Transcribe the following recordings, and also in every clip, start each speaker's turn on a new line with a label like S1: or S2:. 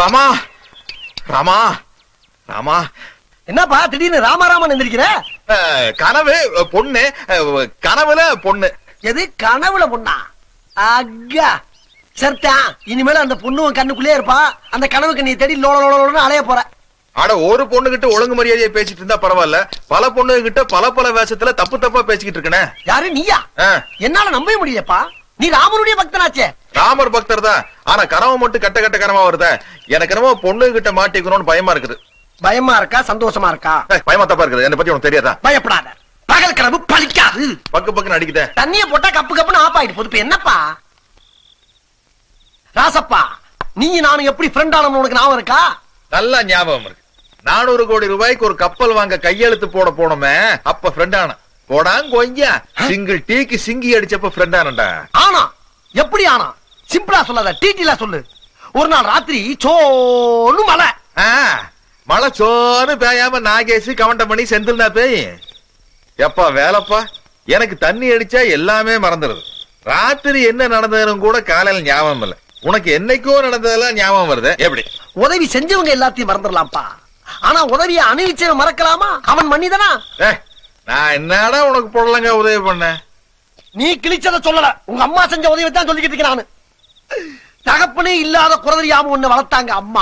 S1: ராமா ராமா ராமா
S2: என்னப்பா திடீர்னு ராமராமன் எந்திரிக்கிற
S1: அஹ், கனவு அஹ், பொண்ணு அஹ், கனவுல பொண்ணு
S2: எது கனவுல பொண்ணா அக்கா சரிதான் இனிமேல அந்த பொண்ணு உன் கண்ணுக்குள்ளே இருப்பா அந்த கனவுக்கு நீ தேடி லோல லோலன்னு அலைய போற
S1: அட ஒரு பொண்ணு கிட்ட ஒழுங்கு மரியாதையா பேசிட்டு இருந்தா பரவாயில்ல பல பொண்ணு கிட்ட பல பல வேஷத்துல தப்பு தப்பா பேசிக்கிட்டு இருக்கனே
S2: யாரு நீயா
S1: அஹ்,
S2: என்னால நம்பவே முடியலப்பா நீ ராமனுடைய பக்தனாச்சே
S1: ராமர் பக்தர் தான் ஆனா கனவு மட்டும் கட்ட கட்ட கனவா வருதே எனக்கு என்னமோ பொண்ணு கிட்ட மாட்டிக்கணும்னு பயமா இருக்குது
S2: பயமா இருக்கா சந்தோஷமா இருக்கா
S1: ஏய், பயமா தப்பா இருக்குது என்னை பத்தி உனக்கு தெரியாதா
S2: பயப்படாத பகல் கனவு பலிக்காது
S1: பக்கு பக்குன்னு அடிக்குதே
S2: தண்ணிய போட்டா கப்பு கப்புன்னு ஆப் ஆயிட்டு போகுது இப்ப என்னப்பா ராசப்பா நீ நானும் எப்படி ஃப்ரெண்ட் ஆனோம்னு உனக்கு ஞாபகம் இருக்கா
S1: நல்லா ஞாபகம் இருக்கு நானூறு கோடி ரூபாய்க்கு ஒரு கப்பல் வாங்க கையெழுத்து போட போனோமே அப்ப ஃப்ரெண்ட் ஆன போடாங் கொஞ்சா சிங்கிள் டீக்கு சிங்கி அடிச்சப்ப ஃப்ரெண்ட் ஆனண்டா
S2: ஆனா எப்படி ஆனா சிம்பிளா சொல்லாத டீட்டிலா சொல்லு ஒரு நாள் ராத்திரி சோன்னு மழை
S1: ஆ, மழை சோன்னு பேயாம நாகேஷ் கவண்டம் பண்ணி செந்தில்னா பேய் எப்பா வேலைப்பா எனக்கு தண்ணி அடிச்சா எல்லாமே மறந்துடுது ராத்திரி என்ன நடந்ததுன்னு கூட காலையில ஞாபகம் இல்ல உனக்கு என்னைக்கோ நடந்ததெல்லாம் ஞாபகம் வருது எப்படி
S2: உதவி செஞ்சவங்க எல்லாத்தையும் மறந்துடலாம்ப்பா ஆனா உதவியை அணிவிச்சவன் மறக்கலாமா அவன் மன்னிதனா
S1: ஏ நான் என்னடா உனக்கு பொருளங்க உதவி பண்ணேன்
S2: நீ கிழிச்சத சொல்லல உங்க அம்மா செஞ்ச உதவி தான் சொல்லிக்கிட்டு இருக்கேன் நானு தகப்பனே இல்லாத குறதறியாம ஒண்ணு வளர்த்தாங்க அம்மா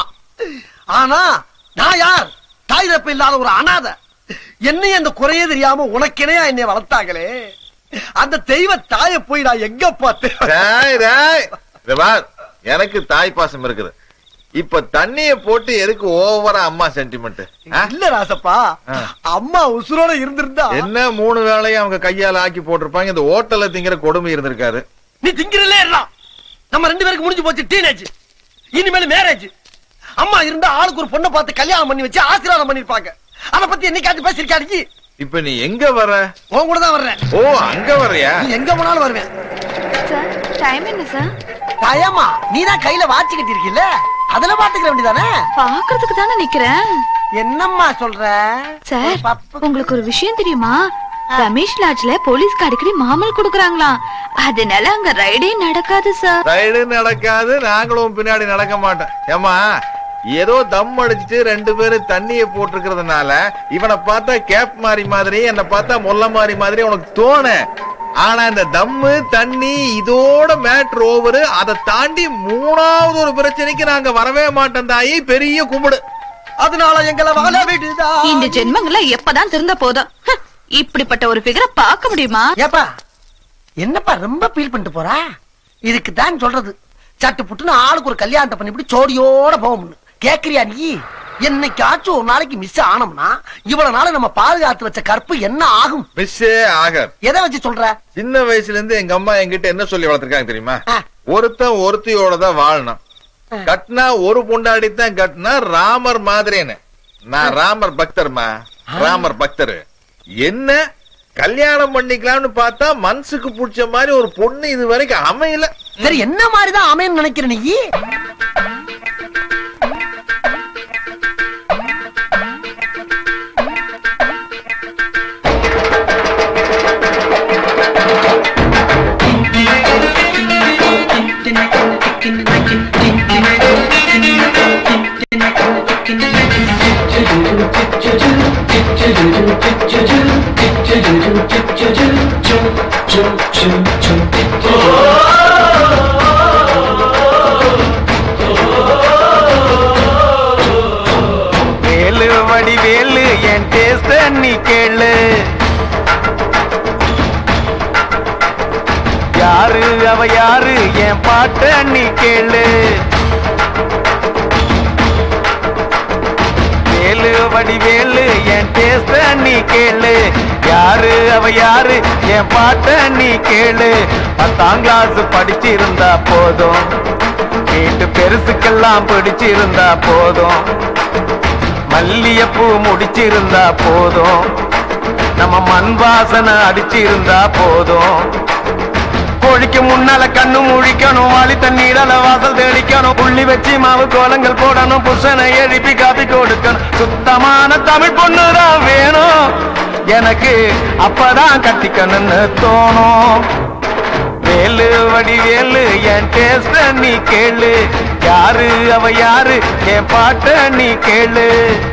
S2: ஆனா நான் யார் தாய் தப்பு இல்லாத ஒரு அனாதை என்னையும் அந்த குறையே தெரியாம உனக்கெனே என்னை வளர்த்தாங்களே அந்த தெய்வ தாயை போய் நான் எங்க பார்த்தேன்
S1: டேய், டேய். இத பார், எனக்கு தாய் பாசம் இருக்குது இப்ப தண்ணிய போட்டு எதுக்கு ஓவரா அம்மா சென்டிமெண்ட்
S2: இல்ல ராசப்பா
S1: ஆ.
S2: அம்மா உசுரோட இருந்திருந்தா
S1: என்ன மூணு வேளையும் அவங்க கையால ஆக்கி போட்டிருப்பாங்க இந்த ஹோட்டல்ல திங்கிற கொடுமை இருந்திருக்காரு
S2: நீ திங்கிறல்ல எல்லாம் நம்ம ரெண்டு பேருக்கு முடிஞ்சு போச்சு டீனேஜ் இனிமேல் மேரேஜ் அம்மா இருந்தா ஆளுக்கு ஒரு பொண்ணை பார்த்து கல்யாணம் பண்ணி வச்சு ஆசீர்வாதம் பண்ணிருப்பாங்க அத பத்தி என்னைக்காச்சும் பேசிருக்காடி
S1: இப்ப நீ எங்க வர
S2: உன் கூட தான் வர்றேன்
S1: ஓ அங்க வர்றியா
S2: நீ எங்க போனாலும் வருவேன்
S3: சார் டைம் என்ன சார்
S2: தயமா நீ தான் கையில வாட்சி கட்டி இருக்கீல்ல அதுல பாத்துக்கிற வேண்டியதானே
S3: பாக்குறதுக்கு தானே நிக்கிறேன்
S2: என்னம்மா சொல்ற
S3: சார்
S2: ஒரு பப்பு-
S3: உங்களுக்கு ஒரு விஷயம் தெரியுமா ரமேஷ் லாட்ஜ்ல போலீஸ்க்கு அடிக்கடி மாமல் கொடுக்கறாங்களாம் அதனால அங்க ரைடே நடக்காது சார்
S1: ரைடு நடக்காது நாங்களும் பின்னாடி நடக்க மாட்டோம் ஏமா ஏதோ தம் அடிச்சிட்டு ரெண்டு பேரும் தண்ணிய போட்டிருக்கிறதுனால இவனை பார்த்தா கேப் மாறி மாதிரி என்ன பார்த்தா முல்ல மாறி மாதிரி உனக்கு தோணு ஆனா இந்த தம்மு தண்ணி இதோட மேட்ரு ஓவரு அதை தாண்டி மூணாவது ஒரு பிரச்சனைக்கு நாங்க வரவே மாட்டோம் தாயி பெரிய கும்பிடு
S2: அதனால எங்களை வாழ விடுதா
S3: இந்த ஜென்மங்கள எப்பதான் திருந்த போதும் ஹ், இப்படிப்பட்ட ஒரு ஃபிகரை பார்க்க முடியுமா
S2: ஏப்பா என்னப்பா ரொம்ப ஃபீல் பண்ணிட்டு போறா இதுக்கு தான் சொல்றது சட்டு புட்டுன்னு ஆளுக்கு ஒரு கல்யாணத்தை பண்ணி இப்படி சோடியோட போகும்னு கேக்குறியா நீ என்னைக்காச்சும் ஒரு நாளைக்கு மிஸ் ஆனோம்னா இவ்வளவு நாள் நம்ம பாதுகாத்து வச்ச கற்பு என்ன ஆகும்
S1: மிஸ்ஸே ஆகர்
S2: எதை வச்சு சொல்ற
S1: சின்ன வயசுல இருந்து எங்க அம்மா என்கிட்ட என்ன சொல்லி வளர்த்திருக்காங்க தெரியுமா
S2: ஆ.
S1: ஒருத்தன் ஒருத்தியோட தான் வாழணும்
S2: ஆ.
S1: கட்டினா ஒரு பொண்டாடி தான் கட்டினா ராமர் மாதிரின்னு நான் ராமர் பக்தர்மா ராமர் பக்தர் என்ன கல்யாணம் பண்ணிக்கலாம்னு பார்த்தா மனசுக்கு பிடிச்ச மாதிரி ஒரு பொண்ணு இது வரைக்கும் அமையல
S2: சரி என்ன மாதிரிதான் அமையன்னு நினைக்கிற நீ
S4: வேலு வடி வேலு என் டேஸ்ட நீ கேளு யாரு அவ யாரு என் பாட்ட நீ கேளு வேலு வடி வேலு என் டேஸ்ட நீ கேளு யாரு அவ யாரு என் பாட்ட நீ கேளு பத்தாம் கிளாஸ் படிச்சிருந்தா போதும் கேட்டு பெருசுக்கெல்லாம் பிடிச்சிருந்தா போதும் மல்லியப்பூ முடிச்சிருந்தா போதும் நம்ம மண் வாசனை அடிச்சிருந்தா போதும் கோழிக்கு முன்னால கண்ணு முழிக்கணும் வாளி தண்ணீரால வாசல் தெளிக்கணும் புள்ளி வச்சு மாவு கோலங்கள் போடணும் புருஷனை எழுப்பி காப்பி கொடுக்கணும் சுத்தமான தமிழ் பொண்ணுதான் வேணும் எனக்கு அப்பதான் கட்டிக்கணும்னு தோணும் வேலு வடி வேலு என் டேஸ்ட நீ கேளு யாரு அவ யாரு என் பாட்ட நீ கேளு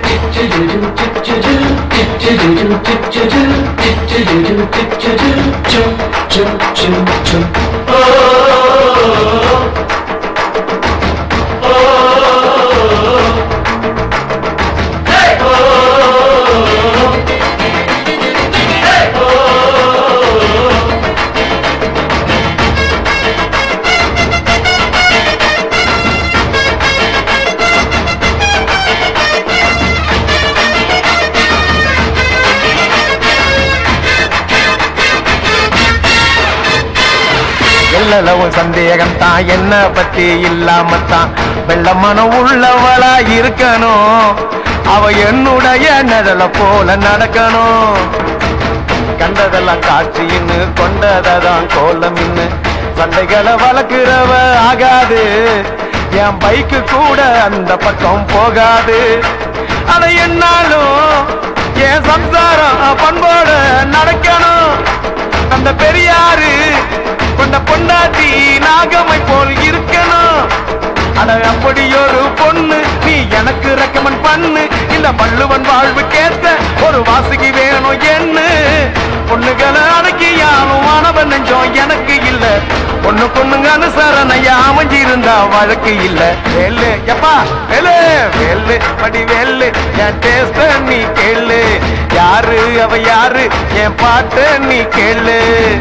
S4: எல்லளவும் சந்தேகம் தான் என்ன பத்தி இல்லாமத்தான் வெள்ள மனம் உள்ளவளா இருக்கணும் அவ என்னுடைய நிழல போல நடக்கணும் கண்டதெல்லாம் காட்சின்னு கொண்டதான் கோலமின்னு சண்டைகளை வளர்க்கிறவ ஆகாது என் பைக்கு கூட அந்த பக்கம் போகாது அதை என்னாலும் என் சம்சாரம் பண்போட நடக்கணும் அந்த பெரியாரு கொண்ட பொண்டாட்டி நாகமை போல் இருக்கணும் அட அப்படி ஒரு பொண்ணு நீ எனக்கு ரெக்கமெண்ட் பண்ணு இந்த வள்ளுவன் வாழ்வு கேட்ட ஒரு வாசுகி வேணும் என்ன பொண்ணுகளை அடக்கியாலும் மாணவன் நெஞ்சம் எனக்கு இல்ல பொண்ணு பொண்ணுங்க அனுசரணையா அமைஞ்சிருந்தா வழக்கு இல்ல வேலு எப்பா வேலு வேலு படி வேலு என் டேஸ்ட நீ கேளு யாரு அவ யாரு என் பாட்ட நீ கேளு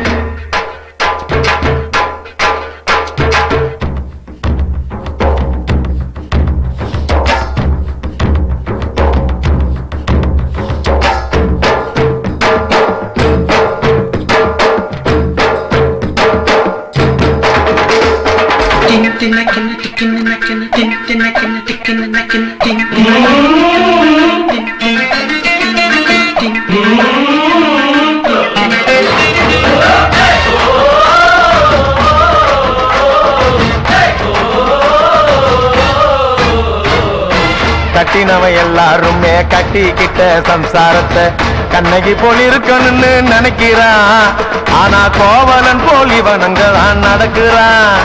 S4: கட்டினவன் எல்லாருமே கட்டிக்கிட்ட சம்சாரத்தை கண்ணகி போல் இருக்கணும்னு நினைக்கிறான் ஆனா கோவலன் போல் இவனங்களான் நடக்கிறான்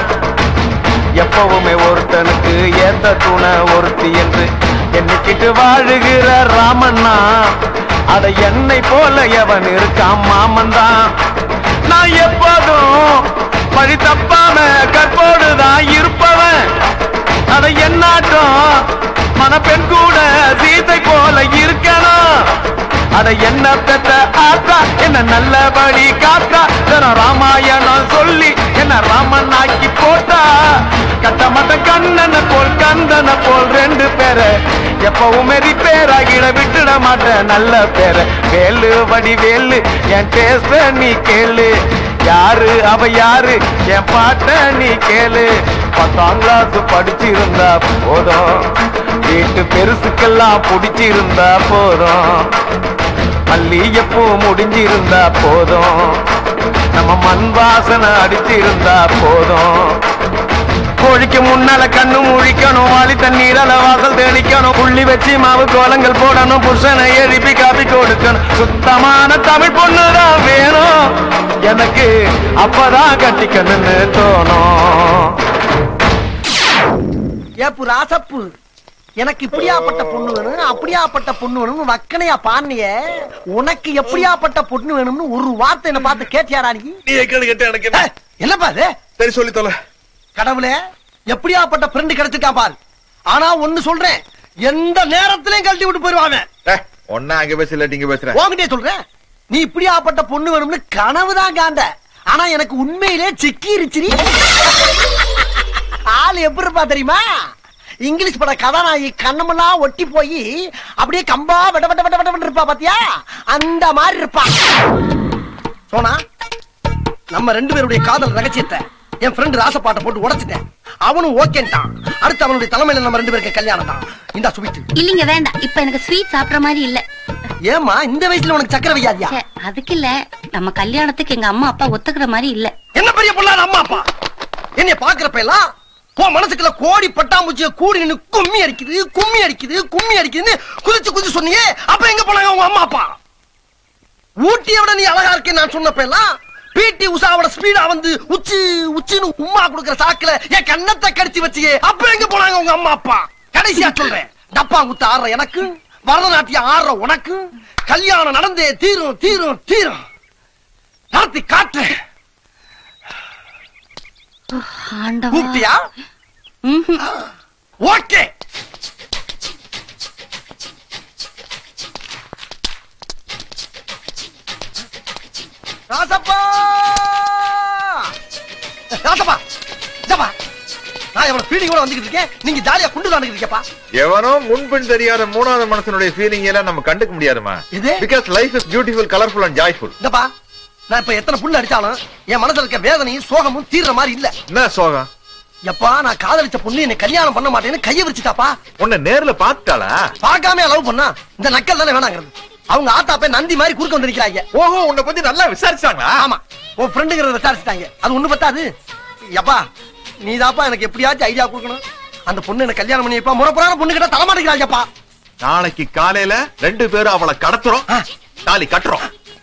S4: எப்பவுமே ஒருத்தனுக்கு ஏத்த துணை ஒருத்தி என்று எண்ணிக்கிட்டு வாழுகிற ராமண்ணா அட என்னை போல எவன் இருக்கான் மாமன் தான் நான் எப்போதும் வழி தப்பாம கற்போடுதான் இருப்பவன் அட என்னாட்டம் மனப்பெண் கூட சீதை போல இருக்கணும் அட என்ன பெற்ற ஆத்தா என்ன நல்லபடி காத்தா தினம் ராமாயணம் சொல்லி என்ன ராமன் ஆக்கி போட்டா கட்டமட்ட கண்ணனை போல் கந்தனை போல் ரெண்டு பேரை எப்பவுமே ரிப்பேர் ஆகிட விட்டுட மாட்டேன் நல்ல பேரை வேலு வடி வேலு என் டேஸ்ட நீ கேளு யாரு அவ யாரு என் பாட்ட நீ கேளு பத்தாம் கிளாஸ் படிச்சிருந்தா போதும் வீட்டு பெருசுக்கெல்லாம் பிடிச்சிருந்தா போதும் மல்லிகைப்பூ முடிஞ்சிருந்தா போதும் நம்ம மண் வாசனை அடிச்சிருந்தா போதும் கோழிக்கு முன்னால கண்ணு முழிக்கணும் வாளி தண்ணீரால வாசல் தெளிக்கணும் புள்ளி வச்சு மாவு கோலங்கள் போடணும் புருஷனை எழுப்பி காப்பி கொடுக்கணும் சுத்தமான தமிழ் பொண்ணுதான் வேணும் எனக்கு அப்பதான் கட்டிக்கணும்னு தோணும்
S2: ஏப்பு ராசப்பு எனக்கு இப்படியாப்பட்ட பொண்ணு வேணும் அப்படியாப்பட்ட பொண்ணு வேணும்னு வக்கனையா பாண்டிய உனக்கு எப்படியாப்பட்ட பொண்ணு வேணும்னு ஒரு வார்த்தை என்ன பார்த்து கேட்டியாடா நீ
S1: நீ கேடு கேட்ட எனக்கு என்ன?
S2: ஏய், என்னப்பா இது
S1: சரி சொல்லி தொலை
S2: கடவுளே எப்படியாப்பட்ட ஃப்ரெண்டு கிடைச்சிருக்கான் பாரு ஆனா ஒண்ணு சொல்றேன் எந்த நேரத்திலையும் கழட்டி விட்டு போயிருவாங்க
S1: ஏய், ஒண்ணா அங்க பேச இல்லாட்டி இங்க பேசுறேன்
S2: உன்கிட்டே சொல்றேன் நீ இப்படியாப்பட்ட பொண்ணு வேணும்னு கனவுதான் காண்ட ஆனா எனக்கு உண்மையிலே சிக்கிருச்சு ஆள் எப்படி இருப்பா தெரியுமா இங்கிலீஷ் பட கதாநாயகி கண்ணமெல்லாம் ஒட்டி போய் அப்படியே கம்பா வெட வெட வெட வெட இருப்பா பாத்தியா அந்த மாதிரி இருப்பா சோனா நம்ம ரெண்டு பேருடைய காதல் ரகசியத்தை என் ஃப்ரெண்டு ராசப்பாட்டை போட்டு உடைச்சிட்டேன் அவனும் ஓகேன்ட்டான் அடுத்து அவனுடைய தலைமையில நம்ம ரெண்டு பேருக்கு கல்யாணம் தான் இந்த ஸ்வீட்
S5: இல்லீங்க வேண்டாம் இப்ப எனக்கு ஸ்வீட் சாப்பிடுற மாதிரி இல்ல
S2: ஏமா இந்த வயசுல உனக்கு சக்கரை வையாதியா
S5: ச்சே, அதுக்கு இல்ல நம்ம கல்யாணத்துக்கு எங்க அம்மா அப்பா ஒத்துக்கிற மாதிரி இல்ல
S2: என்ன பெரிய பொண்ணாத அம்மா அப்பா என்னைய பாக்குறப்ப எல்லாம் உன் மனசுக்குள்ள கோடி பட்டாம்பூச்சிய கூடி நின்னு கும்மி அடிக்குது கும்மி அடிக்குது கும்மி அடிக்குதுன்னு குதிச்சு குதிச்சு சொன்னியே அப்ப எங்க போனாங்க உங்க அம்மா அப்பா ஊட்டியை விட நீ அழகா இருக்கேன்னு நான் சொன்னப்ப எல்லாம் பிடி உஷாவோட ஸ்பீடா வந்து உச்சி உச்சின்னு உம்மா கொடுக்கிற சாக்குல என் கண்ணத்தை கடிச்சு வச்சியே அப்ப எங்க போனாங்க உங்க அம்மா அப்பா கடைசியா சொல்றேன் டப்பா குத்து ஆடுற எனக்கு பரதநாட்டியம் ஆடுற உனக்கு கல்யாணம் நடந்தே தீரும் தீரும் தீரும் நடத்தி காட்டுறேன்
S5: ஆண்டவா
S2: கூப்பிட்டியா
S5: ம்ஹும்.
S2: ஓகே ராசப்பா ராசப்பா இதப்பா நான் எவ்வளவு ஃபீலிங் கூட வந்துகிட்டு இருக்கேன் நீங்க ஜாலியா குண்டு விளாண்டுட்டு இருக்கேப்பா
S1: எவனோ முன்பின் தெரியாத மூணாவது மனுஷனுடைய ஃபீலிங் எல்லாம் நம்ம கண்டுக்க முடியாதுமா
S2: எது?
S1: Because life is beautiful colourful and joyful
S2: இதப்பா நான் இப்ப எத்தனை புண்ணு அடிச்சாலும் என் மனசுல இருக்க வேதனையும் சோகமும் தீர்ற மாதிரி இல்ல
S1: என்ன சோகம்
S2: எப்பா நான் காதலிச்ச பொண்ணு என்னை கல்யாணம் பண்ண மாட்டேன்னு கைய விரிச்சுட்டாப்பா
S1: உன்னை நேர்ல பாத்துட்டாளா
S2: பார்க்காம லவ் பண்ணா இந்த நக்கல் தானே வேணாங்கிறது அவங்க ஆத்தாப்பே நந்தி மாதிரி குறுக்க வந்து நிக்கிறாங்க
S1: ஓஹோ உன்னை பத்தி நல்லா விசாரிச்சாங்களா
S2: ஆமா உன் ஃப்ரெண்டுங்கிறத விசாரிச்சுட்டாங்க அது ஒண்ணு பத்தாது எப்பா நீதாப்பா எனக்கு எப்படியாச்சும் ஐடியா கொடுக்கணும் அந்த பொண்ணு எனக்கு கல்யாணம் பண்ணி வைப்பா முறப்புறான பொண்ணு கிட்ட தலைமாட்டிக்கிறாங்கப்பா
S1: நாளைக்கு காலையில ரெண்டு பேரும் அவளை கடத்துறோம்
S2: ஆ.
S1: தாலி கட்டுறோம்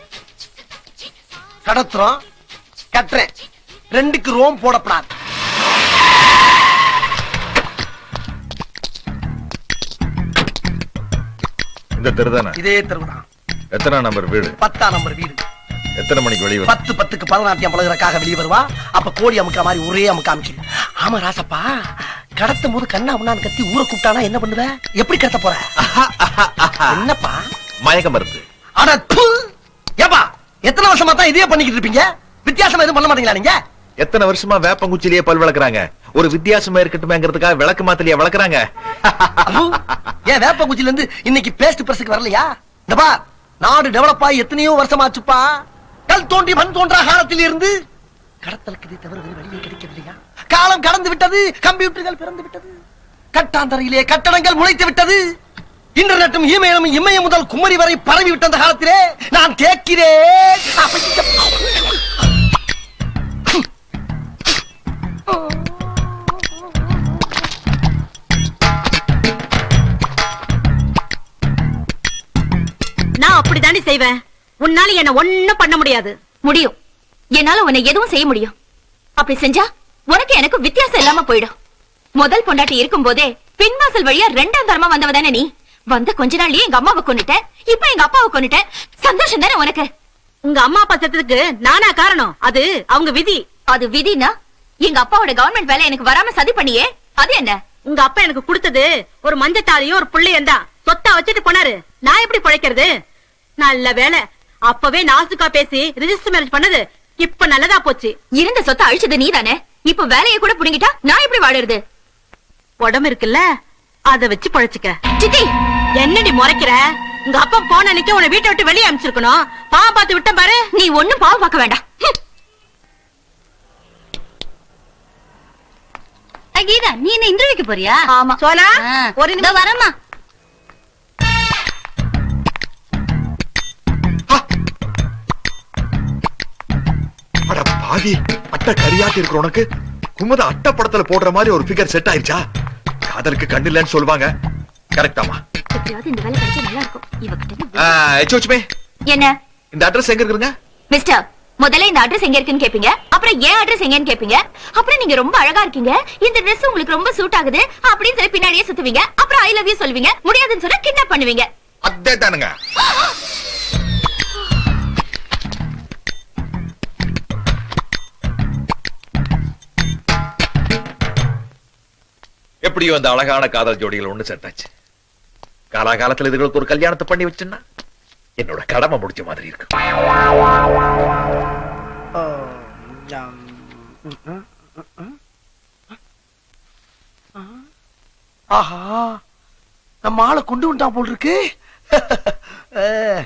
S2: கடத்துறோம் கட்டுறேன் ரெண்டுக்கு ரோம் போடப்படாது
S1: இந்த தெருதானே
S2: இதே தெருவுதான்
S1: எத்தனை நம்பர் வீடு
S2: பத்தாம் நம்பர் வீடு
S1: எத்தனை மணிக்கு வெளியே
S2: பத்து பத்துக்கு பரதநாட்டியம் பழகுறக்காக வெளியே வருவா அப்ப கோழி அமுக்கிற மாதிரி ஒரே அமுக்க அமுக்கி ஆமா ராசப்பா கடத்தும் போது கண்ணா முன்னான்னு கத்தி ஊரை கூப்பிட்டானா என்ன பண்ணுவ எப்படி கடத்த போற என்னப்பா
S1: மயக்க மருந்து
S2: அட ப்பு! ஏப்பா எத்தனை வருஷமா தான் இதே பண்ணிக்கிட்டு இருப்பீங்க வித்தியாசமா எதுவும் பண்ண மாட்டீங்களா நீங்க
S1: எத்தனை வருஷமா வேப்பங்குச்சிலேயே பல் விளக்குறாங்க ஒரு வித்தியாசமா இருக்கட்டுமேங்கிறதுக்காக விளக்கு மாத்திலேயே வளர்க்குறாங்க
S2: அப்பு, ஏன் வேப்ப குச்சில இருந்து இன்னைக்கு பேஸ்ட் பிரஸுக்கு வரலையா இந்த பா நாடு டெவலப் ஆகி எத்தனையோ வருஷமாச்சுப்பா கல் தோண்டி மண் தோன்றா காலத்தில் இருந்து கடத்தலுக்கு இதை தவிர வேறு வழியே கிடைக்கவில்லையா காலம் கடந்து விட்டது கம்ப்யூட்டர்கள் பிறந்து விட்டது கட்டாந்தரையிலே கட்டடங்கள் முளைத்து விட்டது இன்டர்நெட்டும் இமெயிலும் இமய முதல் குமரி வரை பரவி விட்ட அந்த காலத்திலே நான் கேட்கிறேன்
S6: நான் அப்படித்தாண்டி செய்வேன் உன்னால என்ன ஒண்ணும் பண்ண முடியாது
S3: முடியும் என்னால உன்னை எதுவும் செய்ய முடியும் அப்படி செஞ்சா உனக்கு எனக்கு வித்தியாசம் இல்லாம போயிடும் முதல் பொண்டாட்டி இருக்கும் போதே பின்வாசல் வழியா ரெண்டாம் தரமா வந்தவ தானே நீ வந்த கொஞ்ச நாள்லயே எங்க அம்மாவை கொன்னுட்ட இப்ப எங்க அப்பாவை கொன்னுட்ட சந்தோஷம் தானே உனக்கு
S6: உங்க அம்மா அப்பா செத்ததுக்கு நானா காரணம் அது அவங்க விதி
S3: அது விதினா எங்க அப்பாவோட கவர்மெண்ட் வேலை எனக்கு வராம சதி பண்ணியே அது என்ன
S6: உங்க அப்பா எனக்கு கொடுத்தது ஒரு மஞ்சத்தாலையும் ஒரு புள்ளையும் தான் சொத்தா வச்சுட்டு போனாரு நான் எப்படி பிழைக்கிறது நல்ல வேலை அப்பவே நாசுக்கா பேசி ரிஜிஸ்டர் மேரேஜ் பண்ணது இப்ப நல்லதா போச்சு
S3: இருந்த சொத்தை அழிச்சது நீதானே இப்ப வேலையை கூட புடுங்கிட்டா நான் எப்படி வாழறது
S6: உடம்பு இருக்குல்ல அத வச்சு பொழைச்சுக்க
S3: சித்தி
S6: என்னடி முறைக்கிற உங்க அப்பா போன அன்னைக்கு உன்னை வீட்டை விட்டு வெளியே அனுப்பிச்சிருக்கணும் பாவம் பார்த்து விட்டேன் பாரு
S3: நீ ஒண்ணும் பாவம் பார்க்க வேண்டாம் ஹம்.
S5: அஹ், கீதா நீ என்ன இன்டர்வியூக்கு போறியா
S3: ஆமா
S6: சோனா
S5: ஆ,
S6: ஒரு
S5: இதோ
S6: நிமிஷம்
S5: வரேம்மா
S1: அட பாவி அட்டை கரியாட்டி இருக்கிற உனக்கு குமுத அட்டை படத்துல போடுற மாதிரி ஒரு ஃபிகர் செட் ஆயிருச்சா காதலுக்கு கண்ணு இல்லைன்னு சொல்லுவாங்க கரெக்டாமா
S3: எப்படியாவது இந்த வேலை கிடைச்சா நல்லா இருக்கும் இவகிட்ட இருந்து
S1: எச்சோச்சுமே
S3: என்ன
S1: இந்த அட்ரஸ் எங்க இருக்குங்க
S3: மிஸ்டர் முதல்ல இந்த அட்ரஸ் எங்க இருக்குன்னு கேப்பீங்க அப்புறம் ஏன் அட்ரஸ் எங்கன்னு கேப்பீங்க அப்புறம் நீங்க ரொம்ப அழகா இருக்கீங்க இந்த Dress உங்களுக்கு ரொம்ப சூட் ஆகுது அப்படின்னு சொல்லி பின்னாடியே சுத்துவீங்க அப்புறம் ஐ லவ் யூ சொல்லுவீங்க முடியாதுன்னு சொன்னா கிட்னாப் பண்ணுவீங்க
S1: அதே தானுங்க எப்படியோ அந்த அழகான காதல் ஜோடிகள் ஒண்ணு செட் ஆச்சு காலாகாலத்துல இதுகளுக்கு ஒரு கல்யாணத்தை பண்ணி வச்சுன்னா என்னோட கடமை முடிச்ச மாதிரி இருக்கு
S2: ஆஹா நம்ம ஆளை கொண்டு வந்துட்டான் போல் இருக்கு அஹ்.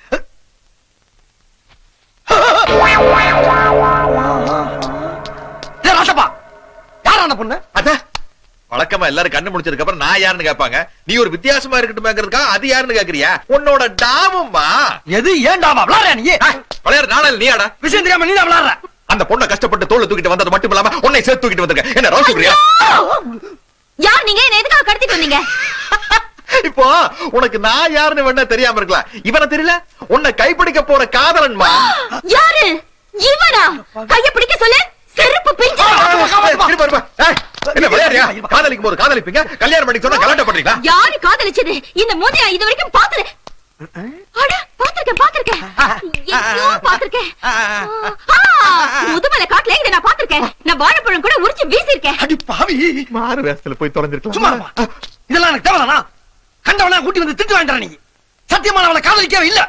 S2: டேய் ராசப்பா யார் அந்த பொண்ணு
S1: அத வழக்கமா எல்லாரும் கண்ணு முடிச்சதுக்கு அப்புறம் நான் யாருன்னு கேட்பாங்க நீ ஒரு வித்தியாசமா இருக்கட்டுமேங்கிறதுக்காக அது யாருன்னு கேக்குறியா உன்னோட டாமும்மா
S2: எது ஏன்டாவா விளாடுற நீ
S1: பழைய நாளல் நீயாடா
S2: விஷயம் தெரியாம நீ தான் விளாடுற
S1: அந்த பொண்ணை கஷ்டப்பட்டு தோலை தூக்கிட்டு வந்தது மட்டும் இல்லாம உன்னை சேர்த்து தூக்கிட்டு வந்திருக்க என்ன ரோஸ் சொல்றியா
S3: யார் நீங்க என்ன எதுக்காக கடத்திட்டு வந்தீங்க
S1: இப்போ உனக்கு நான் யாருன்னு வேணா தெரியாம இருக்கலாம் இவனை தெரியல உன்னை கைப்பிடிக்க போற காதலன்மா
S3: யாரு இவனா கைய பிடிக்க சொல்லு செருப்பு பிஞ்சு
S1: இருப்பா, இருப்பா. ஏய், என்ன விளையாடுறியா காதலிக்கும் போது காதலிப்பீங்க கல்யாணம் பண்ணி சொன்னா கலாட்டம் பண்றீங்களா
S3: யாரு காதலிச்சது இந்த மூஞ்சியா இது வரைக்கும் பாத்துல அட பாத்திருக்கேன் பாத்திருக்கேன் எங்கேயோ பாத்திருக்கேன் முதுமலை காட்டுல இதை நான் பாத்திருக்கேன் நான் வாழைப்பழம் கூட உரிச்சு வீசிருக்கேன்
S2: அடி பாவி
S1: மாறு வேஷத்துல போய்
S2: சும்மா
S1: தொலைஞ்சிருக்கலாம்
S2: இருப்பா. இதெல்லாம் எனக்கு தேவைதானா கண்டவன கூட்டி வந்து திட்டு வாங்கிட்டான் நீ சத்தியமான அவளை காதலிக்கவே இல்ல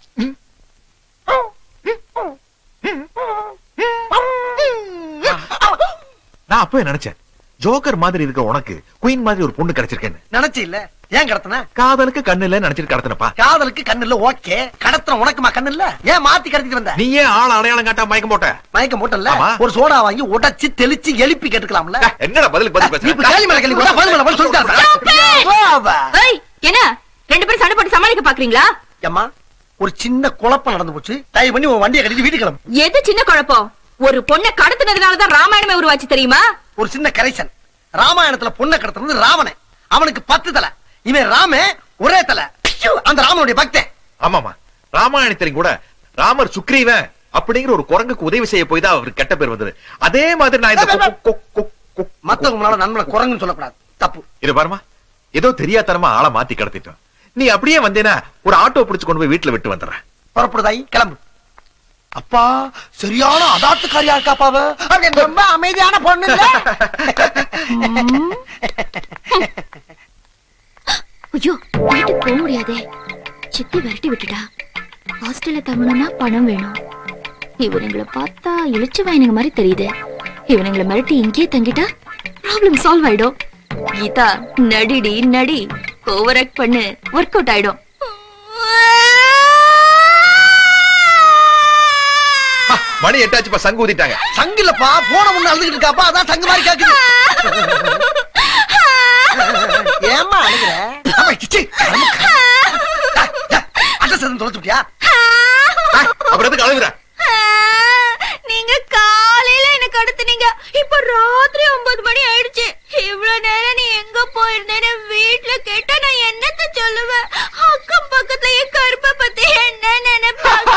S1: நான் அப்பவே நினைச்சேன் ஜோக்கர் மாதிரி இருக்க உனக்கு குயின் மாதிரி ஒரு பொண்ணு கிடைச்சிருக்கேன்னு
S2: நினைச்சு இல்ல ஏன் கடத்தின
S1: காதலுக்கு கண்ணு இல்ல நினைச்சிட்டு கடத்தினப்பா
S2: காதலுக்கு கண்ணு இல்ல ஓகே கடத்துற உனக்குமா கண்ணு இல்ல ஏன் மாத்தி கடத்திட்டு வந்த
S1: நீ ஏன் ஆள் அடையாளம் காட்டா மயக்கம் போட்ட
S2: மயக்கம் போட்டல
S1: ஆமா.
S2: ஒரு சோடா வாங்கி உடைச்சு தெளிச்சு எழுப்பி கேட்டுக்கலாம்ல
S1: ஏய், என்னடா பதிலுக்கு பதில்
S2: நீ இப்ப
S1: பேசுற
S2: கேள்வி மேல கேள்வி கூட பதில் மேல பதில் சொல்லிட்டாரு
S3: ஏய் என்ன ரெண்டு பேரும் சண்டை போட்டு சமாளிக்க பாக்குறீங்களா
S2: அம்மா ஒரு சின்ன குழப்பம் நடந்து போச்சு தயவு பண்ணி உன் வண்டியை கட்டிட்டு வீட்டுக்கு கிளம்பு
S3: எது சின்ன குழப்பம் ஒரு பொண்ணை கடத்தினதுனாலதான் ராமாயணமே உருவாச்சு தெரியுமா
S2: ஒரு சின்ன கரெக்ஷன் ராமாயணத்துல பொண்ணை கடத்துறது ராவணன் அவனுக்கு பத்து தலை இவன் ராமே ஒரே தலை ஐயோ, அந்த ராமனுடைய பக்தன்
S1: ஆமாமா ராமாயணத்திலையும் கூட ராமர் சுக்ரீவன் அப்படிங்கிற ஒரு குரங்குக்கு உதவி செய்ய போய் தான் அவருக்கு கெட்ட பேர் வந்தது அதே மாதிரி நான் இந்த கொ- கொ- கொ- கொ-
S2: மத்தவங்க முன்னால நண்பனை குரங்குன்னு சொல்லக்கூடாது தப்பு
S1: இது பாருமா ஏதோ தெரியாதனமா ஆளை மாத்தி கடத்திட்டோம் நீ அப்படியே வந்தேனா ஒரு ஆட்டோ பிடிச்சு கொண்டு போய் வீட்டுல விட்டு வந்துடுறேன்
S2: புறப்படுதாய் கிளம்பு அப்பா சரியான அதாத்துக்காரியா இருக்காப்பாவ அப்படி ரொம்ப அமைதியான பொண்ணு இல்ல?
S3: ஐயோ வீட்டுக்கு போக முடியாதே சித்தி விரட்டி விட்டுட்டா ஹாஸ்டல்ல தங்கணும்னா பணம் வேணும் இவனுங்களை பார்த்தா இழிச்ச வாயினுங்க மாதிரி தெரியுது இவனுங்களை மிரட்டி இங்கேயே தங்கிட்டா ப்ராப்ளம் சால்வ் ஆயிடும் கீதா நடிடி நடி ஓவர் ஆக்ட் பண்ணு ஒர்க் அவுட் ஆயிடும்
S1: ஹா, மணி எட்டாச்சுப்பா சங்கு ஊதிட்டாங்க
S2: சங்கிலப்பா போன முன்ன அழுதுகிட்டு இருக்காப்பா அதான் சங்கு மாதிரி கேக்குது ஏமா அழுகுற அப்பா, சிச்சி, அட்ரஸ் எதுவும் தொலைச்சுட்டியா
S1: ஏய், அப்புறம் எதுக்கு அழுகுற
S3: நீங்க காலையில எனக்கு அடுத்துனீங்க இப்ப ராத்திரி ஒன்பது மணி ஆயிடுச்சு இவ்வளவு நேரம் நீ எங்க போயிருந்தேன்னு வீட்டுல கேட்டா நான் என்னத்த சொல்லுவேன் அக்கம் பக்கத்துல என் கருப்பை பத்தி என்ன நினைப்பாங்க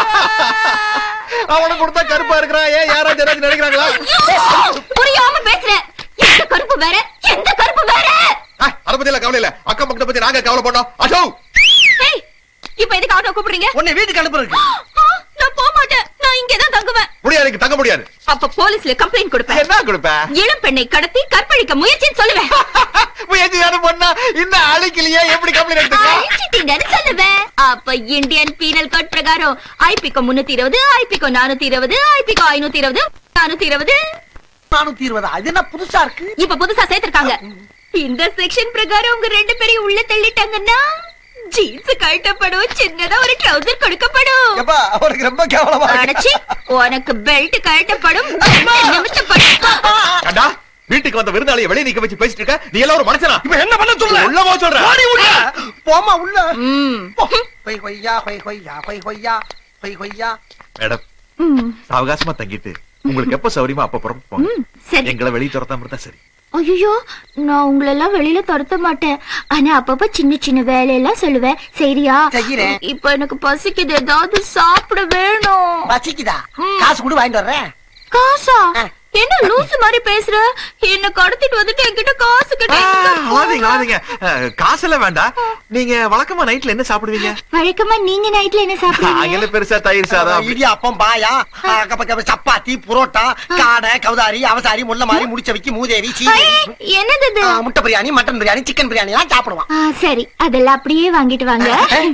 S1: அவனை கொடுத்தா கருப்பா இருக்கிறான் ஏன் யாராச்சும் ஏதாச்சும் நினைக்கிறாங்களா
S3: புரியாம பேசுறேன் எந்த கருப்பு வேற எந்த கருப்பு வேற
S1: ஏய், அதை பத்தி எல்லாம் கவலை இல்ல அக்கம் பக்கத்தை பத்தி நாங்க கவலைப்பட்டோம் அசோ
S3: ஏய், இப்ப எதுக்கு ஆட்டோ கூப்பிடுறீங்க
S2: உன்னை வீட்டுக்கு அனுப்புறதுக்கு
S3: ஆ, நான் போக மாட்டேன் நான் இங்கதான் தங்குவேன்
S1: முடியாது எனக்கு தங்க முடியாது
S3: அப்ப போலீஸ்ல கம்ப்ளைண்ட் கொடுப்பேன்
S1: என்ன கொடுப்ப
S3: இளம் பெண்ணை கடத்தி கற்பழிக்க முயற்சின்னு சொல்லுவேன்
S1: முயற்சி தானே பண்ணா இன்னும் அழிக்கலையே எப்படி கம்ப்ளைண்ட் எடுத்துக்கலாம்
S3: அழிச்சிட்டீங்கன்னு சொல்லுவேன் அப்ப இந்தியன் பீனல் கோட் பிரகாரம் ஐபிகோ முன்னூத்தி இருபது ஐபிகோ நானூத்தி இருபது ஐபிகோ ஐநூத்தி இருபது நானூத்தி இருபது
S2: நானூத்தி இருபதா அது என்ன புதுசா இருக்கு
S3: இப்ப புதுசா சேர்த்திருக்காங்க இந்த செக்ஷன் பிரகாரம் உங்க ரெண்டு பேரையும் உள்ள தள்ளிட்டாங்கன்னா ஜீன்ஸ் கழட்டப்படும் சின்னதா ஒரு ட்ரௌசர் கொடுக்கப்படும்
S2: எப்பா அவருக்கு ரொம்ப கேவலமா இருக்கு.
S3: அடைச்சி உனக்கு பெல்ட் கழட்டப்படும் நிமித்தப்படும்
S1: கண்டா வீட்டுக்கு வந்த விருந்தாளியை வெளியே நிக்க வச்சு பேசிட்டு இருக்க நீ எல்லாம் ஒரு மனுஷனா
S2: இப்ப என்ன பண்ண சொல்ல
S1: உள்ள போ சொல்றேன்.
S2: ஓடி உள்ள போமா உள்ள
S3: ம்.
S2: போ. ஹொய் ஹொய்யா ஹொய் ஹொய்யா ஹொய் ஹொய்யா ஹொய் ஹொய்யா
S1: மேடம்
S3: ம்.
S1: சாவகாசமா தங்கிட்டு உங்களுக்கு எப்ப சௌரியமா அப்ப புறம் போங்க
S3: ம், சரி
S1: எங்களை வெளியே துரத்தாம இருந்தா சரி
S3: ஐயோ நான் உங்களெல்லாம் வெளியில துரத்த மாட்டேன் ஆனா அப்பப்ப சின்ன சின்ன வேலையெல்லாம் சொல்லுவேன் சரியா
S2: செய்கிறேன்.
S3: இப்ப எனக்கு பசிக்குது ஏதாவது சாப்பிட வேணும்
S2: பசிக்குதா காசு கூட வாங்கிட்டு வர்றேன்
S3: காசா
S2: ஆ.
S3: என்ன லூசு மாதிரி பேசுற என்ன கடத்திட்டு வந்துட்டு என்கிட்ட காசு
S1: ஆ,
S3: கிடையாது
S1: அழாதீங்க அழாதீங்க அஹ், காசெல்லாம் வேண்டாம் நீங்க வழக்கமா நைட்ல என்ன சாப்பிடுவீங்க
S3: வழக்கமா நீங்க நைட்ல என்ன சாப்பிடுவீங்க
S1: அங்கல பெருசா தயிர் சாதம் அப்படி.
S2: இடியாப்பம் பாயா ஆ, கப்ப கப்ப சப்பாத்தி புரோட்டா காடை கவுதாரி அவசாரி முள்ள மாதிரி முடிச்ச வைக்கி மூதேவி
S3: ஐ,
S2: சீதேவி
S3: என்னது இது
S2: ஆ, முட்டை பிரியாணி மட்டன் பிரியாணி சிக்கன் பிரியாணி எல்லாம் சாப்பிடுவான்
S3: ஆ, சரி அதெல்லாம் அப்படியே வாங்கிட்டு வாங்க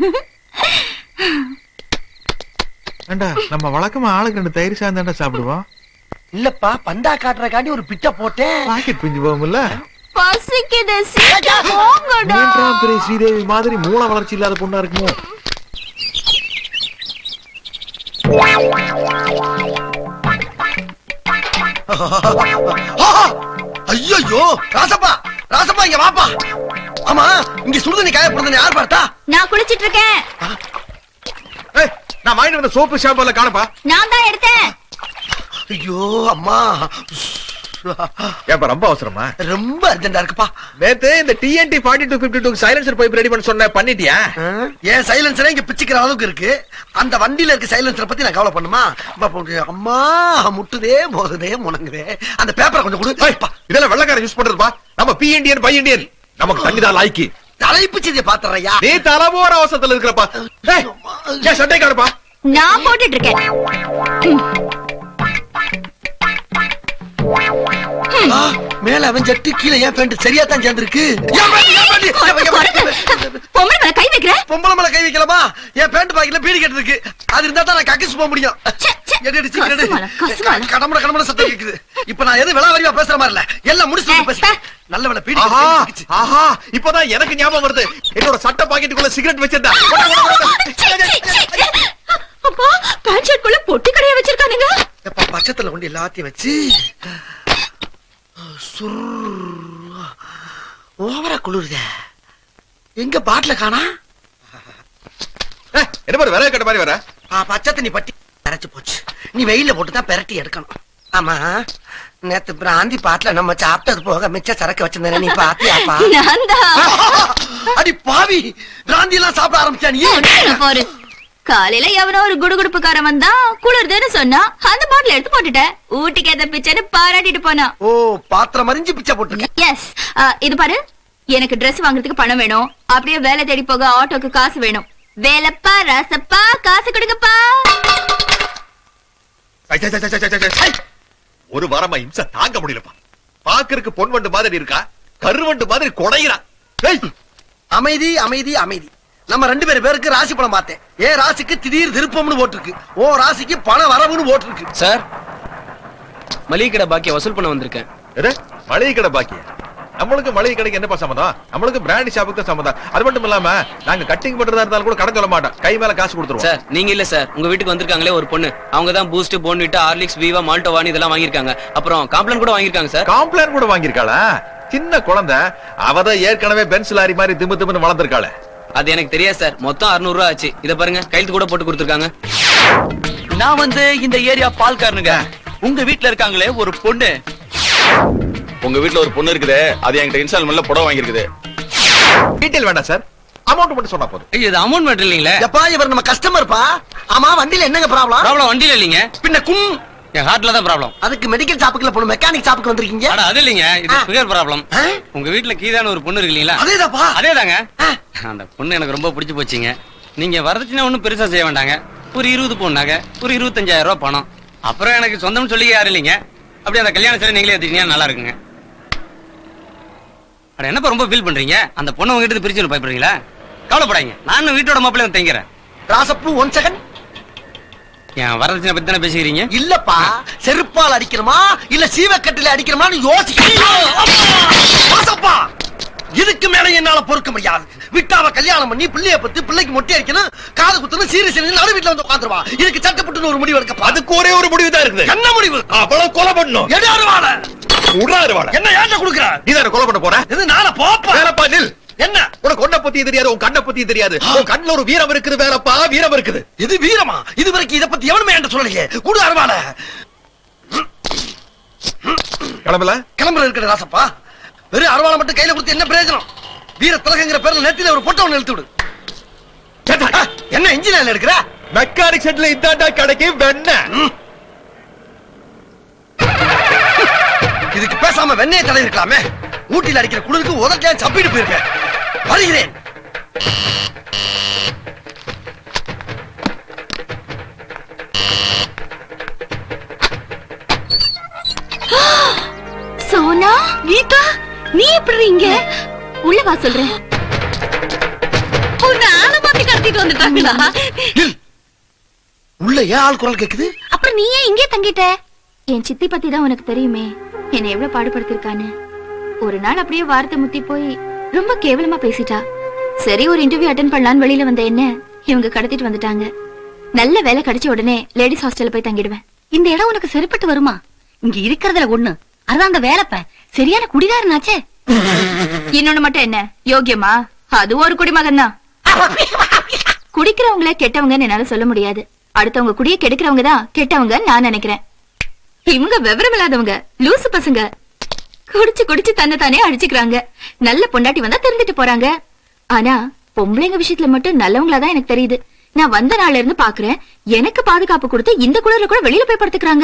S1: ஏண்டா நம்ம வழக்கமா ஆளுக்கு ரெண்டு தயிர் சாதம் தான்டா சாப்பிடுவோம்
S2: இல்லப்பா பந்தா காட்டுறக்காண்டி ஒரு பிட்ட போட்டேன்
S1: பாக்கெட் பிஞ்சு போகும்ல
S3: பசிக்குது சீக்கிரம் போங்கடா
S1: மூன்றாம் பிறை ஸ்ரீதேவி மாதிரி மூல வளர்ச்சி இல்லாத பொண்ணா இருக்குமோ
S2: ஐயோ ராசப்பா ராசப்பா இங்க வாப்பா ஆமா இங்க சுடுதண்ணி காய போடுறது யார் பார்த்தா
S3: நான் குளிச்சிட்டு இருக்கேன்
S1: ஏய், நான் வாங்கிட்டு வந்த சோப்பு ஷாம்பு எல்லாம் காணப்பா
S3: நான் தான் எடுத்தேன்
S2: ஐயோ அம்மா
S1: ஏய், நான் வாங்கிட்டு வந்த சோப்பு ஷாம்பு எல்லாம் காணப்பா
S2: ஐயோ
S3: நான் தான் எடுத்தேன்
S2: ஐயோ அம்மா
S1: ஏண்டா ஏப்பா ரொம்ப அவசரமா
S2: ரொம்ப அர்ஜென்டா இருக்குப்பா
S1: நேத்து இந்த TNT forty two fifty two silencer pipe ready பண்ண சொன்ன பண்ணிட்டியா
S2: ஆ? ஏன் சைலன்சரே இங்க பிச்சுக்கிற அளவுக்கு இருக்கு அந்த வண்டியில இருக்க சைலன்சரை பத்தி நான் கவலை பண்ணுமா அப்பா, போட்டு, அம்மா முட்டுதே மோதுதே முணங்குதே அந்த பேப்பரை கொஞ்சம் கொடு
S1: ஏய், இதெல்லாம் வெள்ளக்காரன் யூஸ் பண்றதுப்பா நம்ம பி இண்டியன் பை இண்டியன் நமக்கு தண்ணி தான் லாய்க்கு
S2: தலைப்பு செய்தியை பாத்துறையா
S1: நீ தலைவோர அவசரத்துல இருக்கிறப்பா ஏய், ஏன் சட்டை காடுப்பா
S3: நான் போட்டுட்டு இருக்கேன்
S2: மேல அவன் ஜட்டு கீழே ஏன் பேண்ட் சரியா தான் சேர்ந்திருக்கு ஏன் பேண்ட், ஏன் பேண்ட், ஏன் பேண்ட், ஏன் பேண்ட்?
S3: பொம்பளை மேல கை வைக்கிற
S2: பொம்பளை மேல கை வைக்கலாமா என் பேண்ட் பாக்கெட்ல பீடி கட்டு இருக்கு அது இருந்தா தான் நான் கக்கிஸ் போக முடியும்
S3: ச்சே, ச்சே.
S2: எடு, எடு, சீக்கிரம் எடு.
S3: கசுமாலம், கசுமாலம்.
S2: கடமுட கடமுட சத்தம் கேக்குது இப்ப நான் எதுவும் விளாவரியா பேசுற மாதிரி இல்ல எல்லாம் முடிச்சுட்டு வந்து பேசுறேன் நல்ல வேலை பீடி
S1: ஆஹா
S2: கட்டு இருக்குச்சு.
S1: ஆஹா இப்பதான் எனக்கு ஞாபகம் வருது என்னோட சட்டை பாக்கெட்டுக்குள்ள சிகரெட் வச்சிருந்தா
S3: சீ, சீ, சீ. அப்பா பேண்ட் ஷர்ட் குள்ள பொட்டி கடைய வச்சிருக்கானுங்க
S2: எப்பா பச்சத்துல கொண்டு எல்லாத்தையும் வச்சு ஓவரா குளிருதே எங்க பாட்டில காணா
S1: ஏய், என்ன பாரு விறகு கட்ட மாதிரி வர
S2: ஆ, பச்சை தண்ணி பட்டி அரைச்சு போச்சு நீ வெயில போட்டு தான் பெரட்டி எடுக்கணும் ஆமா நேத்து பிராந்தி பாட்டுல நம்ம சாப்பிட்டது போக மிச்ச சரக்கு வச்சிருந்தேன் நீ பாத்தியாப்பா
S3: நான் தான்
S2: அடி பாவி பிராந்தி எல்லாம் சாப்பிட ஆரம்பிச்சா நீ
S3: என்ன பாரு காலையில எவனோ ஒரு குடுகுடுப்புக்காரன் வந்தா குளிர்துன்னு சொன்னா அந்த பாட்டில் எடுத்து போட்டுட்டேன் ஊட்டிக்கு எந்த பிச்சைன்னு பாராட்டிட்டு போனான்
S2: ஓ பாத்திரம் மறிஞ்சு பிச்சை போட்டுருக்க
S3: எஸ் இது பாரு எனக்கு Dress வாங்குறதுக்கு பணம் வேணும் அப்படியே வேலை தேடி போக ஆட்டோக்கு காசு வேணும் வேலைப்பா ரசப்பா காசு கொடுங்கப்பா
S1: ஐ, ஐ, ஐ, ஐ, ஐ, ஐ, ஐ. ஒரு வாரமா இம்சை தாங்க முடியலப்பா பாக்குறதுக்கு பொன் வண்டு மாதிரி இருக்கா கருவண்டு மாதிரி கொடைகிறா ஏய்,
S2: அமைதி அமைதி அமைதி நம்ம ரெண்டு பேர் பேருக்கு ராசி படம் பார்த்தேன் ஏ ராசிக்கு திடீர் திருப்பம்னு போட்டிருக்கு ஓ ராசிக்கு பண வரவுன்னு போட்டிருக்கு
S7: சார் மளிகை கடை பாக்கிய வசூல் பண்ண வந்திருக்கேன்
S1: எது? மளிகை கடை பாக்கிய நம்மளுக்கு மளிகை கடைக்கு என்னப்பா சம்மதம் நம்மளுக்கு பிராண்டி ஷாப்புக்கு தான் சம்மதம் அது மட்டும் இல்லாம நாங்க கட்டிங் பண்றதா இருந்தாலும் கூட கடன் சொல்ல மாட்டோம் கை மேல காசு கொடுத்துருவோம்
S7: சார் நீங்க இல்ல சார் உங்க வீட்டுக்கு வந்திருக்காங்களே ஒரு பொண்ணு அவங்க தான் பூஸ்ட் போன்விட்டா ஹார்லிக்ஸ் வீவா மால்டோவானி இதெல்லாம் வாங்கியிருக்காங்க அப்புறம் காம்ப்ளன் கூட வாங்கியிருக்காங்க சார்
S1: காம்ப்ளான் கூட வாங்கியிருக்காளா சின்ன குழந்தை அவதான் ஏற்கனவே பென்ஸ் லாரி மாதிரி திமு திமுன்னு வளர்ந்திருக்காளே
S7: அது எனக்கு தெரியாது சார் மொத்தம் 600 ரூபா ஆச்சு இத பாருங்க கையெழுத்து கூட போட்டு கொடுத்துருக்காங்க
S8: நான் வந்து இந்த ஏரியா பால்காரனுங்க உங்க வீட்ல இருக்காங்களே ஒரு பொண்ணு
S9: உங்க வீட்ல ஒரு பொண்ணு இருக்குது அது என்கிட்ட இன்ஸ்டால்மெண்ட்ல புடவை வாங்கியிருக்குது
S1: டீடைல் வேண்டாம் சார் அமௌண்ட் மட்டும் சொன்னா போதும்
S7: ஐயோ, இது அமௌண்ட் மட்டும் இல்லீங்களே
S2: எப்பா இவர் நம்ம கஸ்டமர்ப்பா ஆமா வண்டியில என்னங்க ப்ராப்ளம்
S7: ப்ராப்ளம் வண்டியில இல்லீங்க
S2: பின்ன குன்
S7: என் ஹார்ட்ல தான் ப்ராப்ளம்
S2: அதுக்கு மெடிக்கல் ஷாப்புக்குள்ள போன மெக்கானிக் ஷாப்புக்கு வந்திருக்கீங்க
S7: அட அது இல்லீங்க இது
S2: ஆ.
S7: சுகர் ப்ராப்ளம்
S2: ஆ?
S7: உங்க வீட்ல கீதான ஒரு பொண்ணு இருக்கு இல்லீங்களா
S2: அதேதாப்பா
S7: அதேதாங்க
S2: ஆ.
S7: அந்த பொண்ணு எனக்கு ரொம்ப பிடிச்சு போச்சுங்க நீங்க வரதட்சணை ஒண்ணும் பெருசா செய்ய வேண்டாங்க ஒரு இருபது பொண்ணாக ஒரு இருபத்தஞ்சாயிரம் ரூபாய் பணம் அப்புறம் எனக்கு சொந்தம்னு சொல்லி யாரும் இல்லைங்க அப்படியே அந்த கல்யாண சிலை நீங்களே எடுத்துக்கிட்டீங்கன்னா நல்லா இருக்குங்க அட என்னப்பா ரொம்ப ஃபீல் பண்றீங்க அந்த பொண்ணு உங்ககிட்ட இருந்து பிரிச்சு பயப்படுறீங்களா கவலைப்படாதீங்க நானும் வீட்டோட மாப்பிள்ளை தங்கிறேன்
S2: ராசப்பு ஒன் செகண்ட்
S7: என் வரதட்சணை பத்தி தானே பேசிக்கிறீங்க
S2: இல்லப்பா செருப்பால் அடிக்கணுமா இல்ல சீவக்கட்டில அடிக்கணுமான்னு யோசிக்கப்பா இதுக்கு மேல என்னால பொறுக்க முடியாது விட்டாவ கல்யாணம் பண்ணி பிள்ளைய பத்தி பிள்ளைக்கு மொட்டை அடிக்கணும் காது குத்தணும் சீரியஸ் நடு வீட்டுல வந்து உட்காந்துருவா இதுக்கு சட்டப்பட்டு ஒரு முடிவு எடுக்கப்பா
S1: அதுக்கு ஒரே ஒரு முடிவு தான் இருக்குது
S2: என்ன முடிவு
S1: அவ்வளவு கொலை பண்ணணும்
S2: எடாரு வாழ
S1: விடுறாரு வாழ
S2: என்ன ஏன்ட குடுக்குற
S1: நீ தானே கொலை பண்ண போற
S2: இது நாள போப்பா
S1: வேலைப்பா நில்
S2: என்ன
S1: உனக்கு ஒன்ன பத்தி தெரியாது உன் கண்ணை பத்தி தெரியாது உன் கண்ணுல ஒரு வீரம் இருக்குது வேலைப்பா வீரம் இருக்குது
S2: இது வீரமா இது வரைக்கும் இத பத்தி எவனுமே என்கிட்ட சொல்லலையே குடு அருவாள
S1: கிளம்பல
S2: கிளம்புற இருக்கிற ராசப்பா வெறும் அருவாளை மட்டும் கையில கொடுத்து என்ன பிரயோஜனம் வீர திலகங்கிற பேர்ல நெத்தில ஒரு பொட்டை ஒண்ணு இழுத்து விடு ஆ, என்ன இன்ஜினியர் எடுக்கிற
S1: மெக்கானிக் செட்ல இதாண்டா கடைக்கு வெண்ண
S2: இதுக்கு பேசாம வெண்ணெய் தடவி இருக்கலாமே ஊட்டியில் அடிக்கிற குளிருக்கு உதட்டியா சப்பிட்டு போயிருப்பேன் வருகிறேன்
S3: சோனா கீதா நீ எப்படி இங்க உள்ள வா சொல்றேன் உன்னை ஆளை மாத்தி கடத்திட்டு வந்துட்டாங்களா
S2: நில். உள்ள ஏன் ஆள் குரல் கேக்குது
S3: அப்புறம் நீ ஏன் இங்கே தங்கிட்ட என் சித்தி பத்தி தான் உனக்கு தெரியுமே என்னை எவ்வளவு பாடுபடுத்திருக்கான்னு ஒரு நாள் அப்படியே வார்த்தை முத்தி போய் ரொம்ப கேவலமா பேசிட்டா சரி ஒரு இன்டர்வியூ அட்டன் பண்ணலான்னு வெளியில வந்த என்ன இவங்க கடத்திட்டு வந்துட்டாங்க நல்ல வேலை கிடைச்ச உடனே லேடிஸ் ஹாஸ்டல்ல போய் தங்கிடுவேன்
S5: இந்த இடம் உனக்கு சரிப்பட்டு வருமா இங்க இருக்கிறதுல ஒண்ணு அதுதான் அந்த வேலைப்ப சரியான குடிகாரனாச்சே
S3: இன்னொன்னு மட்டும் என்ன யோகியமா அது ஒரு குடிமகன் தான் குடிக்கிறவங்கள கெட்டவங்கன்னு என்னால சொல்ல முடியாது அடுத்தவங்க குடிய கெடுக்கிறவங்க தான் கெட்டவங்க நான் நினைக்கிறேன் இவங்க விவரம் இல்லாதவங்க லூசு பசங்க குடிச்சு குடிச்சு தன்னை தானே அடிச்சுக்கிறாங்க நல்ல பொண்டாட்டி வந்தா திருந்துட்டு போறாங்க ஆனா பொம்பளைங்க விஷயத்துல மட்டும் நல்லவங்களா தான் எனக்கு தெரியுது நான் வந்த நாள்ல இருந்து பாக்குறேன் எனக்கு பாதுகாப்பு கொடுத்து இந்த குளிர்ல கூட வெளியில போய் படுத்துக்கிறாங்க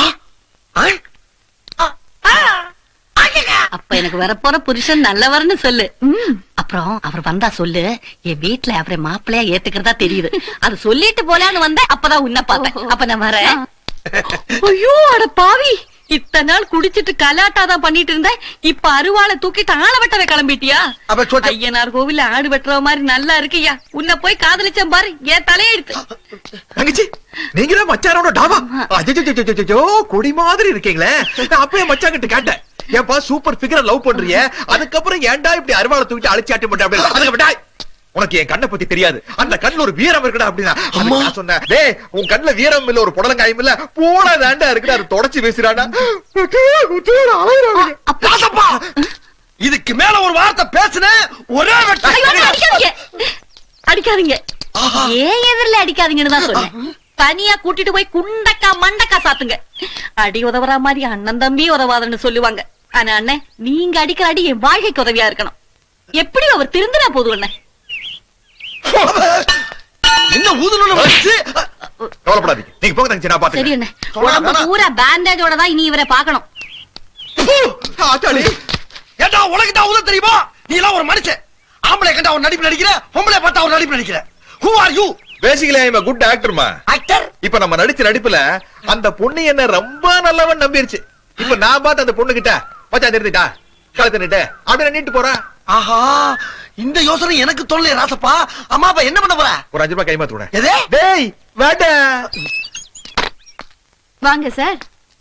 S5: அப்ப எனக்கு வரப்போற புருஷன் நல்லவர்னு சொல்லு
S3: ம்.
S5: அப்புறம் அவர் வந்தா சொல்லு என் வீட்டுல அவரை மாப்பிள்ளையா ஏத்துக்கிறதா தெரியுது அது சொல்லிட்டு போலான்னு வந்தேன் அப்பதான் உன்ன பார்த்தேன் அப்ப நான் வரேன் ஐயோ அட பாவி இத்தனை நாள் குடிச்சிட்டு கலாட்டாதான் பண்ணிட்டு இருந்தேன் இப்ப அருவாளை தூக்கிட்டு ஆள வெட்டவே கிளம்பிட்டியா
S2: அப்ப சொச்ச-
S5: ஐயனார் கோவில்ல ஆடு வெட்டுற மாதிரி நல்லா இருக்கியா உன்னை போய் காதலிச்சேன் பாரு என் தலையெடுத்து
S1: தங்கச்சி நீங்க தான் மச்சானோட டாபா அஜோ கொடி மாதிரி இருக்கீங்களே நான் அப்பயே மச்சான் கிட்ட கேட்டேன் ஏன்பா சூப்பர் ஃபிகரை லவ் பண்றிய அதுக்கப்புறம் ஏன்டா இப்படி அருவாளை தூக்கிட்டு அழிச்சு ஆட்டி பண்ண அப்படின்னு அதுக்கு விட்டாய் உனக்கு என் கண்ணை பத்தி தெரியாது அந்த கண்ணுல ஒரு வீரம் இருக்குடா அப்படின்னா அதுக்கு நான் சொன்னேன் டேய் உன் கண்ணுல வீரம் இல்ல ஒரு புடலங்காயம் இல்ல போல தாண்டா இருக்குடா அது தொடச்சு பேசுறாடா
S2: ராசப்பா இதுக்கு மேல ஒரு வார்த்தை பேசுன ஒரே வெட்ட
S5: ஐயோ, அடிக்காதீங்க அடிக்காதீங்க ஏன் எதிரில அடிக்காதீங்கன்னு தான் சொன்னேன் தனியா கூட்டிட்டு போய் குண்டக்கா மண்டக்கா சாத்துங்க அடி உதவுற மாதிரி அண்ணன் தம்பி உதவாதன்னு சொல்லுவாங்க ஆனா அண்ணன் நீங்க அடிக்கிற அடி என் வாழ்க்கைக்கு உதவியா இருக்கணும் எப்படி அவர் திருந்தினா போதும் அண்ணன்
S2: என்ன ஊதுனு வச்சு
S1: கவலைப்படாதீங்க நீங்க போங்க தங்கச்சி நான்
S5: சரி
S1: பாத்துக்கிறேன்
S5: அண்ணன் உடம்பு பூரா பேண்டேஜோட தான் இனி இவரை பார்க்கணும்
S1: ஆத்தாடி
S2: ஏண்டா உனக்கு தான் உதவ தெரியுமா நீ எல்லாம் ஒரு மனுஷன் ஆம்பளை கண்டா ஒரு நடிப்பு நடிக்கிற பொம்பளை பார்த்தா ஒரு நடிப்பு நடிக்கிற who are you
S1: basically I good ஆக்டர்மா
S2: ஆக்டர்
S1: இப்ப நம்ம நடிச்ச நடிப்புல அந்த பொண்ணு என்ன ரொம்ப நல்லவன் நம்பிருச்சு இப்ப நான் பார்த்து அந்த பொண்ணு கிட்ட மச்சான் நிறுத்திட்டா கழுத்து நிட்டு அப்படி நீட்டு போறேன்
S2: ஆஹா இந்த யோசனை எனக்கு தோணல ராசப்பா அம்மா அப்பா என்ன பண்ண போற
S1: ஒரு அஞ்சு ரூபாய் கைமாத்து விட
S2: எதே
S1: டேய் வேட்டா
S3: வாங்க சார்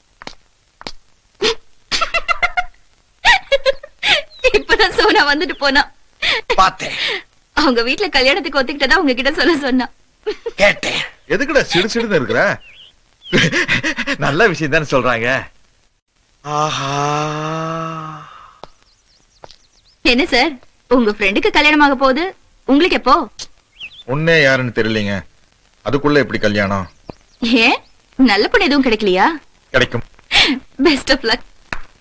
S3: இப்பதான் சோனா வந்துட்டு போனா
S2: பார்த்தேன்
S3: அவங்க வீட்ல கல்யாணத்துக்கு ஒத்துக்கிட்டதா உங்ககிட்ட சொல்ல சொன்னா
S2: கேட்டேன்
S1: எதுக்குடா சிடு சிடுன்னு இருக்கிற நல்ல விஷயம் தானே சொல்றாங்க
S2: ஆஹா
S3: என்ன சார் உங்க ஃப்ரெண்டுக்கு கல்யாணம் ஆக போகுது உங்களுக்கு எப்போ
S1: உன்னே யாருன்னு தெரியலீங்க அதுக்குள்ள எப்படி கல்யாணம்
S3: ஏன் நல்ல பொண்ணு எதுவும் கிடைக்கலையா
S1: கிடைக்கும்
S3: best of luck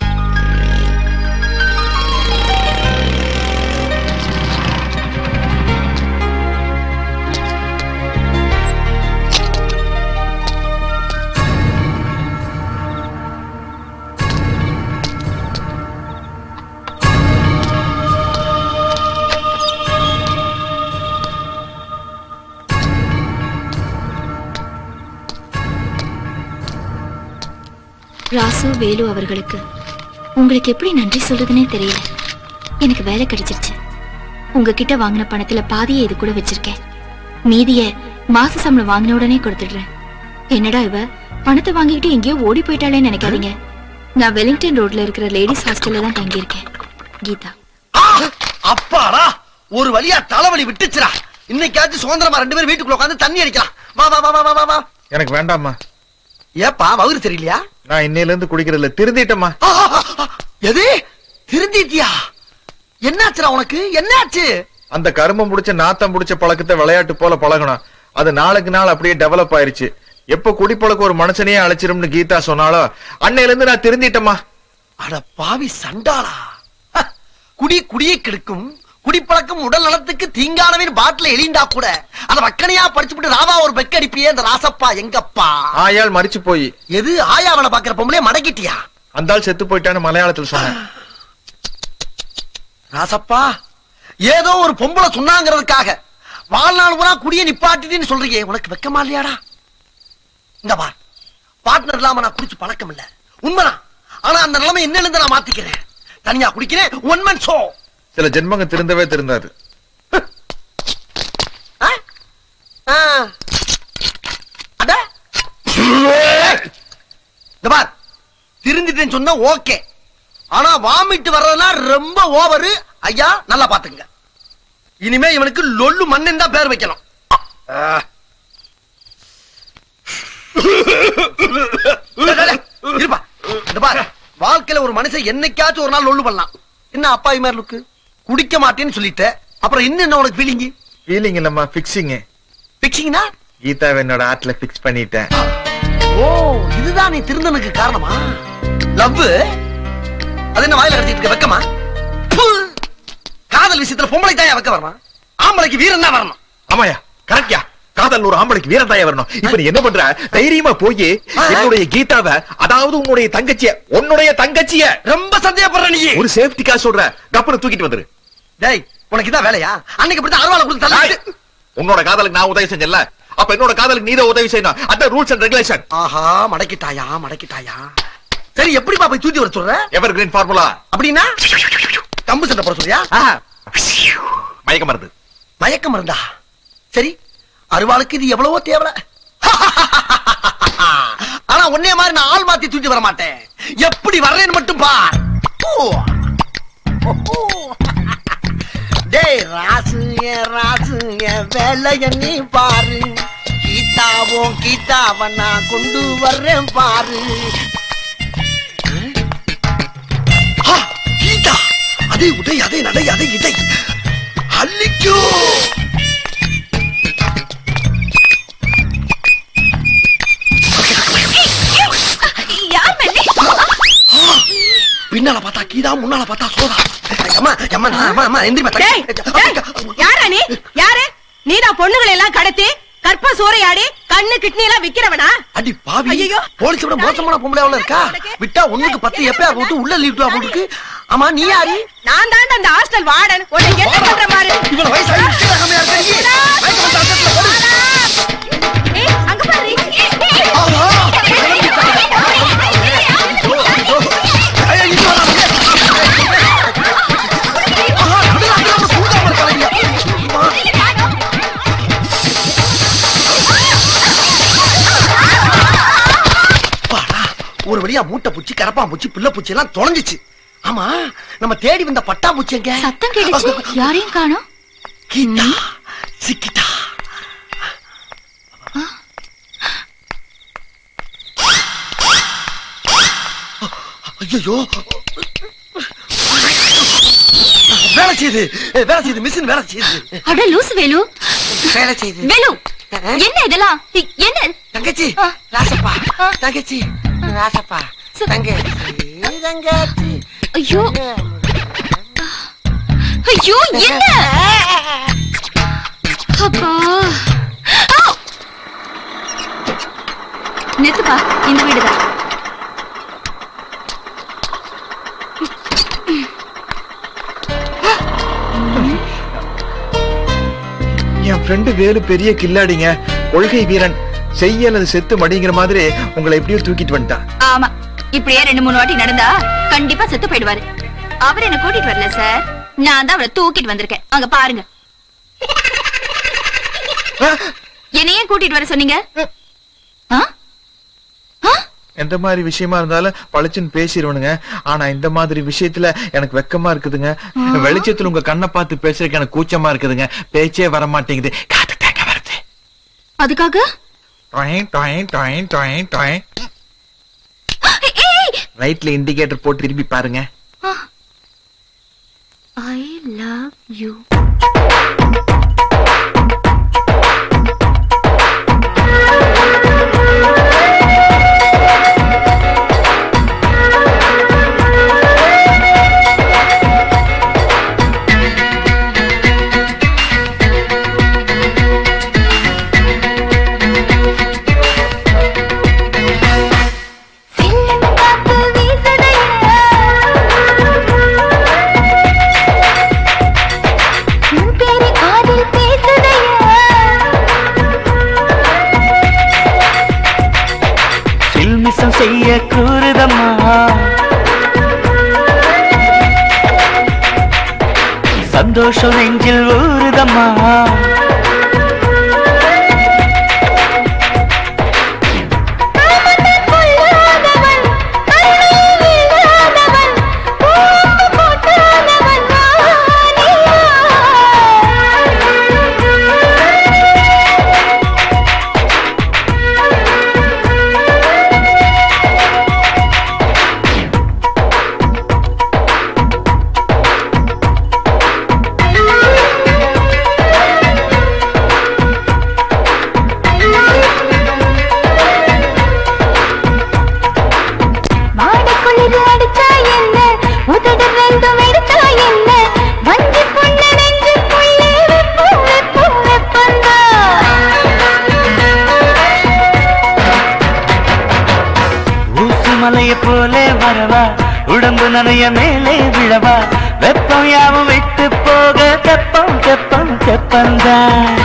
S3: Rasu Velu அவர்களுக்கு உங்களுக்கு எப்படி நன்றி சொல்றதுனே தெரியல எனக்கு வேலை கிடைச்சிருச்சு உங்ககிட்ட வாங்கின பணத்துல பாதியை இது கூட வச்சிருக்கேன் மீதிய மாச சம்பளம் வாங்கின உடனே கொடுத்துடுறேன் என்னடா இவ பணத்தை வாங்கிக்கிட்டு எங்கேயோ ஓடி போயிட்டாளேன்னு நினைக்காதீங்க நான் வெலிங்டன் ரோட்ல இருக்கிற லேடிஸ் ஹாஸ்டல்ல தான் தங்கியிருக்கேன் கீதா
S2: ஆ! அப்பாடா ஒரு வழியா தலைவலி விட்டுச்சுடா இன்னைக்காச்சும் சுதந்திரமா ரெண்டு பேரும் வீட்டுக்குள்ள உட்காந்து தண்ணி அடிக்கலாம் வா வா வா வா வா, வா வா
S1: எனக்கு வேண்டாம்மா
S2: ஏப்பா வவுறு தெரியலையா
S1: நான் இன்னையில இருந்து குடிக்கிறதுல திருந்திட்டேம்மா
S2: ஆ, ஆ, ஆ, எது திருந்திட்டியா என்னாச்சுடா உனக்கு என்னாச்சு
S1: அந்த கருமம் முடிச்ச நாத்தம் முடிச்ச பழக்கத்தை விளையாட்டு போல பழகணும் அது நாளுக்கு நாள் அப்படியே டெவலப் ஆயிருச்சு எப்ப குடிப்பழக்கம் ஒரு மனுஷனையே அழைச்சிரும்னு கீதா சொன்னாலோ அன்னையில இருந்து நான் திருந்திட்டேம்மா
S2: அட பாவி சண்டாளா ஹ, குடி குடியை கெடுக்கும் குடிப்பழக்கம் உடல் நலத்துக்கு தீங்கானவின் பாட்டில எலிண்டா கூட அத வக்கனையா படிச்சுட்டு ராவா ஒரு பெக்க அடிப்பியே அந்த ராசப்பா எங்கப்பா
S1: ஆயாள் மறிச்சு போய்
S2: எது ஆயாவளை பாக்குற பொம்பளே மடக்கிட்டியா
S1: அந்த ஆள் செத்து போயிட்டான்னு மலையாளத்துல சொன்னேன்
S2: ராசப்பா ஏதோ ஒரு பொம்பளை சொன்னாங்கிறதுக்காக வாழ்நாள் பூரா குடிய நிப்பாட்டின்னு சொல்றீங்க உனக்கு வெக்கமா இல்லையாடா இந்த பார் பார்ட்னர் இல்லாம நான் குடிச்சு பழக்கம் இல்ல உண்மைதான் ஆனா அந்த நிலைமை என்னன்னு நான் மாத்திக்கிறேன் தனியா குடிக்கிறேன் ஒன் மன் ஷோ
S1: சில ஜென்மங்க திருந்தவே திருந்தாது
S2: அட இந்த பார் திருந்திட்டேன்னு சொன்னா ஓகே ஆனா வாமிட்டு வர்றதெல்லாம் ரொம்ப ஓவரு ஐயா நல்லா பாத்துங்க இனிமே இவனுக்கு லொல்லு மண்ணன் தான் பேர் வைக்கணும் ஆ. டேய், டேய், டேய், இருப்பா இந்த பார் வாழ்க்கையில ஒரு மனுஷன் என்னைக்காச்சும் ஒரு நாள் லொல்லு பண்ணலாம் என்ன அப்பாவி மாதிரி லுக்கு குடிக்க மாட்டேன்னு சொல்லிட்ட அப்புறம் இன்னும் என்ன உனக்கு ஃபீலிங்
S1: ஃபீலிங் இல்லம்மா பிக்சிங்
S2: பிக்சிங்னா
S1: கீதாவை என்னோட ஆட்ல பிக்ஸ் பண்ணிட்டேன்
S2: ஓ இதுதான் நீ திருந்தனுக்கு காரணமா லவ் அது என்ன வாயில கட்டிட்டு இருக்க வெக்கமா ப்பு! காதல் விஷயத்துல பொம்பளை தாயா வைக்க வரணும் ஆம்பளைக்கு வீரன் தான் வரணும்
S1: ஆமாயா கரெக்ட்யா காதல் ஒரு ஆம்பளைக்கு வீரத்தாய வரணும் இப்ப நீ என்ன பண்ற தைரியமா போய் என்னுடைய கீதாவை அதாவது உன்னுடைய தங்கச்சிய உன்னுடைய தங்கச்சிய
S2: ரொம்ப சந்தேகப்படுற நீ
S1: ஒரு சேஃப்டிக்கா சொல்ற கப்பனை தூக்கிட்டு வந்துரு
S2: டேய் உனக்கு இதான் வேலையா அன்னைக்கு இப்படி அருவாளை கொடுத்து தள்ளி
S1: உன்னோட காதலுக்கு நான் உதவி செஞ்சல அப்ப என்னோட காதலுக்கு நீதான் உதவி செய்யணும் அதான் ரூல்ஸ் அண்ட் ரெகுலேஷன்
S2: ஆஹா மடக்கிட்டாயா மடக்கிட்டாயா சரி எப்படிப்பா போய் தூக்கி வர சொல்ற
S1: எவர் கிரீன் ஃபார்முலா
S2: அப்படின்னா கம்பு சண்டை போட சொல்றியா
S1: மயக்க மருந்து
S2: மயக்கம் இருந்தா சரி அருவாளுக்கு இது எவ்வளவோ தேவல ஆனா உன்னைய மாதிரி நான் ஆள் மாத்தி தூக்கி வர மாட்டேன் எப்படி வர்றேன்னு மட்டும் பார் ஓ. ஓ. டேய் ராசு என் ராசு என் வேலைய நீ பாரு கீதாவும் கீதாவை நான் கொண்டு வர்றேன் பாரு ஆ, கீதா அதே உடை அதே நடை அதே இடை அள்ளிக்கோ
S3: யார் மல்லி
S2: பின்னால பார்த்தா கீதா முன்னால பார்த்தா சோதா அம்மா அம்மா அம்மா அம்மா எந்திரிமா
S6: டேய், டேய், யாரா நீ யாரு நீதான் பொண்ணுங்களை எல்லாம் கடத்தி கற்ப சூறையாடி கண்ணு கிட்னி எல்லாம் விக்கிறவனா
S2: அடி பாவி
S6: ஐயையோ.
S2: போலீஸ் விட மோசமான பொம்பளை அவள இருக்கா விட்டா ஒண்ணுக்கு பத்து எப்பயா போட்டு உள்ள லீவ் போட்டுருக்கு ஆமா நீ யாரு
S6: நான் தான் அந்த ஹாஸ்டல் வார்டன் உன்னை என்ன பண்ற மாதிரி
S2: இவ்வளவு வயசு ஆகி கீழே கம்மியா இருக்க நீ. மயக்கம் வந்து அந்தஸ்துல போடு.
S3: ஏய், அங்க பாரு
S2: ஆஹா. ஐயா, இங்க வராதீங்க. ஆஹா, நடுவுல அங்க நம்ம சூதாம இருக்காங்க. அம்மா. அப்பாடா, ஒரு வழியா மூட்டை பூச்சி கரப்பா பூச்சி பிள்ளை பூச்சி எல்லாம் தொலைஞ்சிச்சு ஆமா நம்ம தேடி வந்த பட்டாம்பூச்சி எங்க
S3: சத்தம் கேட்டுச்சு யாரையும் காணோம்
S2: கீதா சிக்கிட்டா ஐயோ வேலை செய்யுது வேலை செய்யுது மிஷின் வேலை செய்யுது
S3: அட லூசு வேலு
S2: வேலை செய்யுது
S3: வேலு என்ன இதெல்லாம் இ- என்ன
S2: தங்கச்சி
S3: ஆ.
S2: ராசப்பா
S3: ஆ.
S2: தங்கச்சி ராசப்பா
S3: ச-
S2: தங்கச்சி தங்கச்சி
S3: ஐயோ ஐயோ என்ன அப்பா ஆ! நிறுத்துப்பா இந்த வீடுதான்
S1: என் ஃப்ரெண்டு வேலு பெரிய கில்லாடிங்க கொள்கை வீரன் செய்ய அல்லது செத்து மடிங்கிற மாதிரி உங்களை எப்படியோ தூக்கிட்டு வந்துட்டான்
S3: ஆமா இப்படியே ரெண்டு மூணு வாட்டி நடந்தா கண்டிப்பா செத்து போயிடுவாரு அவர் என்ன கூட்டிட்டு வரல சார் நான் தான் அவரை தூக்கிட்டு வந்திருக்கேன் அங்க பாருங்க என்னையே கூட்டிட்டு வர சொன்னீங்க ஆ? ஆ?
S1: எந்த மாதிரி விஷயமா இருந்தாலும் பளிச்சுன்னு பேசிடுவனுங்க ஆனா இந்த மாதிரி விஷயத்துல எனக்கு வெக்கமா இருக்குதுங்க வெளிச்சத்துல உங்க கண்ணை பார்த்து பேசுறதுக்கு எனக்கு கூச்சமா இருக்குதுங்க பேச்சே வர மாட்டேங்குது காத்து தேக்க வருது
S3: அதுக்காக
S1: டொயின், டொயின், டொயின், டொயின், டொயின்.
S3: ஏய்!
S1: ரைட்ல இண்டிகேட்டர் போட்டு திரும்பி பாருங்க
S3: ஐ லவ் யூ
S4: சில்மிசம் செய்ய கூறுதம்மா சந்தோஷம் நெஞ்சில் ஊறுதம்மா
S3: ஆ
S4: மலைய போலே வரவா உடம்பு நனைய மேலே விழவா வெப்பம் யாவும் விட்டு போக தெப்பம் தெப்பம் தெப்பந்தான்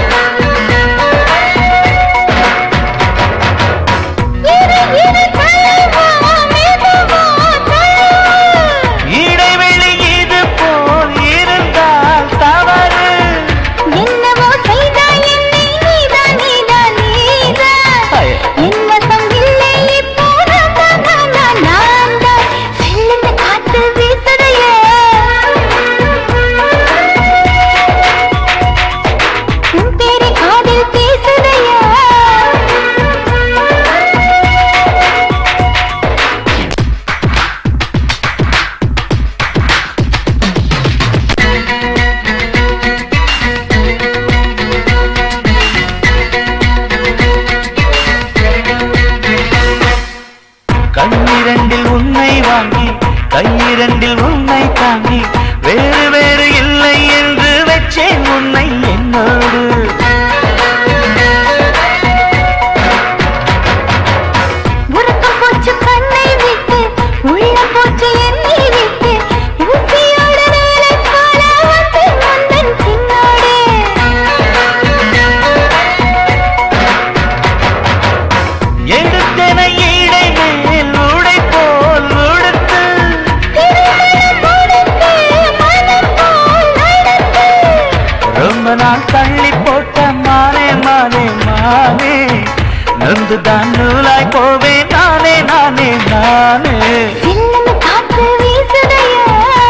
S4: இடைவெளி இது போல் இருந்தால் தவறு
S10: என்னவோ செய்தாய் என்னை நீதான் நீதான் நீதான்
S4: ஐய.
S10: என்னசம் இல்லை இப்போ நான் தான் நான் நான் தான் செல்லுன்னு காத்து வீசுதையே உன் பேரை காதில் பேசுதையே
S4: கண்ணிரண்டில் உன்னை வாங்கி கையிரண்டில் உன்னை தாங்கி வேறு வேறு இல்லை என்று வச்சேன் உன்னை என்னோடு
S10: உறக்கம் போச்சு கண்ணை விட்டு உள்ளம் போச்சு என்னை விட்டு ஊசியோட வேலை போல வந்து வந்தன் பின்னோடு
S4: எடுத்தன ஈடை மேல் உடை போல் உடுத்து ரொம்ப நாள் தள்ளி போட்ட மானே மானே மானே நொந்துதான் நூலாய் போவே நானே நானே நானே
S10: சில்லுன்னு காத்து வீசுதையா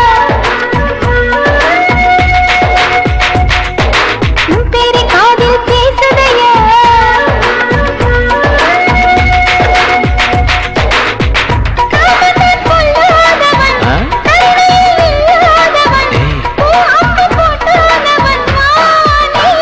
S10: உன் பேரை காதில் பேசுதையா காமத்தில் கொள்ளாதவன்
S4: ஆ?
S10: கருணையில் இல்லாதவன்
S4: ஏய்,
S10: பூ அப்பு போட்டாதவன் வானே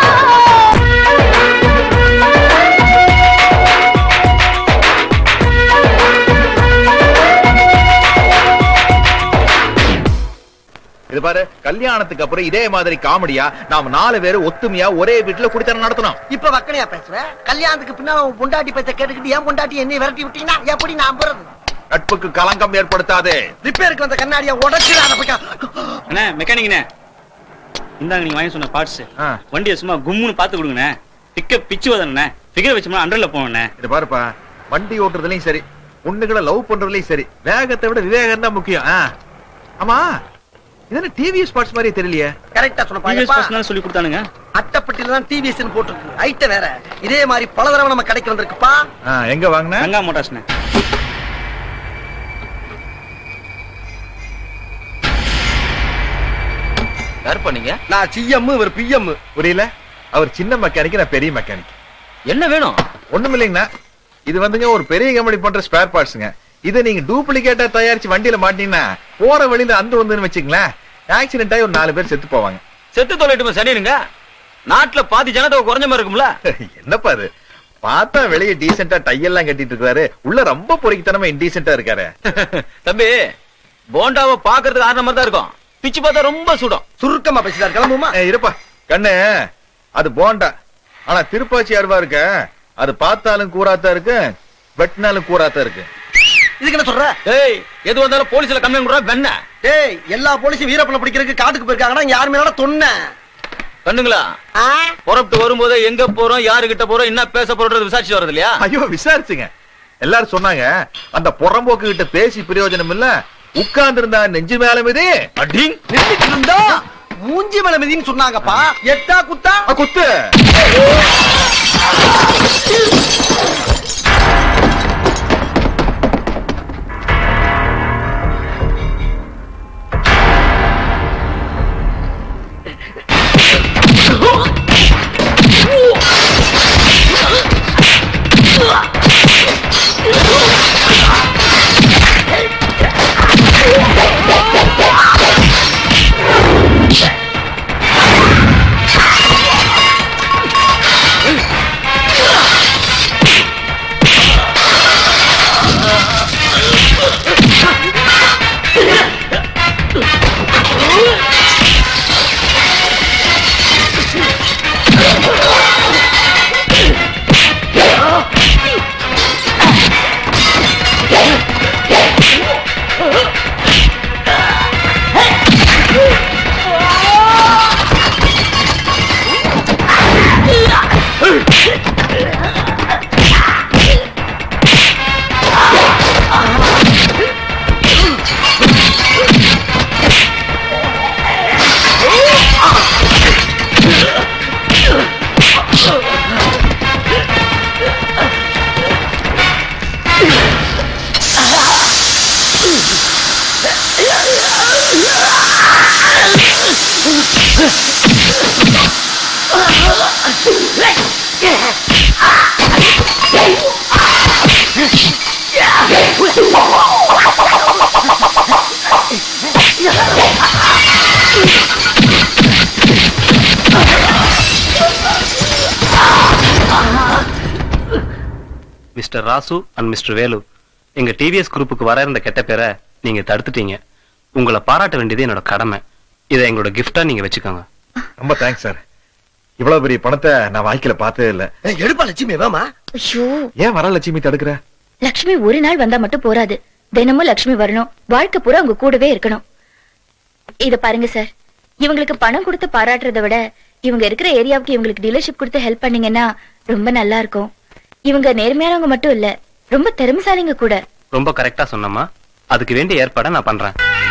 S1: இது பாரு கல்யாணத்துக்கு அப்புறம் இதே மாதிரி காமெடியா நாம நாலு பேரும் ஒத்துமையா ஒரே வீட்டுல குடித்தனம் நடத்தணும்
S2: இப்ப வக்கனையா பேசுற கல்யாணத்துக்கு பின்னால உன் பொண்டாட்டி பேச்ச கேட்டுக்கிட்டு ஏன் பொண்டாட்டி என்னை விரட்டி விட்டீங்கன்னா எப்படி நான் போறது
S1: நட்புக்கு களங்கம் ஏற்படுத்தாதே
S2: ரிப்பேருக்கு வந்த கண்ணாடிய உடச்சு அதை போய்
S8: அண்ணே மெக்கானிக்ண்ணே இந்தாங்க நீங்க வாங்கி சொன்ன பார்ட்ஸ்
S1: ஆ.
S8: வண்டியை சும்மா கும்முன்னு பாத்து கொடுங்கண்ணே பிக்கப் பிச்சு வதண்ணே ஃபிகர் வச்சோம்னா அண்டர்ல போகண்ணே
S1: இது பாருப்பா வண்டி ஓட்டுறதுலயும் சரி பொண்ணுகளை லவ் பண்றதுலயும் சரி வேகத்தை விட விவேகம் தான் முக்கியம் ஆ. ஆமா இது டிவிஎஸ் பார்ட்ஸ் மாதிரி தெரியலையே
S2: கரெக்டா
S8: டிவிஎஸ்
S2: சொன்ன
S8: பர்சனல் சொல்லி கொடுத்தானுங்க
S2: அட்டப்பட்டில தான் டிவிஎஸ் போட்டிருக்கு ஐட்ட வேற இதே மாதிரி பல தடவை நம்ம கடைக்கு வந்திருக்குப்பா
S1: ஆ, எங்க வாங்கின
S8: கங்கா மோட்டார்ஸ்ண்ணே
S7: யார் பண்ணீங்க
S2: நான் சிஎம் இவர் பிஎம்
S1: புரியல அவர் சின்ன மெக்கானிக் நான் பெரிய மெக்கானிக்
S7: என்ன வேணும்
S1: ஒண்ணும் இல்லைங்கண்ணா இது வந்துங்க ஒரு பெரிய கம்பெனி பண்ற ஸ்பேர் பார்ட்ஸ்ங்க இதை நீங்க டூப்ளிகேட்டா தயாரிச்சு வண்டியில மாட்டீங்கன்னா போற வழியில அந்த வந்துன்னு வச்சுங்களேன் ஆக்சிடென்ட் ஆகி ஒரு நாலு பேர் செத்து போவாங்க
S7: செத்து தொலைட்டுமா சனிருங்க நாட்டுல பாதி ஜனத்தொகை குறைஞ்ச மாதிரி இருக்கும்ல
S1: என்னப்பா அது பார்த்தா வெளியே டீசெண்டா டையெல்லாம் கட்டிட்டு இருக்காரு உள்ள ரொம்ப பொறிக்கித்தனமா இன்டீசெண்டா இருக்காரு
S7: தம்பி போண்டாவை பாக்குறதுக்கு ஆடுற மாதிரி தான் இருக்கும் பிச்சு பார்த்தா ரொம்ப சுடும்
S2: சுருக்கமா பேசிட்டார் கிளம்புமா
S1: ஏய், இருப்பா கண்ணு அது போண்டா ஆனா திருப்பாச்சி அருவா இருக்க அது பார்த்தாலும் கூறாத்தா இருக்கு வெட்டினாலும் கூறாத்தா இருக்கு
S2: இதுக்கு என்ன சொல்ற
S7: ஏய் எது வந்தாலும் போலீஸ்ல கம்ப்ளைண்ட் கொடுறா வெண்ண
S2: டேய் எல்லா போலீஸும் வீரப்பனை பிடிக்கிறதுக்கு காட்டுக்கு போயிருக்காங்கன்னா இங்க யாருமே வேணா தொன்ன
S7: கண்ணுங்களா புறப்பட்டு வரும்போது எங்க போறோம் யாரு கிட்ட போறோம் என்ன பேச போறோம் விசாரிச்சு வருது இல்லையா
S1: ஐயோ விசாரிச்சுங்க எல்லாரும் சொன்னாங்க அந்த புறம்போக்கு கிட்ட பேசி பிரயோஜனம் இல்ல உட்கார்ந்து இருந்தா நெஞ்சு மேல மீது
S7: அடிங்
S2: நின்னுட்டு இருந்தா மூஞ்சி மேல மிதின்னு சொன்னாங்கப்பா எட்டா குத்தா
S1: அ, குத்து
S11: mister Rasu and mister Velu எங்க டிவிஎஸ் குரூப்புக்கு வர இருந்த கெட்ட பேரை நீங்க தடுத்துட்டீங்க உங்களை பாராட்ட வேண்டியது என்னோட கடமை இதை எங்களோட கிஃப்டா நீங்க வச்சுக்கோங்க
S1: ரொம்ப தேங்க்ஸ் சார் இவ்வளவு பெரிய பணத்தை நான் வாழ்க்கையில பார்த்ததே இல்ல
S2: எடுப்பா லட்சுமி வேமா
S3: ஐயோ
S1: ஏன் வரலட்சுமி தடுக்கிற
S3: லக்ஷ்மி ஒரு நாள் வந்தா மட்டும் போராது தினமும் லக்ஷ்மி வரணும் வாழ்க்கை பூரா உங்க கூடவே இருக்கணும் இத பாருங்க சார் இவங்களுக்கு பணம் கொடுத்து பாராட்டுறதை விட இவங்க இருக்கிற ஏரியாவுக்கு இவங்களுக்கு டீலர்ஷிப் கொடுத்து ஹெல்ப் பண்ணீங்கன்னா ரொம்ப நல்லா இருக்கும் இவங்க நேர்மையானவங்க மட்டும் இல்ல ரொம்ப திறமைசாலிங்க கூட
S11: ரொம்ப கரெக்டா சொன்னம்மா அதுக்கு வேண்டிய ஏற்பாடை நான் பண்றேன்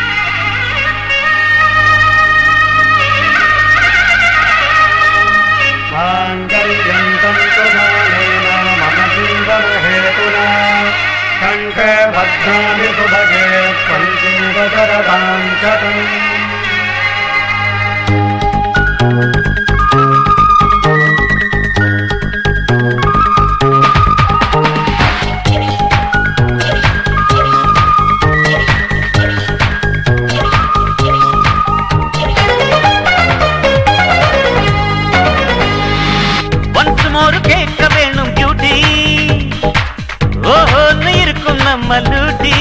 S4: ஒன்ஸ் மோர் கேட்க வேணும் பியூட்டி ஓஹோன்னு இருக்கும் நம்ம லூட்டி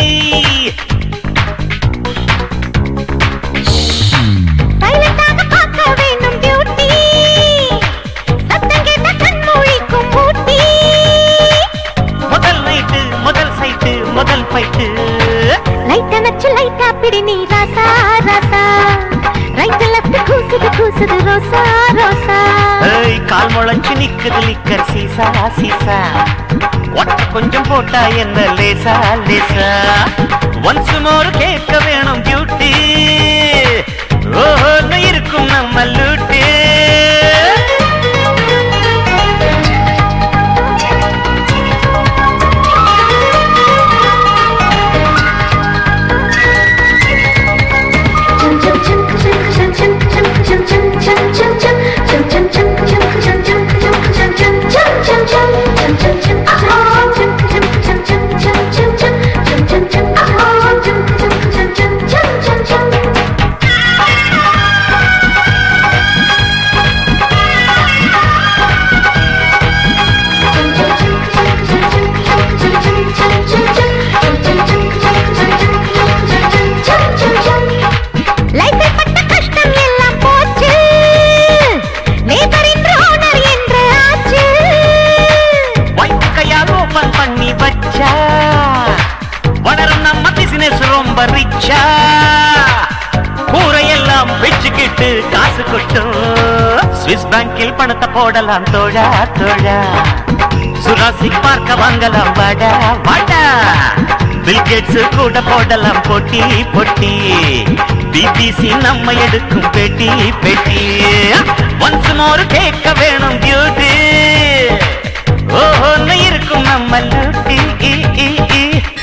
S10: சைலண்டாக பார்க்க வேண்டும் பியூட்டி சத்தம் கேட்ட கண் மூழிக்கும் ஊட்டி
S4: முதல் நைட்டு முதல் சைட்டு முதல் ஃபைட்டு
S10: லைட் அணைச்சு லைட்டா பிடி நீ ராசா ராசா ரைட் லெஃப்ட் கூசுது கூசுது ரோசா ரோசா
S4: ஏய் கால் முளைச்சு நிக்குது லிக்கர் சீசா சீசா ஒட்ட கொஞ்சம் போட்டா என்ன லேசா லேசா ஒன்ஸ் மோர் கேட்க வேணும் பியூட்டி ஓஹோன்னு இருக்கும் நம்ம லூட்டி
S10: லைஃபில் பட்ட கஷ்டம் எல்லாம் போச்சு நேபர் என்று ஓனர் என்று ஆச்சு
S4: வைப்பு கையால் ஓபன் பண்ணி வச்சா வளரும் நம்ம பிசினஸ் ரொம்ப ரிச்சா கூரையெல்லாம் வச்சுக்கிட்டு காசு கொட்டும் ஸ்விஸ் பேங்கில் பணத்தை போடலாம் தோழா தோழா சுராசிக் பார்க்க வாங்கலாம் வாடா வாடா பில்கேட்ஸ் கூட போடலாம் போட்டி போட்டி பிபிசி நம்ம எடுக்கும் பெட்டி பெட்டி ஒன்ஸ் மோர் கேட்க வேணும் பியூட்டி ஓஹோன்னு இருக்கும் நம்ம லூட்டி ஈ, ஈ, ஈ.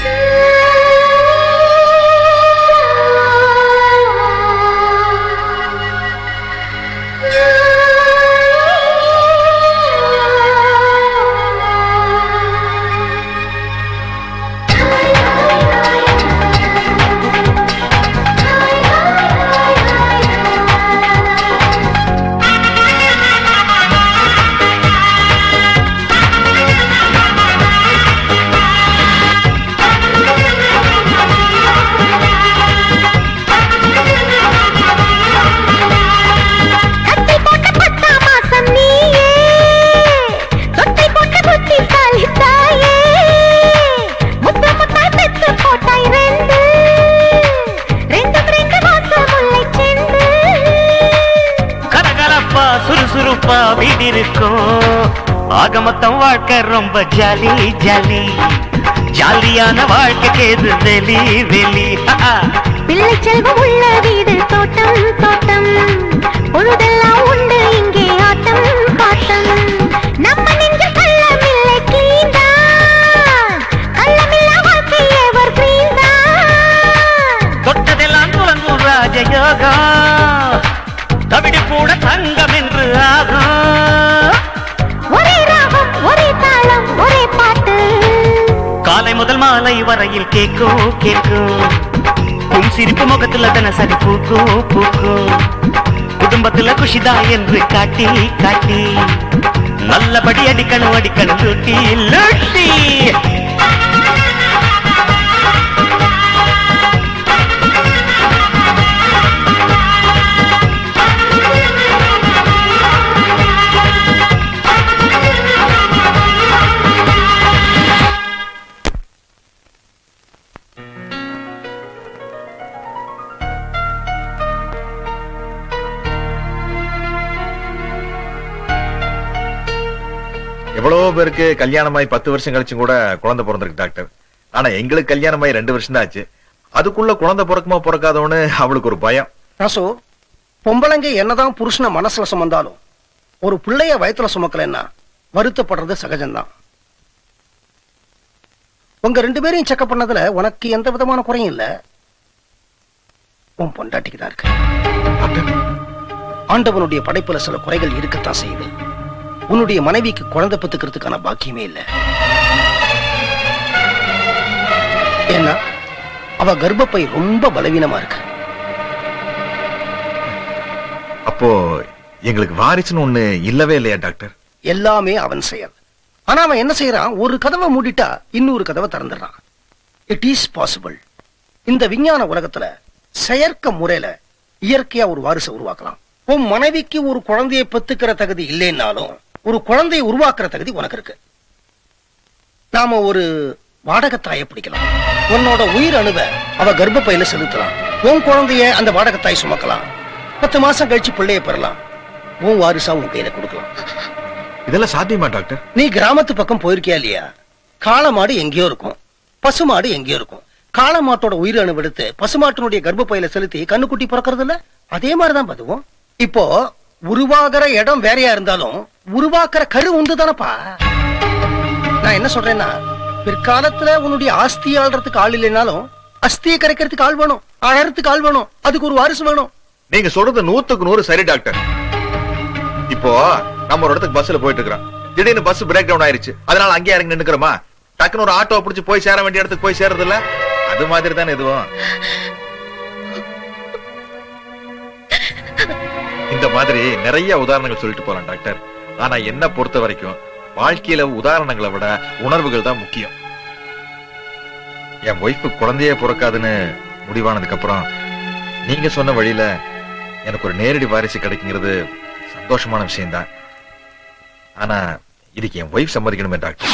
S10: கட்டி போட்ட பத்தாம் மாசம் நீயே தொட்டை போட்ட புத்திசாலி தாயே முத்த முத்தா பெத்து போட்டாய் ரெண்டு ரெண்டும் ரெண்டு மாசம் முல்லை செண்டு
S4: கரகரப்பா சுறுசுறுப்பா வீடு இருக்கும் ஆக மொத்தம் வாழ்க்கை ரொம்ப ஜாலி ஜாலி ஜாலியான வாழ்க்கைக்கு எது வெளி வெளி
S10: பிள்ளை செல்வம் உள்ள வீடு தோட்டம் தோட்டம் பொழுதெல்லாம் உண்டு இங்கே ஆட்டம் பாட்டம் நம்ம நெஞ்சில் கள்ளமில்லை கிளீன் தான் கள்ளமில்லா வாழ்க்கை எவர் கிரீன் தான்
S4: தொட்டதெல்லாம் துலங்கும் ராஜயோகம் தவிடு கூட தங்கம் என்று ஆகும்
S10: ஒரே ராகம் ஒரே தாளம் ஒரே பாட்டு
S4: காலை முதல் மாலை வரையில் கேக்கும் கேக்கும் உன் சிரிப்பு முகத்துல தினசரி பூக்கும் பூக்கும் குடும்பத்துல குஷிதா என்று காட்டி காட்டி
S12: நல்லபடி அடிக்கணும் அடிக்கணும் லூட்டி லூட்டி
S1: எவ்வளவோ பேருக்கு கல்யாணமாயி பத்து வருஷம் கழிச்சும் கூட குழந்தை பிறந்திருக்கு டாக்டர் ஆனா எங்களுக்கு கல்யாணமாயி ரெண்டு வருஷம் தான் ஆச்சு அதுக்குள்ள குழந்தை பிறக்குமா பிறக்காதோன்னு அவளுக்கு ஒரு பயம்
S13: ராசு பொம்பளைங்க என்னதான் புருஷனை மனசுல சுமந்தாலும் ஒரு பிள்ளைய வயத்துல சுமக்கலைன்னா வருத்தப்படுறது சகஜம்தான் உங்க ரெண்டு பேரையும் செக்கப் பண்ணதுல உனக்கு எந்த விதமான குறையும் இல்ல உன் பொண்டாட்டிக்கு தான் இருக்கு ஆண்டவனுடைய படைப்புல சில குறைகள் இருக்கத்தான் செய்யுது உன்னுடைய மனைவிக்கு குழந்தை பெத்துக்கிறதுக்கான பாக்கியமே இல்ல ஏன்னா அவ கர்ப்பப்பை ரொம்ப பலவீனமா இருக்கு
S1: அப்போ எங்களுக்கு வாரிசுன்னு ஒண்ணு இல்லவே இல்லையா டாக்டர்
S13: எல்லாமே அவன் செயல் ஆனா அவன் என்ன செய்யறான் ஒரு கதவை மூடிட்டா இன்னொரு கதவை திறந்துடுறான் இட் இஸ் பாசிபிள் இந்த விஞ்ஞான உலகத்துல செயற்க முறையில இயற்கையா ஒரு வாரிசை உருவாக்கலாம் உன் மனைவிக்கு ஒரு குழந்தையை பெத்துக்கிற தகுதி இல்லைன்னாலும் ஒரு குழந்தையை உருவாக்குற தகுதி உனக்கு இருக்கு நாம ஒரு வாடகத்தாயை பிடிக்கலாம் உன்னோட உயிர் அணுவை அவ கர்ப்பப்பையில செலுத்தலாம் உன் குழந்தைய அந்த வாடகத்தாய் சுமக்கலாம் பத்து மாசம் கழிச்சு பிள்ளைய பெறலாம் உன் வாரிசா உன் கையில கொடுக்கலாம்
S1: இதெல்லாம் சாத்தியமா டாக்டர்
S13: நீ கிராமத்து பக்கம் போயிருக்கியா இல்லையா காளமாடு எங்கேயோ இருக்கும் பசுமாடு எங்கேயோ இருக்கும் காளமாட்டோட உயிர் அணுவெடுத்து பசுமாட்டினுடைய கர்ப்பப்பையில செலுத்தி கண்ணுக்குட்டி பிறக்கிறது இல்ல அதே மாதிரிதான் பதுவும் இப்போ உருவாகிற இடம் வேறையா இருந்தாலும் உருவாக்குற கரு உண்டு தானப்பா நான் என்ன சொல்றேன்னா பிற்காலத்துல உன்னுடைய ஆஸ்தி ஆள்றதுக்கு ஆள் இல்லைனாலும் அஸ்தியை கரைக்கிறதுக்கு ஆள் வேணும் அழறதுக்கு ஆள் வேணும் அதுக்கு ஒரு வாரிசு வேணும்
S1: நீங்க சொல்றது நூத்துக்கு நூறு சரி டாக்டர் இப்போ நம்ம ஒரு இடத்துக்கு பஸ்ல போயிட்டு இருக்கிறோம் திடீர்னு பஸ் பிரேக் டவுன் ஆயிருச்சு அதனால அங்கேயே இறங்கி நின்னுக்கிறோமா டக்குன்னு ஒரு ஆட்டோ பிடிச்சு போய் சேர வேண்டிய இடத்துக்கு போய் சேர்றது இல்ல அது மாதிரி தானே இதுவும் இந்த மாதிரி நிறைய உதாரணங்கள் சொல்லிட்டு போலாம் டாக்டர் ஆனா என்ன பொறுத்த வரைக்கும் வாழ்க்கையில உதாரணங்களை விட உணர்வுகள் தான் முக்கியம் என் ஒய்ஃபு குழந்தையே பிறக்காதுன்னு முடிவானதுக்கு அப்புறம் நீங்க சொன்ன வழியில எனக்கு ஒரு நேரடி வாரிசு கிடைக்குங்கிறது சந்தோஷமான விஷயம்தான் ஆனா இதுக்கு என் ஒய்ஃப் சம்மதிக்கணுமே டாக்டர்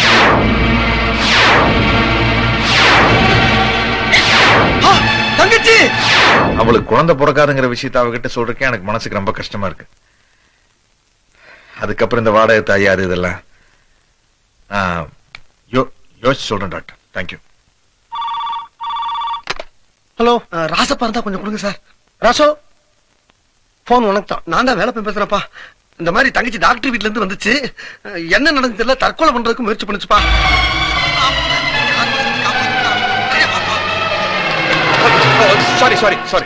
S2: தங்கச்சி
S1: அவளுக்கு குழந்தை பிறக்காதுங்கிற விஷயத்த அவகிட்ட சொல்றதுக்கே எனக்கு மனசுக்கு ரொம்ப கஷ்டமா இருக்கு அதுக்கப்புறம் இந்த வாடகை தாய் அது இதெல்லாம் ஆஹ், யோ யோசிச்சு சொல்றேன் டாக்டர் தேங்க்யூ
S13: ஹலோ ராசப்பா இருந்தா கொஞ்சம் கொடுங்க சார் ராசோ போன் உனக்கு தான்
S2: நான் தான் வேலை போய் பேசுறேன்ப்பா இந்த மாதிரி தங்கச்சி டாக்டர் வீட்ல இருந்து வந்துச்சு அஹ், என்ன நடந்து தெரியல தற்கொலை பண்றதுக்கு முயற்சி பண்ணுச்சுப்பா
S1: சாரி சாரி சாரி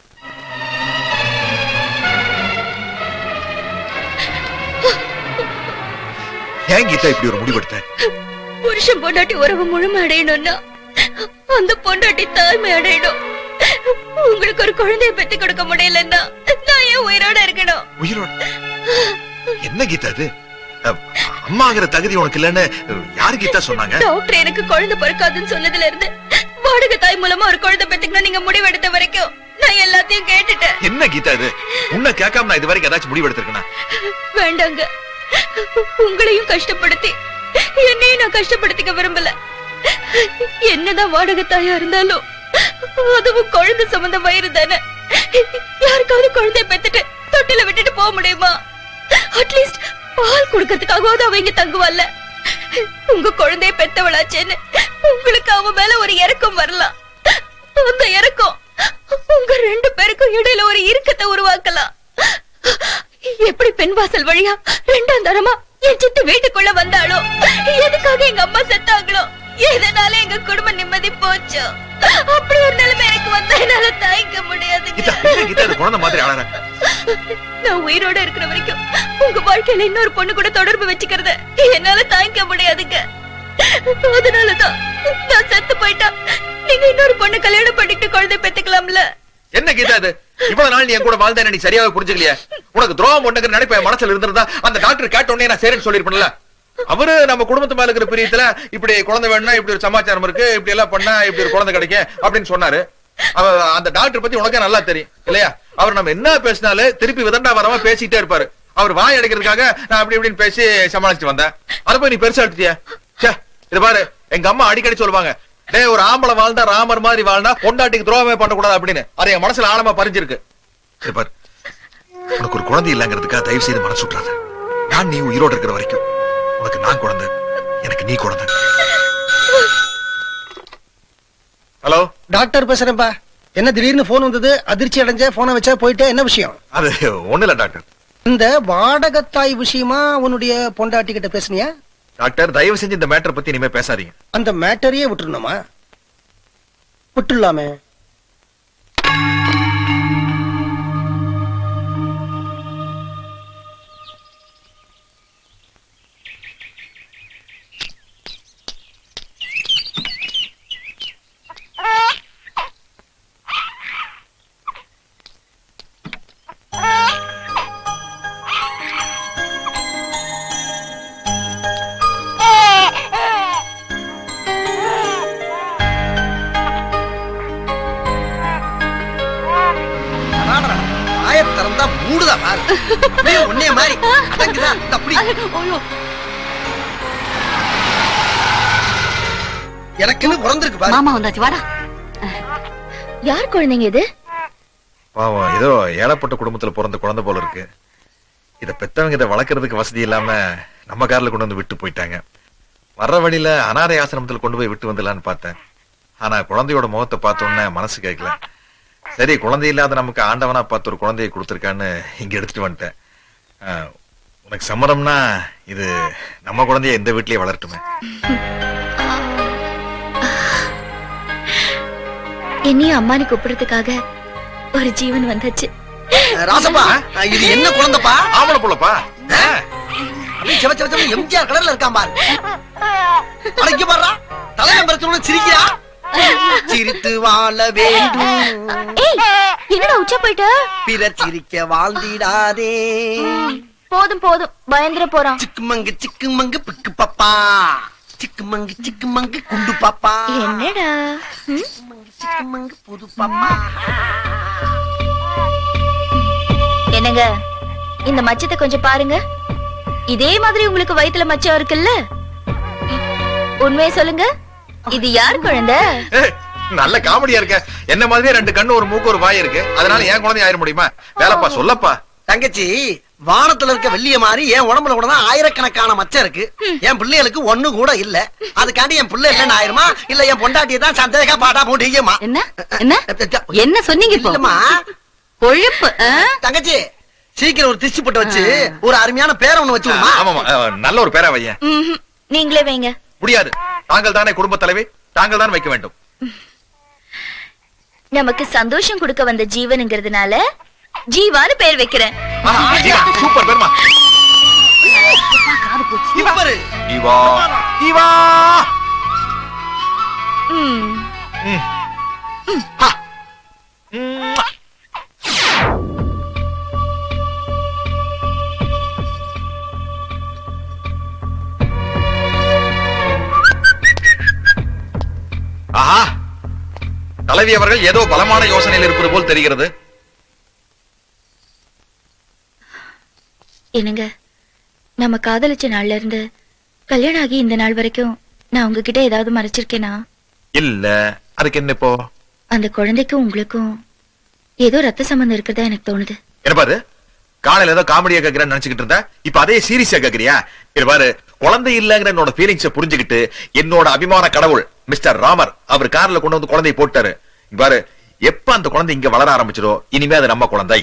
S1: ஏன் கீதா இப்படி ஒரு முடிவெடுத்த
S3: புருஷன் பொண்டாட்டி உறவு முழுமை அடையணும்னா அந்த பொண்டாட்டி தாய்மை அடையணும் உங்களுக்கு ஒரு குழந்தைய பெத்து கொடுக்க முடியலன்னா நான் ஏன் உயிரோட இருக்கணும்
S1: உயிரோட என்ன கீதா இது அஹ், அம்மாங்கிற தகுதி உனக்கு இல்லைன்னு யாரு கீதா சொன்னாங்க
S3: டாக்டர் எனக்கு குழந்தை பிறக்காதுன்னு சொன்னதுல இருந்து வாடகை தாய் மூலமா ஒரு குழந்தை பெத்துக்கணும் நீங்க முடிவெடுத்த வரைக்கும் நான் எல்லாத்தையும் கேட்டுட்டேன்
S1: என்ன கீதா இது உன்னை கேட்காம நான் இது வரைக்கும் ஏதாச்சும் முடிவெடுத்திருக்கேனா
S3: வேண்டாங்க உங்களையும் கஷ்டப்படுத்தி என்னையும் நான் கஷ்டப்படுத்திக்க விரும்பல என்னதான் வாடகை தாயா இருந்தாலும் அதுவும் குழந்தை சம்பந்த வயிறு தானே யாருக்காவது குழந்தைய பெத்துட்டு தொட்டில விட்டுட்டு போக முடியுமா அட்லீஸ்ட் பால் கொடுக்கறதுக்காகவாவது அவ இங்க தங்குவாள்ல உங்க குழந்தைய பெத்தவளாச்சேன்னு உங்களுக்கு அவ மேல ஒரு இறக்கம் வரலாம் அந்த இறக்கம் உங்க ரெண்டு பேருக்கும் இடையில ஒரு இறுக்கத்தை உருவாக்கலாம் எப்படி பெண் வாசல் வழியா ரெண்டாம் தரமா என் சித்து வீட்டுக்குள்ள வந்தாளோ எதுக்காக எங்க அம்மா செத்தாங்களோ எதனால எங்க குடும்ப நிம்மதி போச்சோ அப்படி ஒரு நிலைமை எனக்கு வந்தா என்னால தாங்கிக்க முடியாதுங்க
S1: கீதா என்ன கீதா இது குழந்தை மாதிரி அழற
S3: நான் உயிரோட இருக்கிற வரைக்கும் உங்க வாழ்க்கையில இன்னொரு பொண்ணு கூட தொடர்பு வச்சுக்கிறத என்னால தாங்கிக்க முடியாதுங்க அதனாலதான் நான் செத்து போயிட்டா நீங்க இன்னொரு பொண்ணு கல்யாணம் பண்ணிட்டு குழந்தை பெத்துக்கலாம்ல
S1: என்ன கீதா இது இவ்வளவு நாள் நீ என் கூட வாழ்ந்தேன் நீ சரியாவே புரிஞ்சுக்கலையே உனக்கு துரோகம் ஒண்ணுங்கிற நினைப்பு என் மனசுல இருந்திருந்தா அந்த டாக்டர் கேட்ட உடனே நான் சரின்னு சொல்லிருப்பேன்ல அவரு நம்ம குடும்பத்து மேல இருக்கிற பிரியத்துல இப்படி குழந்தை வேணும்னா இப்படி ஒரு சமாச்சாரம் இருக்கு இப்படி எல்லாம் பண்ணா இப்படி ஒரு குழந்தை கிடைக்கும் அப்படின்னு சொன்னாரு அவ அந்த டாக்டர் பத்தி உனக்கே நல்லா தெரியும் இல்லையா அவர் நம்ம என்ன பேசினாலும் திருப்பி விதண்டா வரமா பேசிட்டே இருப்பாரு அவர் வாய் அடைக்கிறதுக்காக நான் அப்படி இப்படின்னு பேசி சமாளிச்சு வந்தேன் அதை போய் நீ பெருசா எடுத்தியா ச்சே, இது பாரு எங்க அம்மா அடிக்கடி சொல்லுவாங்க டேய் ஒரு ஆம்பளை வாழ்ந்தா ராமர் மாதிரி வாழ்ந்தா பொண்டாட்டிக்கு துரோகமே பண்ணக்கூடாது அப்படின்னு அது என் மனசுல ஆழமா பறிஞ்சிருக்கு இது பாரு உனக்கு ஒரு குழந்தை இல்லங்கிறதுக்காக தயவு செய்து மனசு விட்டுறாத நான் நீ உயிரோட இருக்கிற வரைக்கும் உனக்கு நான் குழந்தை எனக்கு நீ குழந்தை ஹலோ
S13: டாக்டர் பேசுறேன்ப்பா என்ன திடீர்னு போன் வந்தது அதிர்ச்சி அடைஞ்ச போனை வச்சா போயிட்டே என்ன விஷயம்
S1: அது ஒண்ணு இல்ல டாக்டர்
S13: இந்த வாடகத்தாய் விஷயமா உன்னுடைய பொண்டாட்டி கிட்ட பேசுனியா
S1: டாக்டர் தயவு செஞ்சு இந்த மேட்டர் பத்தி இனிமே பேசாதீங்க
S13: அந்த மேட்டரையே விட்டுருணுமா விட்டுலாமே ஆய திறந்தா மூடுதா பாரு அப்படியே உன்னைய மாதிரி அடங்குதா இந்த அப்படி எனக்குன்னு பிறந்திருக்கு பாரு
S5: மாமா வந்தாச்சு வாடா
S3: யார் குழந்தைங்க இது
S1: பாவம் ஏதோ ஏழப்பட்ட குடும்பத்துல பிறந்த குழந்தை போல இருக்கு இத பெத்தவங்க இதை வளர்க்கறதுக்கு வசதி இல்லாம நம்ம கார்ல கொண்டு வந்து விட்டு போயிட்டாங்க வர்ற வழியில அனாதை ஆசிரமத்துல கொண்டு போய் விட்டு வந்துடலான்னு பார்த்தேன் ஆனா குழந்தையோட முகத்தை பார்த்த உடனே மனசு கேட்கல சரி குழந்தை இல்லாத நமக்கு ஆண்டவனா பார்த்து ஒரு குழந்தையை கொடுத்துருக்கான்னு இங்க எடுத்துட்டு வந்துட்டேன் ஆஹ், உனக்கு சம்மதம்னா இது நம்ம குழந்தைய எந்த வீட்லயே வளரட்டுமே
S3: என்னையும் அம்மானி கூப்பிடுறதுக்காக ஒரு ஜீவன் வந்துச்சு
S13: ராசப்பா இது என்ன குழந்தைப்பா
S1: ஆம்பளை புள்ளப்பா
S13: அப்படியே சிவ சிவ சிவ எம்ஜிஆர் கலர்ல இருக்கான் பாரு அடக்கி பாடுறா தலைவன் பிரச்சனை சிரிக்கிறா சிரித்து வாழ வேண்டும்
S3: ஏய் என்னடா உச்ச போயிட்ட
S13: பிறர் சிரிக்க வாழ்ந்திடாதே
S3: போதும் போதும் பயந்துட போறான்
S13: சிக்குமங்கு சிக்குமங்கு பிக்கு பாப்பா சிக்குமங்கு சிக்குமங்கு குண்டு பாப்பா
S3: என்னடா ம்?
S13: சிக்குமங்கு புது பாப்பா
S3: என்னங்க இந்த மச்சத்தை கொஞ்சம் பாருங்க இதே மாதிரி உங்களுக்கு வயித்துல மச்சம் இருக்குல்ல உண்மையை சொல்லுங்க இது யார் குழந்தை
S1: ஏய், நல்ல காமெடியா இருக்க என்ன மாதிரியே ரெண்டு கண்ணு ஒரு மூக்கு ஒரு வாய் இருக்கு அதனால என் குழந்தை ஆயிட முடியுமா வேலைப்பா சொல்லப்பா
S13: தங்கச்சி வானத்துல இருக்க வெள்ளிய மாதிரி என் உடம்புல கூட தான் ஆயிரக்கணக்கான மச்சம் இருக்கு என் பிள்ளைகளுக்கு ஒண்ணு கூட இல்ல அதுக்காண்டி என் பிள்ளை இல்லைன்னு ஆயிருமா இல்ல என் பொண்டாட்டியை தான் சந்தேக பாடா முடியுமா
S5: என்ன என்ன என்ன சொன்னீங்க இப்போ
S13: இல்லம்மா
S5: கொழுப்பு ஆ?
S13: தங்கச்சி சீக்கிரம் ஒரு திச்சு போட்டு வச்சு ஒரு அருமையான பேரை ஒண்ணு வச்சுமா
S1: ஆமாமா அஹ், நல்ல ஒரு பேரா வையன்
S3: ம்ஹும். நீங்களே வைங்க
S1: முடியாது தாங்கள் தானே குடும்ப தலைவி தாங்கள் தான் வைக்க வேண்டும்
S3: நமக்கு சந்தோஷம் கொடுக்க வந்த ஜீவனுங்கிறதுனால ஜீவான்னு பேர் வைக்கிறேன்
S1: ஆஹா, ஜீவா, சூப்பர் பேருமா
S13: சூப்பர்
S1: இவா இவா
S3: ம்.
S1: ம்.
S3: ம்.
S1: ம்ம். ஆஹா தலைவி அவர்கள் ஏதோ பலமான யோசனையில் இருப்பது போல் தெரிகிறது
S3: என்னங்க நம்ம காதலிச்ச நாள்ல இருந்து கல்யாணம் ஆகி இந்த நாள் வரைக்கும் நான் உங்ககிட்ட ஏதாவது மறைச்சிருக்கேனா
S1: இல்ல அதுக்கு என்ன இப்போ
S3: அந்த குழந்தைக்கும் உங்களுக்கும் ஏதோ ரத்த சம்பந்தம் இருக்கிறதா எனக்கு தோணுது
S1: என்ன பாரு காலையில ஏதோ காமெடியா கேக்குறேன்னு நினைச்சுக்கிட்டு இருந்தா இப்ப அதே சீரியஸா கேக்குறியா இது பாரு குழந்தை இல்லங்கிற என்னோட ஃபீலிங்ஸ புரிஞ்சுக்கிட்டு என்னோட அபிமான கடவுள் மிஸ்டர் ராமர் அவர் கார்ல கொண்டு வந்து குழந்தையை போட்டாரு இங்க பாரு எப்ப அந்த குழந்தை இங்க வளர ஆரம்பிச்சிடோ இனிமே அது நம்ம குழந்தை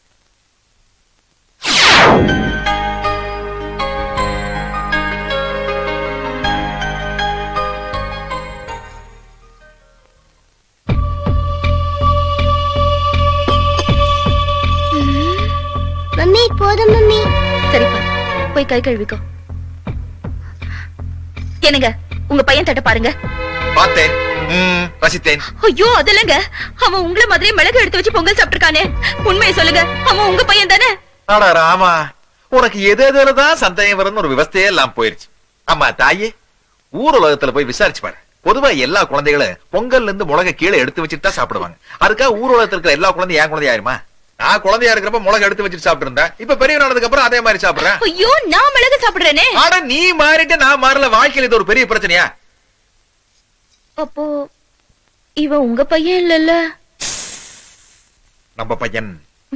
S10: மம்மி போதும் மம்மி
S3: சரிப்பா போய் கை கழுவிக்கோ என்னங்க உங்க பையன் தட்ட பாருங்க
S1: பார்த்தேன் ம், ரசித்தேன்
S3: ஐயோ அதெல்லங்க அவன் உங்கள மாதிரியே மிளகு எடுத்து வச்சு பொங்கல் சாப்பிட்டிருக்கானே உண்மையை சொல்லுங்க அவன் உங்க பையன் தானே
S1: அட ராமா உனக்கு எது எதுலதான் சந்தேகம் வரும்னு ஒரு விவஸ்தையே எல்லாம் போயிருச்சு ஆமா தாயே ஊர் உலகத்துல போய் விசாரிச்சு பாரு பொதுவா எல்லா குழந்தைகளும் பொங்கல்ல இருந்து முளக கீழே எடுத்து வச்சுட்டு தான் சாப்பிடுவாங்க அதுக்காக ஊர் உலகத்துல இருக்கிற எல்லா குழந்தையும் என் குழந்தை ஆயிருமா நான் குழந்தையா இருக்கிறப்ப முளக எடுத்து வச்சுட்டு சாப்பிட்டு இருந்தேன் இப்ப பெரியவனானதுக்கு அப்புறம் அதே மாதிரி சாப்பிடுறேன்
S3: ஐயோ நான் மிளகு சாப்பிடுறேனே
S1: ஆனா நீ மாறிட்டு நான் மாறல வாழ்க்கையில இது ஒரு பெரிய பிரச்சனையா
S3: அப்போ இவன் உங்க பையன் இல்லல்ல
S1: நம்ம பையன்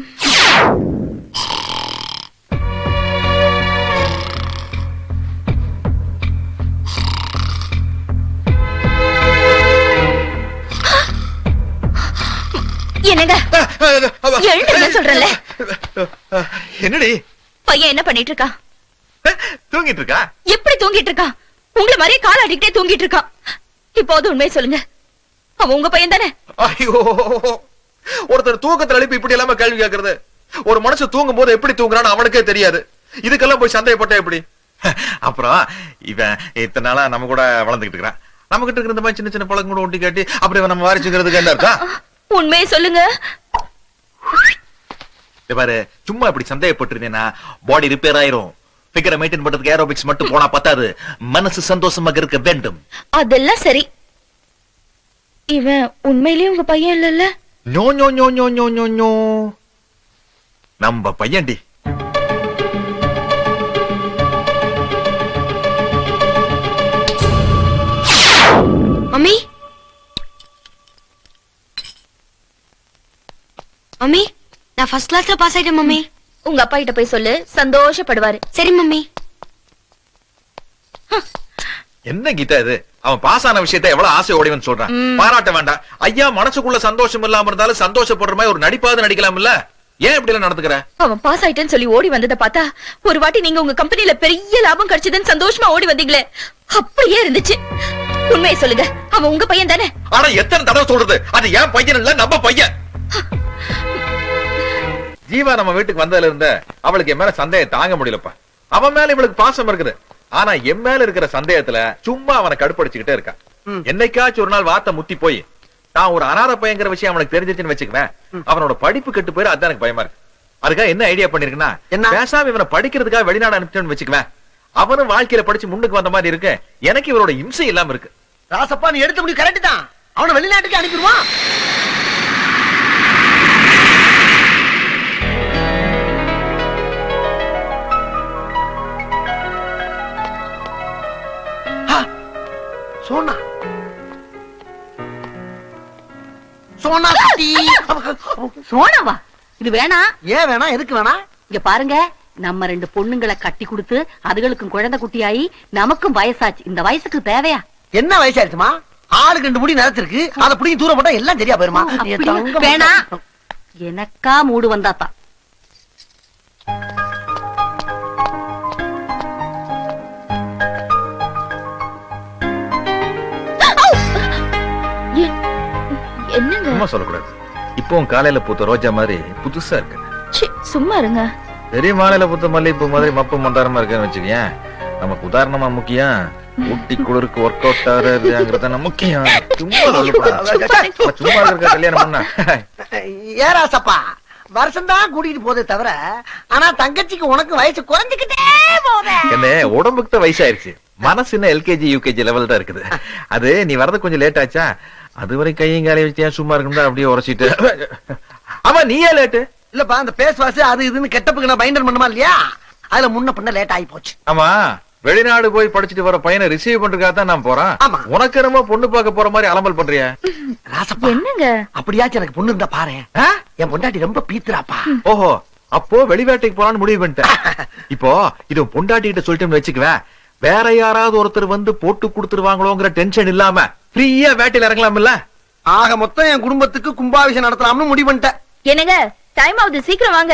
S3: என்னங்க எழுந்துங்க சொல்றேன்ல
S1: என்னடி
S3: பையன் என்ன பண்ணிட்டு இருக்கான்
S1: தூங்கிட்டு இருக்கா
S3: எப்படி தூங்கிட்டு இருக்கான் உங்களை மாதிரியே கால் ஆடிக்கிட்டே தூங்கிட்டு இருக்கான் இப்போது உண்மையை சொல்லுங்க அவன் உங்க பையன் தானே
S1: ஐயோ ஒருத்தர் தூக்கத்துல எழுப்பி இப்படி எல்லாமே கேள்வி கேக்குறது ஒரு மனுஷன் தூங்கும் போது எப்படி தூங்குறான்னு அவனுக்கே தெரியாது இதுக்கெல்லாம் போய் சந்தேகப்பட்ட எப்படி அப்புறம் இவன் இத்தனை நாளா நம்ம கூட வளர்ந்துகிட்டு இருக்கிறான் நம்ம கிட்ட இருக்கிற இந்த மாதிரி சின்ன சின்ன பழக்கம் கூட ஒட்டி காட்டி அப்படி இவன் நம்ம வாரிச்சுக்கிறதுக்கு என்ன இருக்கா
S3: உண்மையை சொல்லுங்க
S1: இத பாரு சும்மா இப்படி சந்தேகப்பட்டிருந்தேன்னா பாடி ரிப்பேர் ஆயிரும் ஃபிகரை மெயின்டைன் பண்றதுக்கு ஏரோபிக்ஸ் மட்டும் போனா பத்தாது மனசு சந்தோஷமாக இருக்க வேண்டும்
S3: அதெல்லாம் சரி இவன் உண்மையிலேயே உங்க பையன் இல்லல்ல
S1: no no no no no no no நம்ம பையன்டி
S14: மம்மி மம்மி நான் ஃபர்ஸ்ட் கிளாஸ்ல பாஸ் ஆயிட்டேன் மம்மி
S3: உங்க அப்பா கிட்ட போய் சொல்லு சந்தோஷப்படுவாரு
S14: சரி மம்மி
S1: என்ன கீதா இது அவன் பாஸ் ஆன விஷயத்தை எவ்வளவு ஆசை ஓடிவன் சொல்றான்
S3: ம்.
S1: பாராட்ட வேண்டாம் ஐயா மனசுக்குள்ள சந்தோஷம் இல்லாம இருந்தாலும் சந்தோஷப்படுற மாதிரி ஒரு நடிப்பாவது நடிக்கலாம் இல்ல ஏன் இப்படி எல்லாம் நடந்துக்கிற
S3: அவன் பாஸ் ஆயிட்டேன்னு சொல்லி ஓடி வந்ததை பார்த்தா ஒரு வாட்டி நீங்க உங்க கம்பெனில பெரிய லாபம் கிடைச்சதுன்னு சந்தோஷமா ஓடி வந்தீங்களே அப்படியே இருந்துச்சு உண்மையை சொல்லுங்க அவன் உங்க பையன் தானே
S1: ஆனா எத்தனை தடவை சொல்றது அது ஏன் பையன் இல்ல நம்ம பையன் ஜீவா நம்ம வீட்டுக்கு வந்ததுல இருந்த அவளுக்கு என் மேல சந்தேகம் தாங்க முடியலப்பா அவன் மேல இவளுக்கு பாசம் இருக்குது ஆனா என் மேல இருக்கிற சந்தேகத்துல சும்மா அவனை கடுப்படிச்சுக்கிட்டே இருக்கா என்னைக்காச்சும் ஒரு நாள் வார்த்தை முத்தி போய் நான் ஒரு அனாதை பையங்கிற விஷயம் அவனுக்கு தெரிஞ்சிச்சுன்னு வச்சுக்குவேன் அவனோட படிப்பு கெட்டு போயிரு அதான் எனக்கு பயமா இருக்கு அதுக்காக என்ன ஐடியா பண்ணிருக்குன்னா என்ன பேசாம இவனை படிக்கிறதுக்காக வெளிநாடு அனுப்பிச்சோன்னு வச்சுக்குவேன் அவனும் வாழ்க்கையில படிச்சு முன்னுக்கு வந்த மாதிரி இருக்கு எனக்கு இவரோட இம்சை இல்லாம இருக்கு
S2: ராசப்பா நீ எடுத்த முடிவு கரெக்ட் தான் அவனை வெளிநாட்டுக்கு அனுப்பிடுவான் ஆ, சோனா சோனா குட்டி
S5: சோனாவா இது வேணா
S2: ஏன் வேணா எதுக்கு வேணா
S5: இங்க பாருங்க நம்ம ரெண்டு பொண்ணுங்களை கட்டி கொடுத்து அதுகளுக்கும் குழந்தை குட்டியாயி நமக்கும் வயசாச்சு இந்த வயசுக்கு தேவையா
S2: என்ன வயசாயிருச்சுமா ஆளுக்கு ரெண்டு முடி நிறத்திருக்கு அதை பிடிங்கி தூரம் போட்டா எல்லாம் சரியா போயிருமா நீ
S5: அப்படியா?
S2: தங்கம்
S5: வேணா எனக்கா மூடு வந்தாத்தான்
S3: என்னங்க
S1: சும்மா சொல்லக்கூடாது இப்பவும் காலையில பூத்த ரோஜா மாதிரி புதுசா இருக்கு
S3: சி, சும்மா இருங்க
S1: பெரிய மாலையில பூத்த மல்லிகைப்பூ மாதிரி மப்பு மந்தாரமா இருக்குன்னு வச்சுக்கேன் நமக்கு உதாரணமா முக்கியம் ஊட்டி குளிருக்கு ஒர்க் அவுட் ஆகுறதுங்கிறது முக்கியம் சும்மா சொல்லக்கூடாது சும்மா இருக்க கல்யாணம் பண்ணா
S2: ஏராசப்பா வருஷம் தான் கூட்டிட்டு போதே தவிர ஆனா தங்கச்சிக்கு உனக்கு வயசு குறைஞ்சுக்கிட்டே போதே
S1: என்ன உடம்புக்கு தான் வயசாயிருச்சு மனசு இன்னும் எல்கேஜி யூகேஜி லெவல் தான் இருக்குது அது நீ வரது கொஞ்சம் லேட் ஆச்சா அது வரை கையும் காலையும் வச்சு ஏன் சும்மா இருக்கணும் அப்படியே உரைச்சிட்டு ஆமா நீ ஏன் லேட்டு
S2: இல்லப்பா அந்த பேஸ் வாசி அது இதுன்னு கெட்டப்புக்கு நான் பைண்டர் பண்ணுமா இல்லையா அதுல முன்ன பின்ன லேட் ஆகி போச்சு
S1: ஆமா வெளிநாடு போய் படிச்சுட்டு வர பையனை ரிசீவ் பண்றதுக்காக தான் நான் போறேன் உனக்கு என்னமோ பொண்ணு பார்க்க போற மாதிரி அலம்பல் பண்றிய
S2: ராசப்பா
S3: என்னங்க
S2: அப்படியாச்சும் எனக்கு பொண்ணு இருந்தா பாரு என் பொண்டாட்டி ரொம்ப பீத்துறாப்பா
S1: ஓஹோ அப்போ வெளிவேட்டைக்கு போலான்னு முடிவு பண்ணிட்டேன் இப்போ இது பொண்டாட்டி கிட்ட சொல்லிட்டேன்னு வச்சுக்குவேன் வேற யாராவது ஒருத்தர் வந்து போட்டு கொடுத்துருவாங்களோங்கிற டென்ஷன் இல்லாம ஃப்ரீயா வேட்டையில இறங்கலாம்ல
S2: ஆக மொத்தம் என் குடும்பத்துக்கு கும்பாபிஷேகம் நடத்தலாம்னு முடிவு பண்ணிட்டேன்
S3: என்னங்க டைம் ஆகுது சீக்கிரம் வாங்க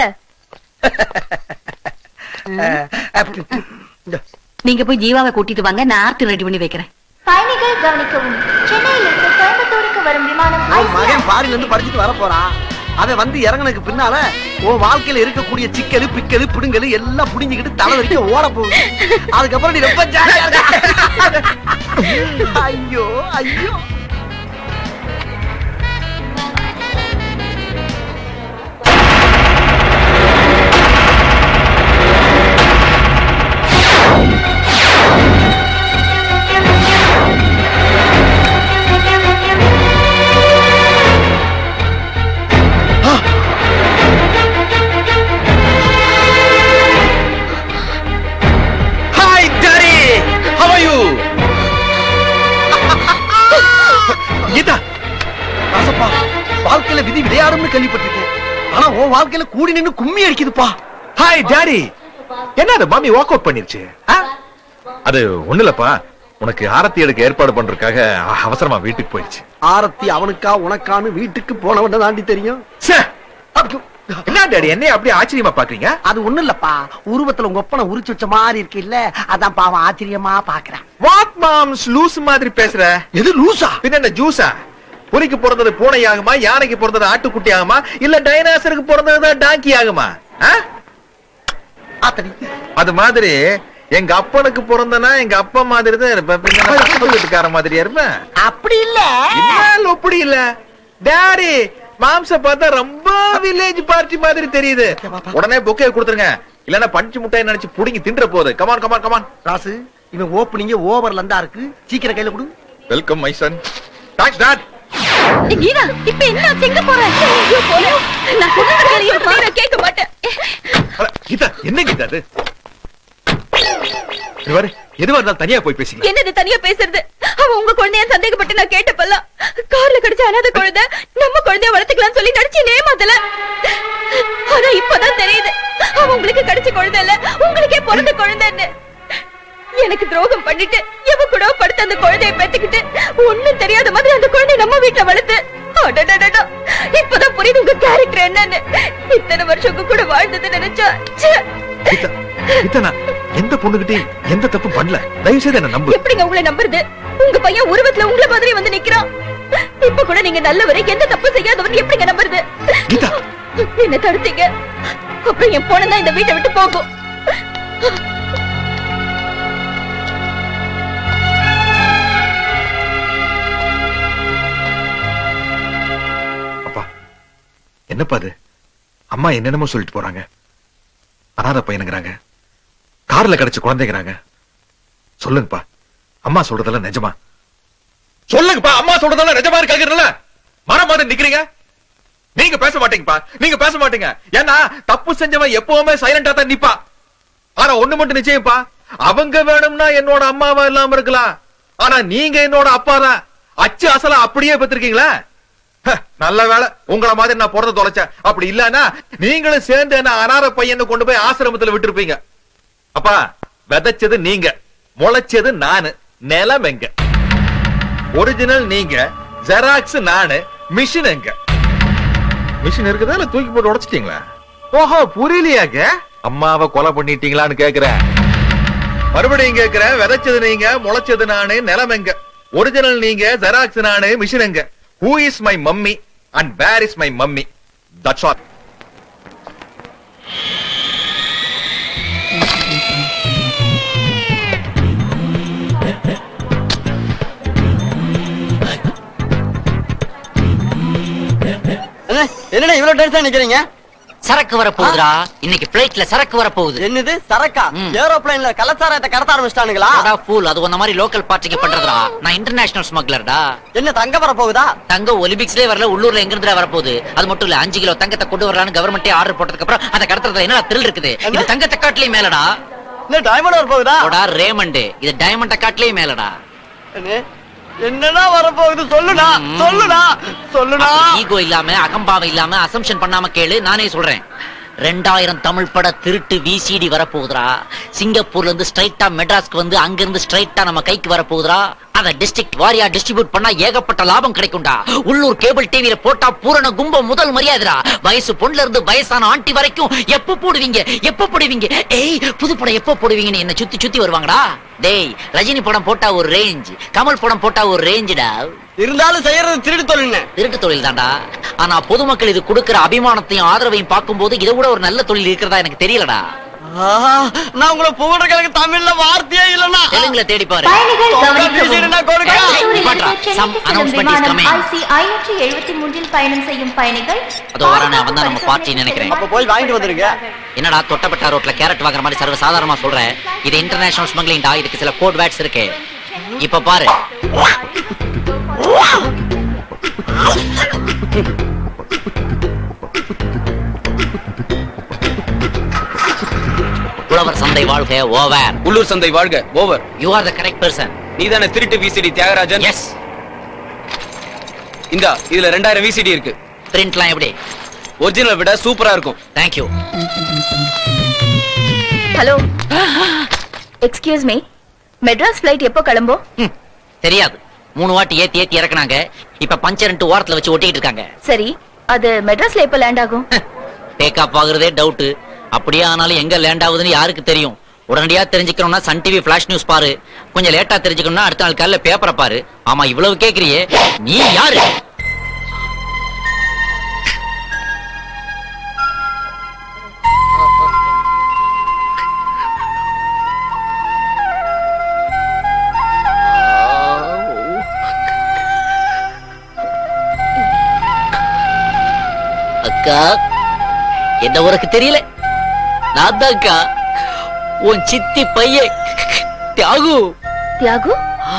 S5: நீங்க போய் ஜீவாவை கூட்டிட்டு வாங்க நான் ஆர்த்தி ரெடி பண்ணி வைக்கிறேன்
S10: பயணிகள் கவனிக்கவும் சென்னையிலிருந்து கோயம்புத்தூருக்கு வரும் விமானம்
S2: உன் மகன் ஃபாரின்ல இருந்து படிச்சுட்டு வர போறான் அவன் வந்து இறங்குனதுக்கு பின்னால உன் வாழ்க்கையில இருக்கக்கூடிய சிக்கலு பிக்கலு பிடுங்கலு எல்லாம் புடிஞ்சுக்கிட்டு தலை வரைக்கும் ஓட போகுது அதுக்கப்புறம் நீ ரொம்ப ஜாலியா இருக்க ஐயோ ஐயோ
S1: கீதா
S2: ராசப்பா வாழ்க்கையில விதி விளையாடும்னு கேள்விப்பட்டிருக்கேன் ஆனா உன் வாழ்க்கையில கூடி நின்னு கும்மி அடிக்குதுப்பா
S1: ஹாய் டாடி என்ன அது மாமி வாக் அவுட் பண்ணிருச்சு ஆ? அது ஒண்ணு இல்லப்பா உனக்கு ஆரத்தி எடுக்க ஏற்பாடு பண்றதுக்காக அ- அவசரமா வீட்டுக்கு போயிடுச்சு
S2: ஆரத்தி அவனுக்கா உனக்கான்னு வீட்டுக்கு போனவன தாண்டி தெரியும்
S1: ச்சே! என்ன டாடி என்னைய அப்படியே ஆச்சரியமா பாக்குறீங்க
S2: அது ஒண்ணு இல்லப்பா உருவத்துல உங்க ஒப்பனை உரிச்சு வச்ச மாதிரி இருக்கு இல்ல அதான் பாவம் ஆச்சரியமா பாக்குறேன்
S1: வாட் மாம்ஸ் லூஸ் மாதிரி பேசுற
S2: எது லூசா
S1: பின்ன என்ன ஜூஸா புலிக்கு பிறந்தது பூனை ஆகுமா யானைக்கு பிறந்தது ஆட்டுக்குட்டி ஆகுமா இல்ல டைனாசருக்கு பிறந்ததுதான் டாங்கி ஆகுமா ஆ? அது மாதிரி எங்க அப்பனுக்கு பிறந்தனா எங்க அப்பா மாதிரி தான் இருப்பேன் பின்ன நான் பக்கத்து வீட்டுக்கார மாதிரியா இருப்பேன்
S2: அப்படி இல்ல
S1: என்ன அப்படி இல்ல டாடி மாம்ச பார்த்தா ரொம்ப வில்லேஜ் பார்ட்டி மாதிரி தெரியுது உடனே பொக்கே கொடுத்துருங்க இல்லன்னா பஞ்சு முட்டையை நினைச்சு புடிங்கி தின்ற போகுது கமான் கமான் கமான்
S2: ராசு இவன் ஓப்பனிங்க ஓவர்ல இருந்தா இருக்கு சீக்கிரம் கையில கொடு
S1: welcome my son thanks dad
S3: Geetha இப்ப என்ன எங்க போற ஐயோ போல நான் சொன்னது கேளியப்பா நான் கேட்க மாட்டேன்
S1: கீதா என்ன கீதா அது இது பாரு எதுவா இருந்தாலும் தனியா போய் பேசிக்கலாம்
S3: என்னது தனியா பேசுறது அவன் உங்க குழந்தைய சந்தேகப்பட்டு நான் கேட்டப்பல்லாம் கார்ல கிடைச்ச அனாதை குழந்தை நம்ம குழந்தைய வளர்த்துக்கலாம்னு சொல்லி நடிச்சு ஏமாத்தல ஆனா இப்பதான் தெரியுது அவன் உங்களுக்கு கிடைச்ச குழந்தை இல்ல உங்களுக்கே பிறந்த குழந்தைன்னு எனக்கு துரோகம் பண்ணிட்டு எவ கூட படுத்து அந்த குழந்தைய பெத்துக்கிட்டு ஒண்ணும் தெரியாத மாதிரி அந்த குழந்தைய நம்ம வீட்டுல வளர்த்து அடடடடா. இப்பதான் புரியுது உங்க கேரக்டர் என்னன்னு இத்தனை வருஷம் உங்க கூட வாழ்ந்தது நினைச்சா ச்சே.
S1: கீதா நான் எந்த பொண்ணுகிட்டயும் எந்த தப்பும் பண்ணல தயவு செய்து என்ன நம்பு
S3: எப்படிங்க உங்களை நம்புறது உங்க பையன் உருவத்துல உங்களை மாதிரி வந்து நிக்கிறான் இப்ப கூட நீங்க நல்லவரை எந்த தப்பு செய்யாதவன் எப்படிங்க நம்புறது
S1: கீதா
S3: என்ன தடுத்தீங்க அப்புறம் என் போன தான் இந்த வீட்டை விட்டு போகும்
S1: என்னப்பா அது அம்மா என்னென்னமோ சொல்லிட்டு போறாங்க அனாதை பையனுங்கிறாங்க கார்ல கிடைச்ச குழந்தைங்கிறாங்க சொல்லுங்கப்பா அம்மா சொல்றதெல்லாம் நிஜமா சொல்லுங்கப்பா அம்மா சொல்றதெல்லாம் நிஜமா இருக்காங்கல்ல மரம் மாதிரி நிக்கிறீங்க நீங்க பேச மாட்டீங்கப்பா நீங்க பேச மாட்டீங்க ஏன்னா தப்பு செஞ்சவன் எப்பவுமே சைலண்டா தான் நிப்பா ஆனா ஒண்ணு மட்டும் நிச்சயம்ப்பா அவங்க வேணும்னா என்னோட அம்மாவா இல்லாம இருக்கலாம் ஆனா நீங்க என்னோட அப்பா தான் அச்சு அசலா அப்படியே பெற்றிருக்கீங்களா ஹ, நல்ல வேலை உங்கள மாதிரி நான் பிறந்த தொலைச்சேன் அப்படி இல்லன்னா நீங்களும் சேர்ந்து என்ன அனார பையனை கொண்டு போய் ஆசிரமத்துல விட்டுருப்பீங்க அப்பா விதைச்சது நீங்க முளைச்சது நானு நிலம் எங்க ஒரிஜினல் நீங்க ஜெராக்ஸ் நானு மிஷின் எங்க மிஷின் இருக்குதா இல்ல தூக்கி போட்டு உடைச்சிட்டீங்களா ஓஹோ புரியலையாக்க அம்மாவை கொலை பண்ணிட்டீங்களான்னு கேக்குறேன் மறுபடியும் கேக்குறேன் விதைச்சது நீங்க முளைச்சது நானு நிலம் எங்க ஒரிஜினல் நீங்க ஜெராக்ஸ் நானு மிஷின் எங்க who is my mummy and where is my mummy that's all
S15: என்னடா இவ்வளவு டென்ஷன் நிக்கிறீங்க
S16: சரக்கு வர போகுதுடா இன்னைக்கு பிளைட்ல சரக்கு வர போகுது
S15: என்னது சரக்கா ஏரோப்ளைன்ல கலாச்சாரத்தை கடத்த ஆரம்பிச்சிட்டானுங்களா
S16: ஃபூல் அது உன்ன மாதிரி லோக்கல் பார்ட்டிக்கு பண்றதுடா நான் இன்டர்நேஷனல் ஸ்மக்லர்டா
S15: என்ன தங்க வர போகுதா
S16: தங்க ஒலிம்பிக்ஸ்லயே வரல உள்ளூர்ல எங்க இருந்து வர போகுது அது மட்டும் இல்ல அஞ்சு கிலோ தங்கத்தை கொண்டு வரலான்னு கவர்மெண்டே ஆர்டர் போட்டதுக்கு அப்புறம் அதை கடத்துறதுல என்ன த்ரில் இருக்குது இது தங்கத்தை காட்டிலே மேலடா
S15: என்ன டைமண்ட் வர போகுதா
S16: போடா ரேமண்ட் இது டைமண்ட காட்டிலே மேலடா
S15: என்ன- என்னடா வர போகுது சொல்லுடா சொல்லுடா சொல்லுடா
S16: ஈகோ இல்லாம அகம்பாவம் இல்லாம அசம்ஷன் பண்ணாம கேளு நானே சொல்றேன் ரெண்டாயிரம் தமிழ் பட திருட்டு விசிடி வரப்போகுதுடா சிங்கப்பூர்ல இருந்து ஸ்ட்ரைட்டா மெட்ராஸ்க்கு வந்து அங்க இருந்து ஸ்ட்ரைட்டா நம்ம கைக்கு வரப்போகுதுடா அத டிஸ்ட்ரிக்ட் வாரியா டிஸ்ட்ரிபியூட் பண்ணா ஏகப்பட்ட லாபம் கிடைக்கும்டா உள்ளூர் கேபிள் டிவில போட்டா பூரண கும்பம் முதல் மரியாதைடா வயசு பொண்ணுல இருந்து வயசான ஆண்டி வரைக்கும் எப்ப போடுவீங்க எப்ப போடுவீங்க ஏய் புது படம் எப்ப போடுவீங்கன்னு என்ன சுத்தி சுத்தி வருவாங்கடா டேய் ரஜினி படம் போட்டா ஒரு ரேஞ்ச் கமல் படம் போட்டா ஒரு ரேஞ்சுடா
S15: இருந்தாலும் செய்யறது திருட்டு தொழில்
S16: திருட்டு தொழில் தான்டா ஆனா பொதுமக்கள் இது கொடுக்கிற அபிமானத்தையும் ஆதரவையும் பார்க்கும்போது இதை விட ஒரு நல்ல தொழில் இருக்கிறதா எனக்கு தெரியலடா
S15: ஆஹா, நான் உங்களை புகழ்றதுக்கு தமிழ்ல வார்த்தையே இல்லனா
S16: தெலுங்குல தேடி பாரு
S10: பயணிகள்
S15: வீசிடுனா
S10: கவனிக்கவும்
S15: கொடுக்க.
S16: நிப்பாட்றா. Some
S10: சென்னைக்கு
S16: announcement
S10: செல்லும்
S16: is
S10: விமானம்
S16: coming.
S10: ஐசி ஐநூற்றி எழுபத்தி மூன்றில் பயணம் செய்யும் பயணிகள்
S16: அதோ வரானே அவன் தான் நம்ம பார்ட்டி நினைக்கிறேன்
S15: அப்ப போய் வாங்கிட்டு வந்துருங்க
S16: என்னடா தொட்டப்பட்ட ரோட்ல கேரட் வாங்குற மாதிரி சர்வ சாதாரணமா சொல்றேன் இது இன்டர்நேஷனல் ஸ்மக்லிங் டா இதுக்கு சில கோட் வேர்ட்ஸ் இருக்கு இப்ப பாரு உழவர் சந்தை வாழ்க ஓவர்
S7: உள்ளூர் சந்தை வாழ்க over
S16: you are the correct person
S7: நீதானே திருட்டு விசிடி தியாகராஜன்
S16: எஸ்
S7: இந்தா இதுல ரெண்டாயிரம் விசிடி இருக்கு
S16: பிரிண்ட்லாம் எப்படி
S7: ஒரிஜினல் விட சூப்பரா இருக்கும்
S16: thank you
S3: hello excuse me Madras flight எப்போ கிளம்பும்
S16: தெரியாது மூணு வாட்டி ஏத்தி ஏத்தி இறக்குனாங்க இப்ப பஞ்சர்ன்ட்டு ஓரத்துல வச்சு ஒட்டிக்கிட்டு இருக்காங்க
S3: சரி அது மெட்ராஸ்ல எப்போ லேண்ட் ஆகும்
S16: டேக் ஆஃப் ஆகுறதே டவுட் அப்படியே ஆனாலும் எங்க லேண்ட் ஆகுதுன்னு யாருக்கு தெரியும் உடனடியா தெரிஞ்சுக்கணும்னா சன் டிவி ஃபிளாஷ் நியூஸ் பாரு கொஞ்சம் லேட்டா தெரிஞ்சுக்கணும்னா அடுத்த நாள் காலையில பேப்பரை பாரு ஆமா இவ்வளவு கேக்குறியே நீ யாரு அக்கா என்ன உனக்கு தெரியல நான் தான் அக்கா உன் சித்தி பையன் தியாகு
S3: தியாகு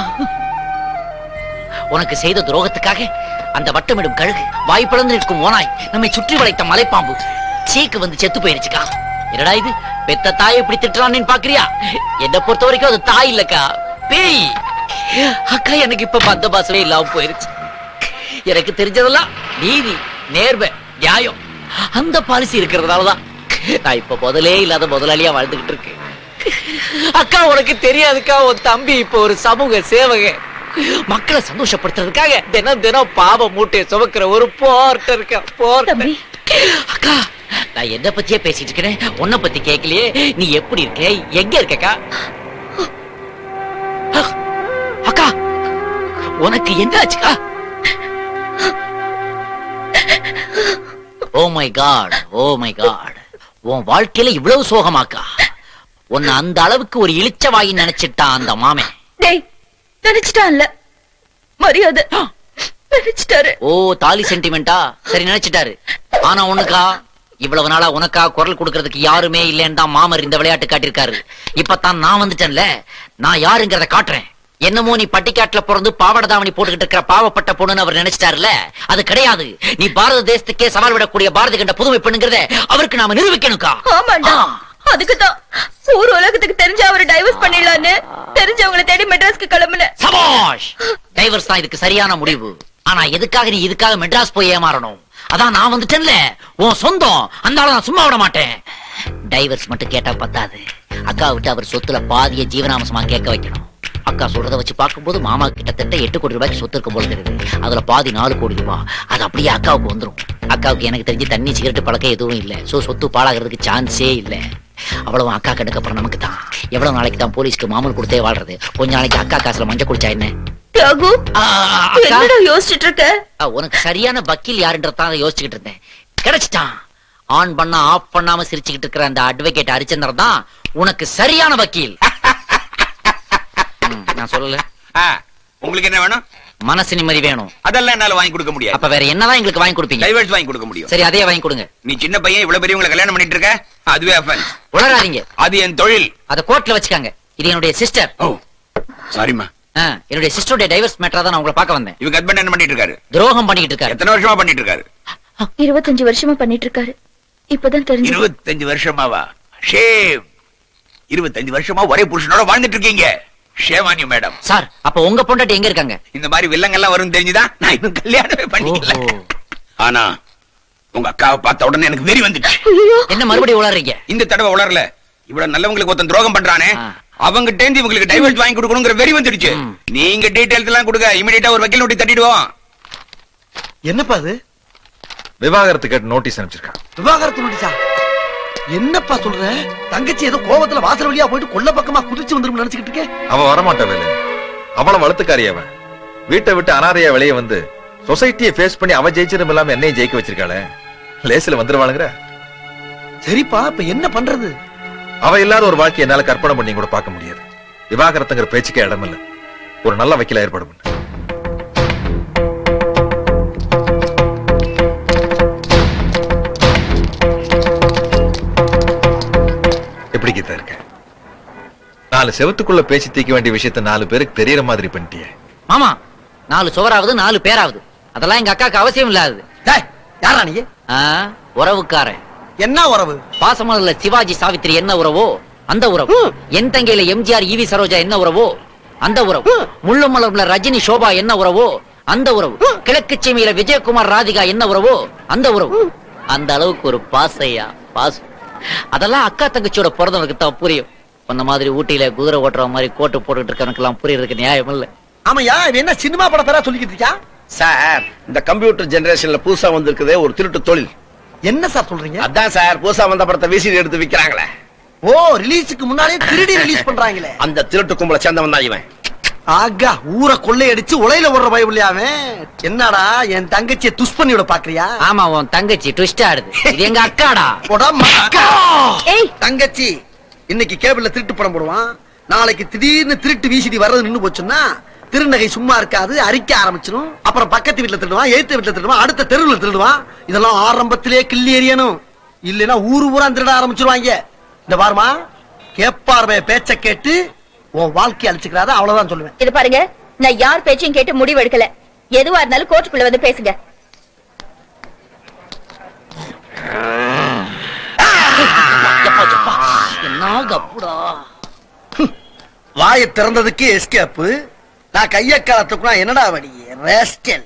S16: உனக்கு செய்த துரோகத்துக்காக அந்த வட்டமிடும் கழுகு வாய் பிளந்து நிற்கும் ஓனாய் நம்மை சுற்றி வளைத்த மலைப்பாம்பு சீக்கு வந்து செத்து போயிருச்சுக்கா என்னடா இது பெத்த தாயை இப்படி திட்டுறான்னு பாக்குறியா என்ன பொறுத்த வரைக்கும் அது தாய் இல்லக்கா பேய் அக்கா எனக்கு இப்ப பந்த பாசமே இல்லாம போயிருச்சு எனக்கு தெரிஞ்சதெல்லாம் நீதி நேர்மை நியாயம் அந்த பாலிசி இருக்கிறதுனாலதான் நான் இப்ப முதலே இல்லாத முதலாளியா வாழ்ந்துகிட்டு இருக்கேன் அக்கா உனக்கு தெரியாதுக்கா உன் தம்பி இப்ப ஒரு சமூக சேவக மக்களை சந்தோஷப்படுத்துறதுக்காக தினம் தினம் பாவ மூட்டையை சுமக்கிற ஒரு போர்ட்ட இருக்கா போர்ட்ட அக்கா நான் என்ன பத்தியே பேசிட்டு இருக்கிறேன் உன்னை பத்தி கேட்கலையே நீ எப்படி இருக்க எங்க இருக்கக்கா அக்கா உனக்கு என்ன ஆச்சுக்கா oh my god oh my god உன் வாழ்க்கையில இவ்வளவு சோகமாக்கா உன்னை அந்த அளவுக்கு ஒரு இளிச்ச வாயி நினைச்சிட்டான் அந்த மாமன்
S3: டேய் நினைச்சிட்டான் இல்ல மரியாதை நினைச்சிட்டாரு
S16: ஓ தாலி சென்டிமெண்டா சரி நினைச்சிட்டாரு ஆனா உனக்கா இவ்வளவு நாளா உனக்கா குரல் கொடுக்கறதுக்கு யாருமே இல்லைன்னு தான் மாமர் இந்த விளையாட்டு காட்டியிருக்காரு இப்பதான் நான் வந்துட்டேன்ல நான் யாருங்கிறத காட்டுறேன் என்னமோ நீ பட்டிக்காட்டுல பிறந்து பாவாடை தாவணி போட்டுக்கிட்டு இருக்கிற பாவப்பட்ட பொண்ணுன்னு அவர் நினைச்சிட்டாருல அது கிடையாது நீ பாரத தேசத்துக்கே சவால் விடக்கூடிய பாரதி கண்ட புதுமை பெண்ணுங்கிறத அவருக்கு நாம நிரூபிக்கணும்க்கா
S3: ஆமாண்டா அதுக்குதான் ஊர் உலகத்துக்கு தெரிஞ்ச அவரை டைவர்ஸ் பண்ணிடலான்னு தெரிஞ்சவங்களை தேடி மெட்ராஸ்க்கு கிளம்புன
S16: சபாஷ் டைவர்ஸ் தான் இதுக்கு சரியான முடிவு ஆனா எதுக்காக நீ இதுக்காக மெட்ராஸ் போய் ஏமாறணும் அதான் நான் வந்துட்டேன்ல உன் சொந்தம் அந்த ஆளை நான் சும்மா விட மாட்டேன் டைவர்ஸ் மட்டும் கேட்டா பத்தாது அக்கா விட்டு அவர் சொத்துல பாதிய ஜீவனாம்சமா கேட்க வைக்கணும் அக்கா சொல்றத வச்சு பார்க்கும்போது மாமா கிட்டத்தட்ட எட்டு கோடி ரூபாய்க்கு சொத்து இருக்கும் போல தெரியுது அதுல பாதி நாலு கோடி ரூபாய் அது அப்படியே அக்காவுக்கு வந்துரும் அக்காவுக்கு எனக்கு தெரிஞ்சு தண்ணி சிகரெட் பழக்கம் எதுவும் இல்ல சோ சொத்து பாழாகிறதுக்கு சான்ஸே இல்ல அவ்வளவு அக்கா கண்ணுக்கு அப்புறம் நமக்கு தான் எவ்வளவு நாளைக்கு தான் போலீஸ்க்கு மாமூல் கொடுத்தே வாழ்றது கொஞ்ச நாளைக்கு அக்கா காசுல மஞ்சள் குடிச்சா என்ன
S3: தியாகு
S16: அக்கா?
S3: என்னடா யோசிச்சுட்டு இருக்க
S16: ஆ, உனக்கு சரியான வக்கீல் யாருன்றதான் யோசிச்சுக்கிட்டு இருந்தேன் கிடைச்சிட்டான் ஆன் பண்ணா ஆஃப் பண்ணாம சிரிச்சுக்கிட்டு இருக்கிற அந்த அட்வொகேட் ஹரிச்சந்திரன் தான் உனக்கு சரியான வக்கீல் ம், நான் சொல்லல
S17: உங்களுக்கு என்ன வேணும்
S16: மனசு நிம்மதி வேணும்
S17: அதெல்லாம் என்னால வாங்கி கொடுக்க முடியாது
S16: அப்ப வேற என்னதான் எங்களுக்கு வாங்கி கொடுப்பீங்க
S17: டைவர்ஸ் வாங்கி கொடுக்க முடியும்
S16: சரி அதே வாங்கி கொடுங்க
S17: நீ சின்ன பையன் இவ்வளவு பெரியவங்களை கல்யாணம் பண்ணிட்டு இருக்க அதுவே அஃபென்ஸ்
S16: உளராதீங்க
S17: அது என் தொழில்
S16: அத கோர்ட்ல வச்சுக்காங்க இது என்னுடைய சிஸ்டர்
S17: சாரிம்மா
S16: என்னுடைய சிஸ்டருடைய டைவர்ஸ் மேட்டரா தான் நான் உங்களை பார்க்க வந்தேன்
S17: இவங்க ஹஸ்பண்ட் என்ன பண்ணிட்டு இருக்காரு
S16: துரோகம் பண்ணிக்கிட்டு இருக்காரு
S17: எத்தனை வருஷமா பண்ணிட்டு இருக்காரு
S3: இருபத்தஞ்சு வருஷமா பண்ணிட்டு இருக்காரு இப்பதான் தெரிஞ்சு
S17: இருபத்தஞ்சு வருஷமாவா ஷேம் இருபத்தஞ்சு வருஷமா ஒரே புருஷனோட வாழ்ந்துட்டு இருக்கீங்க ஷேமானிய மேடம்
S16: சார் அப்ப உங்க பொண்டாட்டி எங்க இருக்காங்க
S17: இந்த மாதிரி வில்லங்கெல்லாம் வரும் தெரிஞ்சுதான் நான் இன்னும் கல்யாணமே பண்ணிக்கல ஆனா உங்க அக்காவை பார்த்த உடனே எனக்கு வெறி வந்துச்சு
S16: என்ன மறுபடியும் உளறீங்க
S17: இந்த தடவை உளரல இவ்வளவு நல்லவங்களுக்கு ஒருத்தன் துரோகம் பண்றானே அவங்க டேந்து இவங்களுக்கு டைவர்ஸ் வாங்கி கொடுக்கணுங்கிற வெறி வந்துடுச்சு நீங்க டீடைல்ஸ் எல்லாம் கொடுங்க இமிடியேட்டா ஒரு வக்கீல் நோட்டி தட்டிடுவோம்
S2: என்னப்பா அது
S1: விவாகரத்து கேட்டு நோட்டீஸ் அனுப்பிச்சிருக்கான்
S2: விவாகரத்து நோட்டீஸா என்னப்பா சொல்ற தங்கச்சி ஏதோ கோவத்துல வாசல் வழியா போயிட்டு கொல்ல பக்கமா குதிச்சு வந்துரும் நினைச்சுக்கிட்டு இருக்கேன்
S1: அவ வரமாட்டா வேலை அவ்வளவு வளர்த்துக்காரி அவன் வீட்டை விட்டு அனாதையா வெளியே வந்து சொசைட்டியை ஃபேஸ் பண்ணி அவ ஜெயிச்சதும் இல்லாம என்னையும் ஜெயிக்க வச்சிருக்காளே லேசில வந்துருவாளுங்கிற
S2: சரிப்பா இப்ப என்ன பண்றது
S1: அவ இல்லாத ஒரு வாழ்க்கை என்னால கற்பனை பண்ணி கூட பார்க்க முடியாது விவாகரத்துங்கிற பேச்சுக்கே இடம் இல்ல ஒரு நல்ல வக்கீலா ஏற்பாடு பண்ணு எப்படி கீதா இருக்க நாலு செவத்துக்குள்ள பேசி தீக்க வேண்டிய விஷயத்த நாலு பேருக்கு தெரியற மாதிரி பண்ணிட்டியே
S16: மாமா நாலு சுவராவது நாலு பேராவது அதெல்லாம் எங்க அக்காக்கு அவசியம் இல்லாதது
S2: யாரா நீ
S16: ஆ, உறவுக்காரன்
S2: என்ன உறவு
S16: பாசமலர்ல சிவாஜி சாவித்திரி என்ன உறவோ அந்த உறவு என் தங்கையில எம்ஜிஆர் ஈவி சரோஜா என்ன உறவோ அந்த உறவு முள்ளு மலர்ல ரஜினி சோபா என்ன உறவோ அந்த உறவு கிழக்கு சீமையில விஜயகுமார் ராதிகா என்ன உறவோ அந்த உறவு அந்த அளவுக்கு ஒரு பாசையா பாசம் அதெல்லாம் அக்கா தங்கச்சியோட பிறந்தவனுக்கு தான் புரியும் அந்த மாதிரி ஊட்டியில குதிரை ஓட்டுற மாதிரி கோட்டு போட்டுட்டு இருக்கவனுக்கு எல்லாம் புரியறதுக்கு நியாயம் இல்ல
S2: ஆமாயா இவன் என்ன சினிமா பட பேரா சொல்லிக்கிட்டு இருக்கா
S18: சார் இந்த கம்ப்யூட்டர் ஜெனரேஷன்ல புதுசா வந்திருக்குதே ஒரு திருட்டு தொழில்
S2: என்ன சார் சொல்றீங்க
S18: அதான் சார் புதுசா வந்த படத்தை விசிடி எடுத்து விக்கிறாங்களே
S2: ஓ ரிலீஸுக்கு முன்னாடியே திருடி ரிலீஸ் பண்றாங்களே
S18: அந்த திருட்டு கும்பல சேர்ந்தவன் தான் இவன்
S2: ஆகா ஊரை கொள்ளையடிச்சு உலையில ஓடுற பயவில்லையாமே என்னடா என் தங்கச்சியை துஷ் பண்ணி விட பாக்குறியா
S16: ஆமா உன் தங்கச்சி ட்விஸ்ட் ஆடுது இது எங்க அக்காடா
S2: போடா மக்கா ஏய் தங்கச்சி இன்னைக்கு கேபிள்ல திருட்டு படம் போடுவான் நாளைக்கு திடீர்னு திருட்டு வீசிடி வர்றது நின்னு போச்சுன்னா திருநகை சும்மா இருக்காது அரிக்க ஆரம்பிச்சிடும் அப்புறம் பக்கத்து வீட்டுல திருடுவான் ஏத்து வீட்டுல திருடுவான் அடுத்த தெருவுல திருடுவான் இதெல்லாம் ஆரம்பத்திலே கிள்ளி எறியணும் இல்லைன்னா ஊரு ஊரா திருட ஆரம்பிச்சிருவாங்க இந்த பாருமா கேப்பார்வைய பேச்ச கேட்டு உன் வாழ்க்கை அழிச்சுக்கிறாத அவ்வளவுதான் சொல்லுவேன்
S3: இது பாருங்க நான் யார் பேச்சையும் கேட்டு முடிவு எடுக்கல எதுவா இருந்தாலும் கோர்ட்டுக்குள்ள வந்து பேசுங்க
S16: என்ன கப்புடா
S2: வாயை திறந்ததுக்கு எஸ்கேப்பு நான் கைய காலத்துக்குனா என்னடா வடி ரேஸ்கல்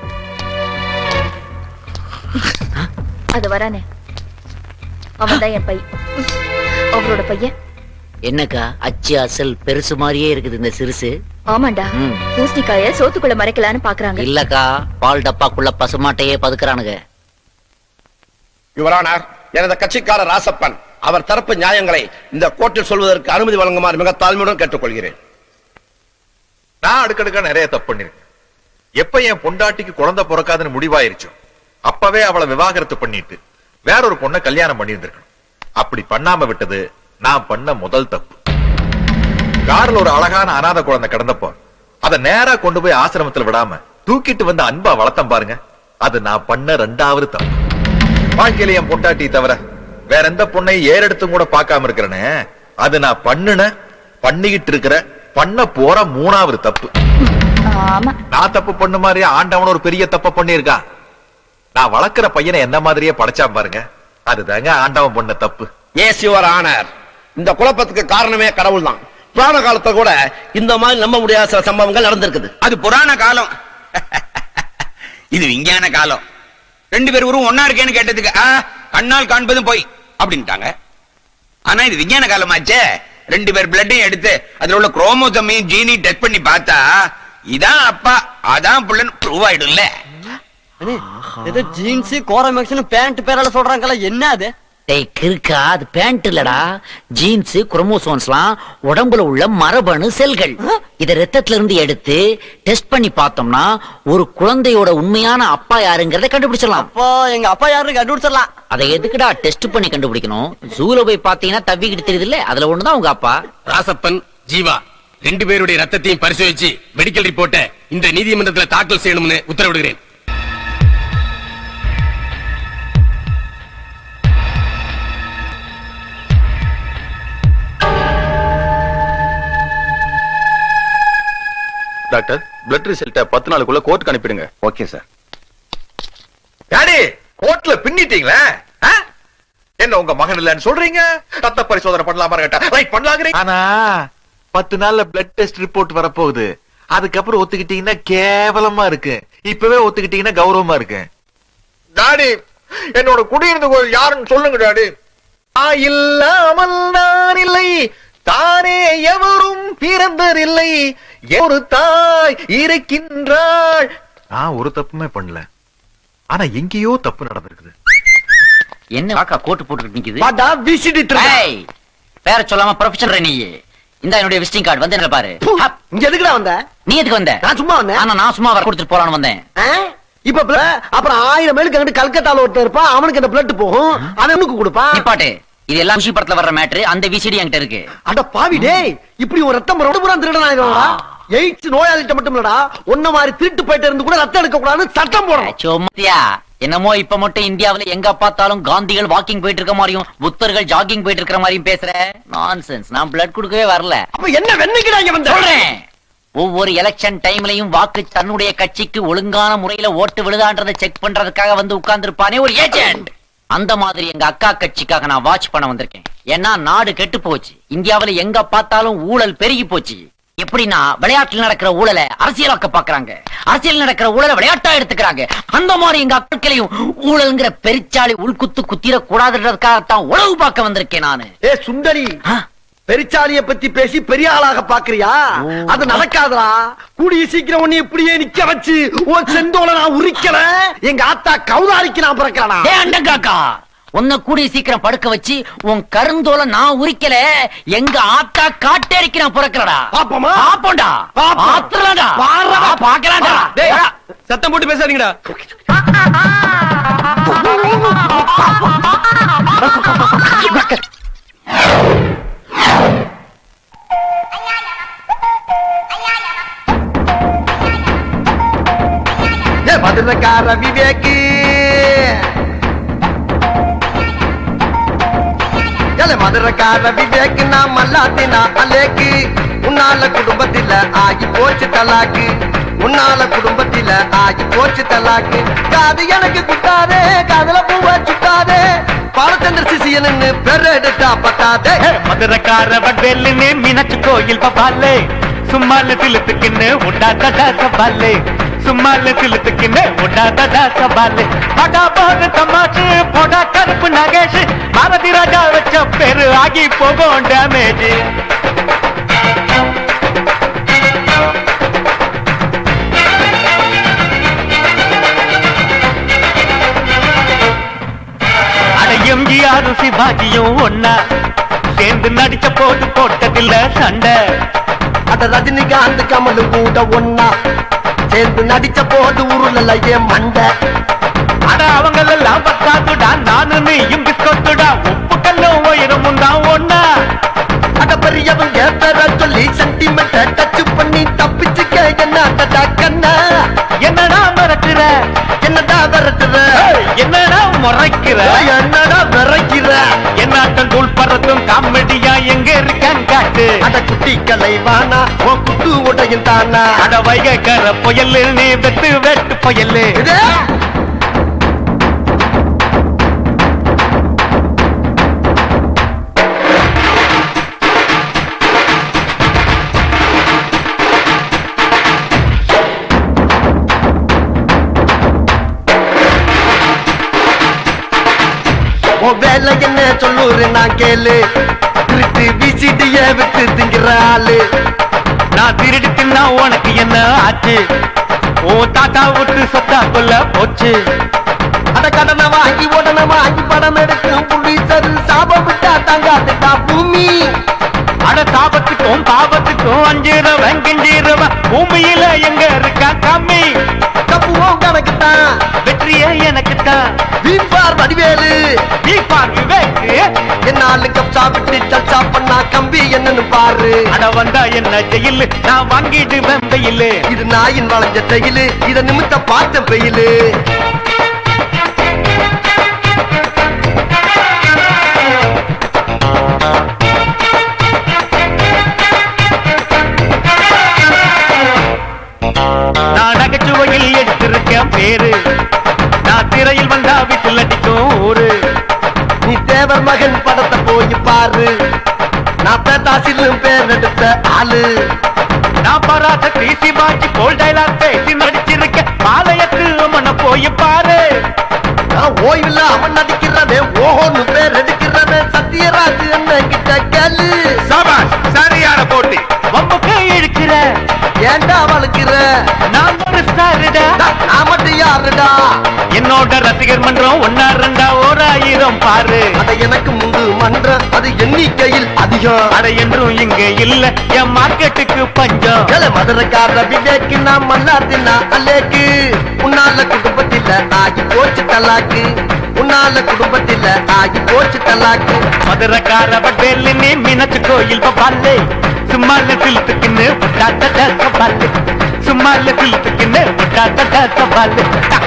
S3: அது வரானே அவன் தான் என் பை அவரோட பையன்
S16: என்னக்கா அச்சு அசல் பெருசு மாதிரியே இருக்குது இந்த சிறுசு
S3: ஆமாண்டா
S16: ம்.
S3: பூசணிக்காய சோத்துக்குள்ள மறைக்கலான்னு பாக்குறாங்க
S16: இல்லக்கா பால் டப்பாக்குள்ள பசுமாட்டையே பதுக்குறானுங்க
S18: யுவரானார் எனது கட்சிக்காரர் ராசப்பன் அவர் தரப்பு நியாயங்களை இந்த கோர்ட்டில் சொல்வதற்கு அனுமதி வழங்குமாறு மிக தாழ்மையுடன் கேட்டுக்கொள்கிறேன்
S1: நான் அடுக்கடுக்கா நிறைய தப்பு பண்ணிருக்கேன் எப்ப என் பொண்டாட்டிக்கு குழந்தை பிறக்காதுன்னு முடிவாயிருச்சோ அப்பவே அவளை விவாகரத்து பண்ணிட்டு வேற ஒரு பொண்ணை கல்யாணம் பண்ணியிருந்திருக்கணும் அப்படி பண்ணாம விட்டது நான் பண்ண முதல் தப்பு கார்ல ஒரு அழகான அனாதை குழந்தை கிடந்தப்போ அதை நேரா கொண்டு போய் ஆசிரமத்துல விடாம தூக்கிட்டு வந்து அன்பா வளர்த்தம் பாருங்க அது நான் பண்ண ரெண்டாவது தப்பு வாழ்க்கையில என் பொண்டாட்டி தவிர வேற எந்த பொண்ணையும் ஏறெடுத்தும் கூட பார்க்காம இருக்கிறேனே அது நான் பண்ணுன பண்ணிக்கிட்டு இருக்கிற பண்ண போற மூணாவது தப்பு
S3: ஆமா
S1: நான் தப்பு பண்ண மாதிரி ஆண்டவன் ஒரு பெரிய தப்ப பண்ணியிருக்கான் நான் வளர்க்கிற பையனை என்ன மாதிரியே படைச்சா பாருங்க அதுதாங்க ஆண்டவன் பண்ண தப்பு
S18: எஸ் யுவர் ஆனர் இந்த குழப்பத்துக்கு காரணமே கடவுள் தான் புராண காலத்துல கூட இந்த மாதிரி நம்ப முடியாத சில சம்பவங்கள் நடந்திருக்குது
S17: அது புராண காலம் இது விஞ்ஞான காலம் ரெண்டு பேர் உருவம் ஒன்னா இருக்கேன்னு கேட்டதுக்கு ஆ, கண்ணால் காண்பதும் போய் அப்படின்ட்டாங்க ஆனா இது விஞ்ஞான காலமாச்சே ரெண்டு பேர் பிளட்டையும் எடுத்து அதுல உள்ள குரோமோசமையும் ஜீனையும் டெஸ்ட் பண்ணி பார்த்தா இதான் அப்பா அதான் புள்ளன்னு ப்ரூவ் ஆயிடும்ல
S15: ஏதோ ஜீன்ஸ் கோரமேக்ஸ்னு பேண்ட் பேரால சொல்றாங்கல்ல என்ன அது
S16: டேய் கிறுக்கா அது பேண்ட் இல்லடா ஜீன்ஸ் குரோமோசோன்ஸ்லாம் உடம்புல உள்ள மரபணு செல்கள் இத ரத்தத்துல இருந்து எடுத்து டெஸ்ட் பண்ணி பார்த்தோம்னா ஒரு குழந்தையோட உண்மையான அப்பா யாருங்கறத கண்டுபிடிச்சிடலாம்
S15: அப்போ எங்க அப்பா யாருன்னு கண்டுபிடிச்சிடலாம்
S16: அதை எதுக்குடா டெஸ்ட் பண்ணி கண்டுபிடிக்கணும் ஜூல போய் பாத்தீங்கன்னா தவிக்கிட்டு தெரியுது இல்ல அதுல ஒண்ணுதான் உங்க அப்பா
S19: ராசப்பன் ஜீவா ரெண்டு பேருடைய ரத்தத்தையும் பரிசோதிச்சு மெடிக்கல் ரிப்போர்ட்டை இந்த நீதிமன்றத்துல தாக்கல் செய்யணும்னு உத்தரவிடுகிறேன்
S9: டாக்டர் பிளட் ரிசல்ட்டை பத்து நாளுக்குள்ள கோர்ட்டுக்கு அனுப்பிடுங்க ஓகே சார்
S1: டாடி கோர்ட்ல பின்னிட்டீங்களே ஆ? என்ன உங்க மகன் இல்லன்னு சொல்றீங்க ரத்த பரிசோதனை பண்ணலாமா கேட்டா ரைட் பண்ணலாங்கிறீங்க ஆனா பத்து நாள்ல பிளட் டெஸ்ட் ரிப்போர்ட் வரப்போகுது அதுக்கப்புறம் ஒத்துக்கிட்டீங்கன்னா கேவலமா இருக்கு இப்பவே ஒத்துக்கிட்டீங்கன்னா கௌரவமா இருக்கு டாடி என்னோட குடியிருந்த கோயில் யாருன்னு சொல்லுங்க டாடி நான் இல்லாமல் நான் இல்லை தானே எவரும் பிறந்ததில்லை ஒரு தாய் இருக்கின்றாள் நான் ஒரு தப்புமே பண்ணல ஆனா எங்கேயோ தப்பு நடந்திருக்குது
S16: என்ன வாக்கா கோட்டு போட்டுக்கிட்டு நிக்குது
S2: வாடா விசிடி
S16: ஏய், பேர சொல்லாம ப்ரொஃபஷனல் நீ இந்த என்னுடைய விசிட்டிங் கார்டு வந்து என்ன பாரு ஹப்.
S2: இங்க எதுக்குடா வந்த
S16: நீ எதுக்கு வந்த
S2: நான் சும்மா வந்தேன்
S16: ஆனா நான் சும்மா வர கொடுத்துட்டு போலான்னு வந்தேன்
S2: ஆ? இப்ப பிள- அப்புறம் ஆயிரம் மைலுக்கு அங்கிட்டு கல்கத்தால ஒருத்தன் இருப்பான் அவனுக்கு அந்த பிளட் போகும் அவன் உனக்கு கொடுப்பான்
S16: நிப்பாட்டு இது எல்லாம் குஷி படத்துல வர்ற மேட்ரு அந்த விசிடி என்கிட்ட இருக்கு
S2: அட பாவி டேய் இப்படி ஒரு ரத்தம் ரொம்ப புறம் திருடன் ஆயிடும்டா எய்ட்ஸ் நோயாளிட்ட மட்டும் இல்லடா ஒன்ன மாதிரி திருட்டு போயிட்டு இருந்து கூட ரத்தம் எடுக்க கூடாதுன்னு சட்டம் போடணும்
S16: சும்மாத்தியா என்னமோ இப்ப மட்டும் இந்தியாவுல எங்க பார்த்தாலும் காந்திகள் வாக்கிங் போயிட்டு இருக்க மாதிரியும் புத்தர்கள் ஜாகிங் போயிட்டு இருக்கிற மாதிரியும் பேசுற நான்சென்ஸ் நான் பிளட் கொடுக்கவே வரல
S2: அப்ப என்ன வெண்ணைக்குடா இங்க வந்த
S16: சொல்றேன் ஒவ்வொரு எலெக்ஷன் டைம்லயும் வாக்கு தன்னுடைய கட்சிக்கு ஒழுங்கான முறையில ஓட்டு விழுதான்றதை செக் பண்றதுக்காக வந்து உட்கார்ந்திருப்பானே ஒரு ஏஜென்ட் அந்த மாதிரி எங்க அக்கா கட்சிக்காக நான் வாட்ச் பண்ண வந்திருக்கேன் ஏன்னா நாடு கெட்டு போச்சு இந்தியாவுல எங்க பார்த்தாலும் ஊழல் பெருகி போச்சு எப்படின்னா விளையாட்டுல நடக்கிற ஊழலை அரசியலாக்க பாக்குறாங்க அரசியல் நடக்கிற ஊழலை விளையாட்டா எடுத்துக்கிறாங்க அந்த மாதிரி எங்க அக்களையும் ஊழல்ங்கிற பெருச்சாளி உள்குத்து குத்திர கூடாதுன்றதுக்காகத்தான் உழவு பார்க்க வந்திருக்கேன் நானு
S2: ஏ சுந்தரி பெரிச்சாலிய பத்தி பேசி பெரிய ஆளாக பாக்குறியா அது நடக்காதடா கூடிய சீக்கிரம் உன்னை இப்படியே நிக்க வச்சு உன் செந்தோல நான் உரிக்கல எங்க ஆத்தா கௌதாரிக்கு நான் பிறக்கிறேனா
S16: ஏ அண்டங்காக்கா உன்னை கூடிய சீக்கிரம் படுக்க வச்சு உன் கருந்தோலை நான் உரிக்கல எங்க ஆத்தா காட்டேரிக்கு நான் பிறக்கிறடா
S2: பாப்போமா
S16: பாப்போம்டா பாத்துலாம்டா பாக்கலாம்டா
S8: டேய் சத்தம் போட்டு பேசாதீங்கடா
S2: ஏ மதுரக்கார விவேக்கு ஏலே மதுரக்கார விவேக்கு நான் மல்லாத்தினா அலேக்கு உன்னால குடும்பத்தில ஆகி போச்சு தலாக்கு உன்னால குடும்பத்தில ஆகி போச்சு தலாக்கு காது எனக்கு குட்டாதே காதுல பூவ சுட்டாதே பாலச்சந்திர சிசியன்னு பெரு எடுத்தா பத்தாதே
S12: மதுரக்கார வட்வேலுன்னு மீனாட்சி கோயில் பபாலே சும்மால சிலுத்துக்குன்னு உண்டாதடா சபாலே சும்மால சிலுத்துக்குன்னு உண்டாதடா சபாலே படா போது தமாஷு போடா கருப்பு நகேஷ் பாரதி ராஜா வச்ச பேரு ஆகி போகும் டேமேஜ் அட எம்ஜிஆரும் சிவாஜியும் ஒன்னா சேர்ந்து நடிச்ச போது போட்டதில்ல சண்டை
S2: அட ரஜினிகாந்த் கமலு கூட ஒன்னா சேர்ந்து நடிச்ச போது உருளல ஏன் மண்டை
S12: அட அவங்களெல்லாம் பத்தாதுடா நானு நீயும் பிஸ்கொட்டுடா உப்பு கல்லும் உயரமும் தான் ஒன்னா
S2: அட பெரியவங்க பேர சொல்லி சென்டிமெண்ட் டச் பண்ணி தப்பிச்சுக்க என்ன அடடா கண்ணா
S12: என்னடா மிரட்டுற
S2: என்னடா விரட்டுற
S12: என்னடா முறைக்கிற
S2: என்னடா விரைக்கிற
S12: என்னாட்டம் தூள் பறத்தும் காமெடியா எங்க இருக்கேன் காட்டு
S2: அட குட்டி கலைவானா உன் குட்டு உடையும் தானா
S12: அட வைகக்கர புயல் நீ வெட்டு வெட்டு புயல்
S2: இது உன் வேலை என்ன சொல்லுரு நான் கேளு திருட்டு விசிடிய விட்டு திங்கிற ஆளு
S12: நான் திருடி தின்னா உனக்கு என்ன ஆச்சு உன் தாத்தா விட்டு சொத்தா கொல்ல போச்சு
S2: அட கடனை வாங்கி உடனே வாங்கி படம் எடுக்கும் புலிசரு சாபம் விட்டா தங்காதுட்டா பூமி
S12: அட சாபத்துக்கும் பாவத்துக்கும் அஞ்சிரவன் கிஞ்சிரவன் பூமியில எங்க இருக்கா கம்மி
S2: தப்புவோம் கணக்கு தான்
S12: வெற்றியே எனக்கு தான்
S2: வீப்பார் வடிவேலு
S12: வீப்பார் விவேக்கு
S2: என்னாலு கப்சா விட்டு சச்சா பண்ணா கம்பி என்னன்னு பாரு
S12: அட வந்தா என்ன ஜெயிலு நான் வாங்கிடுவேன் வெயிலு
S2: இது நாயின் வளைஞ்ச தையிலு இத நிமித்த பார்த்த பெயிலு
S12: நான் நகைச்சுவையில் எடுத்திருக்கேன் பேரு நான் திரையில் வந்தா வீட்டில் அடிக்கும் ஊரு
S2: நீ தேவர் மகன் படத்தை போய் பாரு நான் பேத்தாசிலும் பேர் எடுத்த ஆளு
S12: நான் பராச தீசி மாச்சி போல் டைலாக் பேசி நடிச்சிருக்க பாளையத்து மன போய் பாரு
S2: நான் ஓய்வுல அவன் நடிக்கிறவன் ஓஹோன்னு பேர் எடுக்கிறவன் சத்யராஜ் என்ன கிட்ட கேளு
S1: சபாஷ் சரியான போட்டி
S12: வம்புக்கு இழுக்கிற
S2: ஏன்டா வளர்க்கிற
S12: நான் ஒரு ஸ்டாருடா
S2: நான் மட்டும் யாருடா
S12: என்னோட ரசிகர் மன்றம் ஒன்னா ரெண்டா ஓர் ஆயிரம் பாரு
S2: அத எனக்கு முந்து மன்றம் அது எண்ணிக்கையில் அதிகம்
S12: அட என்றும் இங்க இல்ல என் மார்க்கெட்டுக்கு பஞ்சம்
S2: ஏல மதுரக்கார விவேக்கு நான் மல்லாத்தினா அல்லேக்கு உன்னால குடும்பத்தில ஆகி போச்சு தலாக்கு உன்னால குடும்பத்தில ஆகி போச்சு தலாக்கு
S12: மதுரக்கார பட்டேல் நீ மீனாட்சி கோயில் பப்பாலே சும்மால சிலுத்துக்குன்னு விட்டாட்ட சபாலு சும்மால சிலுத்துக்குன்னு விட்டாட்ட சபாலு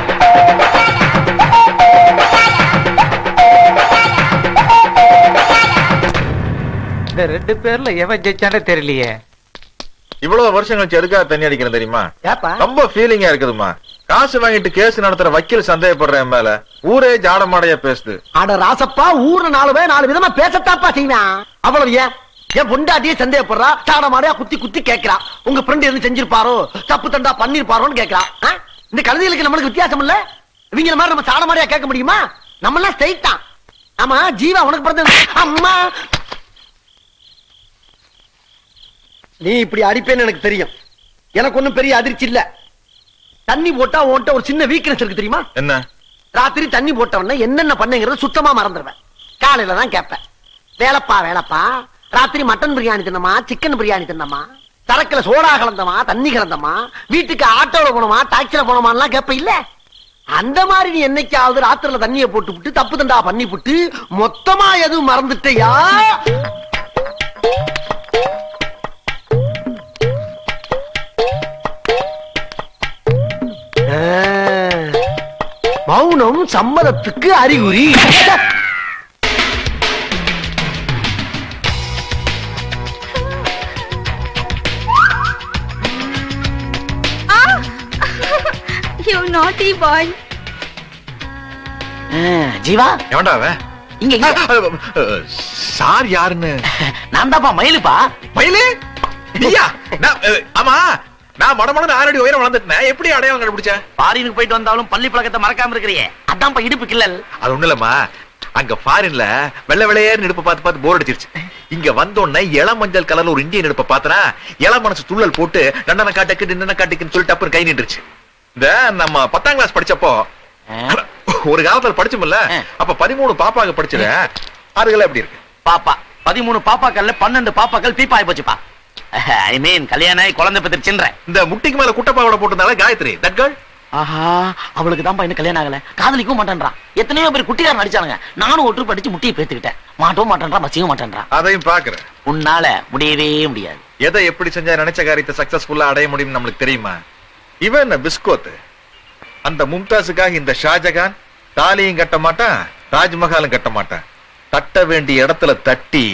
S20: இந்த ரெண்டு பேர்ல எவன் ஜெயிச்சானே தெரியலையே
S1: இவ்வளவு வருஷம் கழிச்சு எதுக்காக தண்ணி அடிக்கிறேன் தெரியுமா
S2: ஏப்பா
S1: ரொம்ப ஃபீலிங்கா இருக்குதுமா காசு வாங்கிட்டு கேஸ் நடத்துற வக்கீல் சந்தேகப்படுற என் மேல ஊரே ஜாடமாடையா பேசுது
S2: அட ராசப்பா ஊர்ல நாலு பேர் நாலு விதமா பேசத்தாப்பா செய்வான் அவ்வளவு ஏன் என் பொண்டாட்டியே சந்தேகப்படுறா சாட மாடையா குத்தி குத்தி கேக்குறா உங்க ஃப்ரெண்ட் எதுவும் செஞ்சிருப்பாரோ தப்பு தண்டா பண்ணிருப்பாரோன்னு கேக்குறா ஆ? இந்த கழுதைகளுக்கு நம்மளுக்கு வித்தியாசம் இல்ல இவங்க மாதிரி நம்ம சாட மாடையா கேட்க முடியுமா நம்ம எல்லாம் ஸ்ட்ரைட் தான் ஆமா ஜீவா உனக்கு பிறந்த அம்மா நீ இப்படி அடிப்பேன்னு எனக்கு தெரியும் எனக்கு ஒண்ணும் பெரிய அதிர்ச்சி இல்ல தண்ணி போட்டா உன்கிட்ட ஒரு சின்ன வீக்னஸ் இருக்கு தெரியுமா
S1: என்ன
S2: ராத்திரி தண்ணி போட்டவன என்னென்ன பண்ணுங்கிறது சுத்தமா மறந்துடுவேன் காலையில தான் கேட்பேன் வேலைப்பா வேலைப்பா ராத்திரி மட்டன் பிரியாணி தின்னமா சிக்கன் பிரியாணி தின்னமா சரக்குல சோடா கலந்தமா தண்ணி கலந்தமா வீட்டுக்கு ஆட்டோல போனோமா டாக்ஸில போனோமான்லாம் கேட்ப இல்ல அந்த மாதிரி நீ என்னைக்காவது ராத்திரில தண்ணியை போட்டு விட்டு தப்பு தண்டா பண்ணி விட்டு மொத்தமா எதுவும் மறந்துட்டயா ஆ, மௌனம் சம்மதத்துக்கு அறிகுறி
S3: யூ நாட்டி பாய்
S2: ஜீவா
S1: எவன்டா அவன்
S2: இங்க
S1: சார் யாருன்னு
S2: நான் தான்ப்பா மயிலுப்பா
S1: மயிலு நீயா நான், அஹ், ஆமா நான் மடமடன்னு ஆறடி உயரம் வளர்ந்துட்டேன் எப்படி அடையாளம் கண்டுபிடிச்ச
S16: பாரினுக்கு போயிட்டு வந்தாலும் பள்ளி பழக்கத்தை மறக்காம இருக்கிறியே அதான்ப்பா இடுப்பு கிள்ளல்
S1: அது ஒண்ணு இல்லம்மா அங்க ஃபாரின்ல வெள்ளை வெள்ளையேன்னு நெருப்ப பார்த்து பார்த்து போர் அடிச்சிருச்சு இங்க வந்தோடனே இளம் மஞ்சள் கலர்ல ஒரு இந்தியன் நெருப்ப பார்த்தனா இளம் மனசு துள்ளல் போட்டு நண்டன காட்டுக்கு நின்னன காட்டுக்குன்னு சொல்லிட்டு டப்புன்னு கை நின்றுச்சு இந்த நம்ம பத்தாம் கிளாஸ் படிச்சப்போ ஒரு காலத்துல படிச்சோம்ல அப்ப பதிமூணு பாப்பாங்க படிச்சத அதுகள் எப்படி இருக்கு
S16: பாப்பா பதிமூணு பாப்பாக்கள்ல பன்னெண்டு பாப்பாக்கள் பீப்பா ஆயி போச்சுப்பா ஐ மீன் கல்யாணம் ஆகி குழந்தை பெற்றுச்சுன்ற
S1: இந்த முட்டிக்கு மேல குட்டப்பாவோட போட்டிருந்தால காயத்ரி தட் கேர்ள்
S16: ஆஹா அவளுக்கு தான் இன்னும் கல்யாணம் ஆகல காதலிக்கவும் மாட்டேன்றான் எத்தனையோ பேர் குட்டிக்காரன் நடிச்சானுங்க நானும் ஒற்று படிச்சு முட்டியை பேத்துக்கிட்டேன் மாட்டவும் மாட்டேன்றான் மசியவும் மாட்டேன்றான்
S1: அதையும் பாக்குறேன்
S16: உன்னால முடியவே முடியாது
S1: எதை எப்படி செஞ்சா நினைச்ச காரியத்தை சக்சஸ்ஃபுல்லா அடைய முடியும் நம்மளுக்கு தெரியுமா இவன் என்ன பிஸ்கோத் அந்த மும்தாஸுக்காக இந்த ஷாஜகான் தாலியும் கட்ட மாட்டான் தாஜ்மஹாலும் கட்ட மாட்டான் தட்ட வேண்டிய இடத்துல தட்டி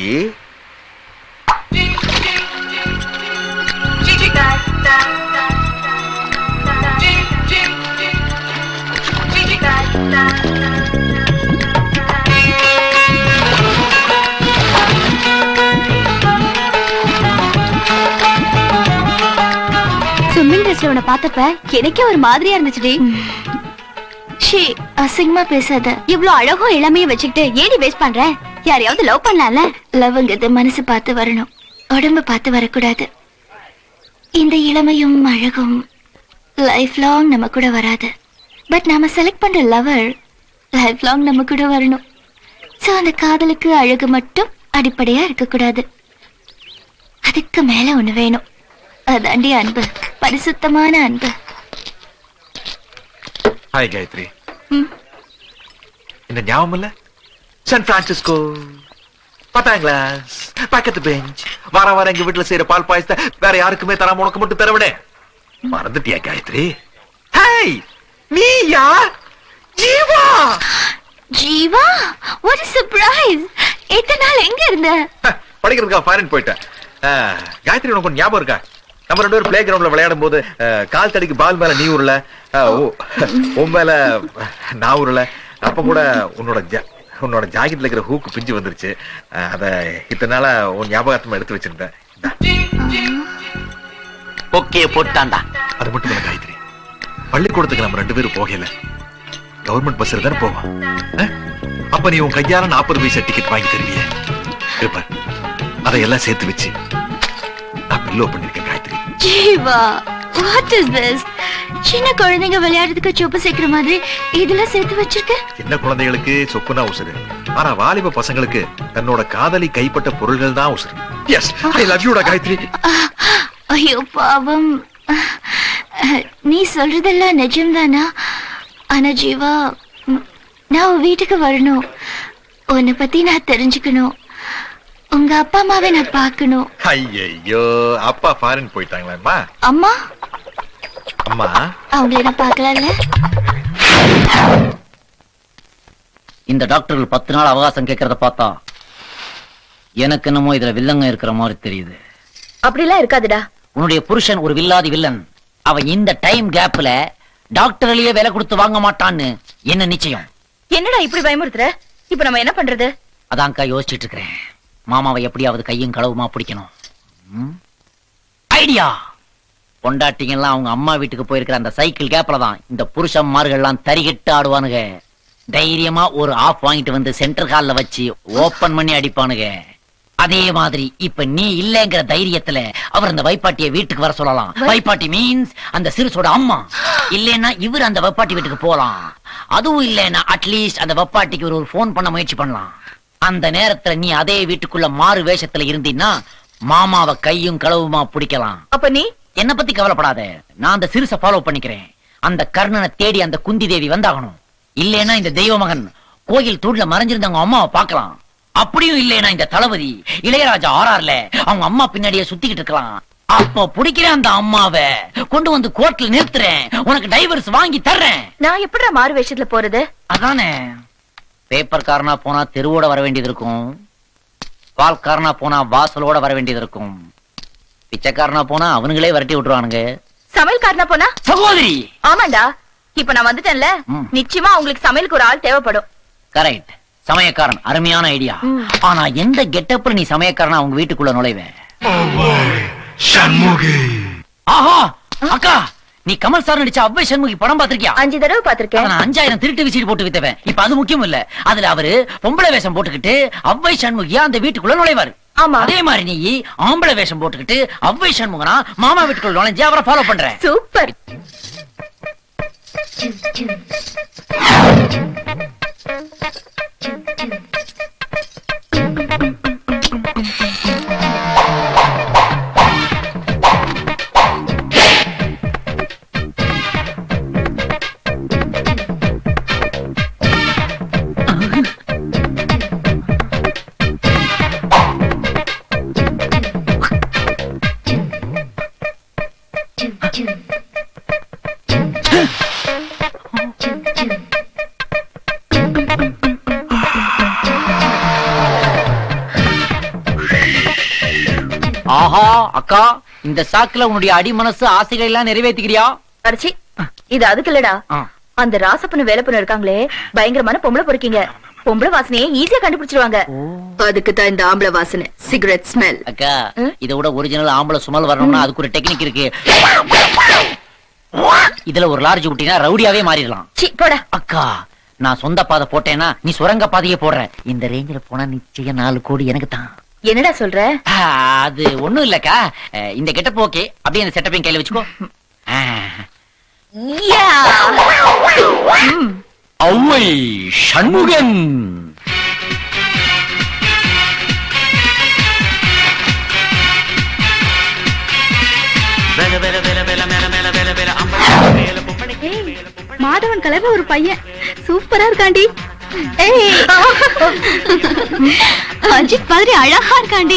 S3: ஸ்விம்மிங் ட்ரெஸ்ல உன்னை பார்த்தப்ப எனக்கே ஒரு மாதிரியா இருந்துச்சுடி ஷே அசிங்கமா பேசாத இவ்ளோ அழகும் இளமையும் வச்சுக்கிட்டு ஏடி வேஸ்ட் பண்ற யாரையாவது லவ் பண்ணலாம்ல லவ்ங்கிறது மனசு பார்த்து வரணும் உடம்பு பார்த்து வரக்கூடாது இந்த இளமையும் அழகும் லைஃப் லாங் நம்ம கூட வராது பட் நாம செலக்ட் பண்ற லவர் லைஃப் லாங் நம்ம கூட வரணும் சோ அந்த காதலுக்கு அழகு மட்டும் அடிப்படையா இருக்கக்கூடாது அதுக்கு மேல ஒண்ணு வேணும் அதாண்டி அன்பு பரிசுத்தமான அன்பு
S1: ஹாய் காயத்ரி
S3: ம்.
S1: இந்த ஞாபகம் இல்ல சான் பிரான்சிஸ்கோ பத்தாம் கிளாஸ் பக்கத்து பெஞ்ச் வார வாரம் எங்க வீட்டுல செய்யற பால் பாயசத்தை வேற யாருக்குமே தராம உனக்கு மட்டும் தரவிட மறந்துட்டியா காயத்ரி ஹேய் நீயா ஜீவா
S3: ஜீவா ஒரு சர்ப்ரைஸ் எத்தனை நாள் எங்க இருந்த
S1: படிக்கிறதுக்காக ஃபாரின் போயிட்டேன் அஹ், காயத்ரி உனக்கு ஒண்ணு ஞாபகம் இருக்கா நம்ம ரெண்டு பேரும் பிளே கிரவுண்ட்ல விளையாடும் போது அஹ், கால் தடிக்கு பால் மேல நீ உருள அஹ், உ- உன் மேல நான் உருள அப்ப கூட உன்னோட ஜா- உன்னோட ஜாக்கெட்ல இருக்கிற ஹூக்கு பிஞ்சு வந்துருச்சு அஹ், அத இத்தனை நாளா உன் ஞாபகார்த்தமா எடுத்து வச்சிருந்தேன்
S16: ஓகே போட்டான்டா
S1: அது மட்டும் இல்ல காயத்ரி பள்ளிக்கூடத்துக்கு நம்ம ரெண்டு பேரும் போகல கவர்மெண்ட் பஸ்ல தானே போவோம் அஹ்? அப்ப நீ உன் கையால நாற்பது பைசா டிக்கெட் வாங்கி தருவியே இருப்ப அதையெல்லாம் சேர்த்து வச்சு நான் பில்லோ பண்ணிருக்கேன் Gayathri
S3: Jeeva what is this சின்ன குழந்தைங்க விளையாடுறதுக்கு சொப்பு சேர்க்கிற மாதிரி இதெல்லாம் சேர்த்து வச்சிருக்க
S1: சின்ன குழந்தைகளுக்கு சொக்குனா உசுரு ஆனா வாலிப பசங்களுக்கு தன்னோட காதலி கைப்பட்ட பொருள்கள் தான் உசுரு எஸ் ஐ லவ் யூடா காயத்ரி
S3: ஐயோ பாவம் அஹ், நீ சொல்றதெல்லாம் நிஜம்தானா ஆனா ஜீவா ம், நான் உன் வீட்டுக்கு வரணும் உன்னை பத்தி நான் தெரிஞ்சுக்கணும் உங்க அப்பா அம்மாவை நான் பார்க்கணும்
S1: ஐயோ அப்பா ஃபாரின் போயிட்டாங்களாம்மா
S3: அம்மா
S1: அம்மா
S3: அவங்கள நான் பார்க்கலாம்ல
S16: இந்த டாக்டர்கள் பத்து நாள் அவகாசம் கேட்கறத பார்த்தா எனக்கு என்னமோ இதுல வில்லங்க இருக்கிற மாதிரி தெரியுது
S3: அப்படிலாம் இருக்காதுடா
S16: உன்னுடைய புருஷன் ஒரு வில்லாதி வில்லன் அவன் இந்த டைம் கேப்ல டாக்டர்லயே விலை கொடுத்து வாங்க மாட்டான்னு என்ன நிச்சயம்
S3: என்னடா இப்படி பயமுறுத்துற இப்ப நம்ம என்ன பண்றது
S16: அதான்க்கா யோசிச்சுட்டு இருக்கிறேன் மாமாவை எப்படியாவது கையும் களவுமா பிடிக்கணும் ம்? ஐடியா பொண்டாட்டிங்கெல்லாம் அவங்க அம்மா வீட்டுக்கு போயிருக்கிற அந்த சைக்கிள் கேப்ல தான் இந்த புருஷன்மார்கள்லாம் தறிகிட்டு ஆடுவானுங்க தைரியமா ஒரு ஆஃப் வாங்கிட்டு வந்து சென்டர் ஹால்ல வச்சு ஓபன் பண்ணி அடிப்பானுங்க அதே மாதிரி இப்ப நீ இல்லங்கிற தைரியத்துல அவர் அந்த வைப்பாட்டிய வீட்டுக்கு வர சொல்லலாம் வைப்பாட்டி மீன்ஸ் அந்த சிறுசோட அம்மா இல்லைன்னா இவர் அந்த வைப்பாட்டி வீட்டுக்கு போலாம் அதுவும் இல்லைன்னா அட்லீஸ்ட் அந்த வைப்பாட்டிக்கு ஒரு ஃபோன் பண்ண முயற்சி பண்ணலாம் அந்த நேரத்துல நீ அதே வீட்டுக்குள்ள மாறு வேஷத்துல இருந்தீன்னா மாமாவை கையும் களவுமா பிடிக்கலாம்
S3: அப்ப நீ
S16: என்ன பத்தி கவலைப்படாத நான் அந்த சிறுச ஃபாலோ பண்ணிக்கிறேன் அந்த கர்ணனை தேடி அந்த குந்தி தேவி வந்தாகணும் இல்லைன்னா இந்த தெய்வ மகன் கோயில் தூண்ல மறைஞ்சிருந்தவங்க அம்மாவை பார்க்கலாம் அப்படியும் இல்லைன்னா இந்த தளபதி இளையராஜா ஆறார்ல அவங்க அம்மா பின்னாடியே சுத்திக்கிட்டு இருக்கலாம் அப்ப பிடிக்கிறேன் அந்த அம்மாவை கொண்டு வந்து கோர்ட்ல நிறுத்துறேன் உனக்கு டைவர்ஸ் வாங்கி தர்றேன்
S3: நான் எப்படிடா மாறு வேஷத்துல போறது
S16: அதானே பேப்பர் காரனா போனா தெருவோட வர வேண்டியது இருக்கும் பால்காரனா போனா வாசலோட வர வேண்டியது இருக்கும் பிச்சைக்காரனா போனா அவனுங்களே விரட்டி விட்டுருவானுங்க
S3: சமையல்காரனா போனா
S16: சகோதரி
S3: ஆமாண்டா இப்ப நான் வந்துட்டேன்ல
S16: ம்.
S3: நிச்சயமா உங்களுக்கு சமையலுக்கு ஒரு ஆள் தேவைப்படும்
S16: கரெக்ட் சமயக்காரன் அருமையான ஐடியா ஆனா எந்த கெட்டப்ல நீ சமயக்காரனா அவங்க வீட்டுக்குள்ள நுழைவ ஆஹா அக்கா நீ கமல் சார் நடிச்ச அவ்வை சண்முகி படம் பாத்திருக்கியா
S3: அஞ்சு தடவை பாத்திருக்கேன்
S16: நான் அஞ்சாயிரம் திருட்டு விசிறி போட்டு வித்தவன் இப்ப அது முக்கியம் இல்ல அதுல அவரு பொம்பளை வேஷம் போட்டுக்கிட்டு அவ்வை சண்முகியா அந்த வீட்டுக்குள்ள நுழைவாரு
S3: ஆமா
S16: அதே மாதிரி நீ ஆம்பளை வேஷம் போட்டுக்கிட்டு அவ்வை சண்முகனா மாமா வீட்டுக்குள்ள நுழைஞ்சு அவரை ஃபாலோ பண்ற
S3: சூப்பர்
S16: ஆஹா அக்கா இந்த சாக்குல உன்னுடைய அடி மனசு ஆசைகள் எல்லாம் நிறைவேற்றிக்கிறியா
S3: அரிசி இது அதுக்கு இல்லடா
S16: ஆ.
S3: அந்த ராசப்பண்ணு வேலைப்பண்ணு இருக்காங்களே பயங்கரமான பொம்பளை பொறுக்கீங்க பொம்பளை வாசனையை ஈஸியா கண்டுபிடிச்சிருவாங்க அதுக்கு தான் இந்த ஆம்பளை வாசனை சிகரெட் ஸ்மெல்
S16: அக்கா இதை விட ஒரிஜினல் ஆம்பளை சுமல் வரணும்னா அதுக்கு ஒரு டெக்னிக் இருக்கு இதுல ஒரு லார்ஜ் விட்டினா ரவுடியாவே மாறிடலாம்
S3: சி போடா
S16: அக்கா நான் சொந்த பாதை போட்டேன்னா நீ சுரங்க பாதையே போடுற இந்த ரேஞ்சில போனா நிச்சயம் நாலு கோடி எனக்கு தான்
S3: என்னடா சொல்ற
S16: அது ஒண்ணும் இல்லக்கா அஹ், இந்த கெட்டப் ஓகே அப்படியே இந்த செட்டப்பையும் கையில வச்சுக்கோ
S3: யா.
S16: அவ்வை சண்முகன்
S6: மாதவன் கலர்ல ஒரு பையன் சூப்பரா இருக்காண்டி அஜித் மாதிரி அழகா இருக்காண்டி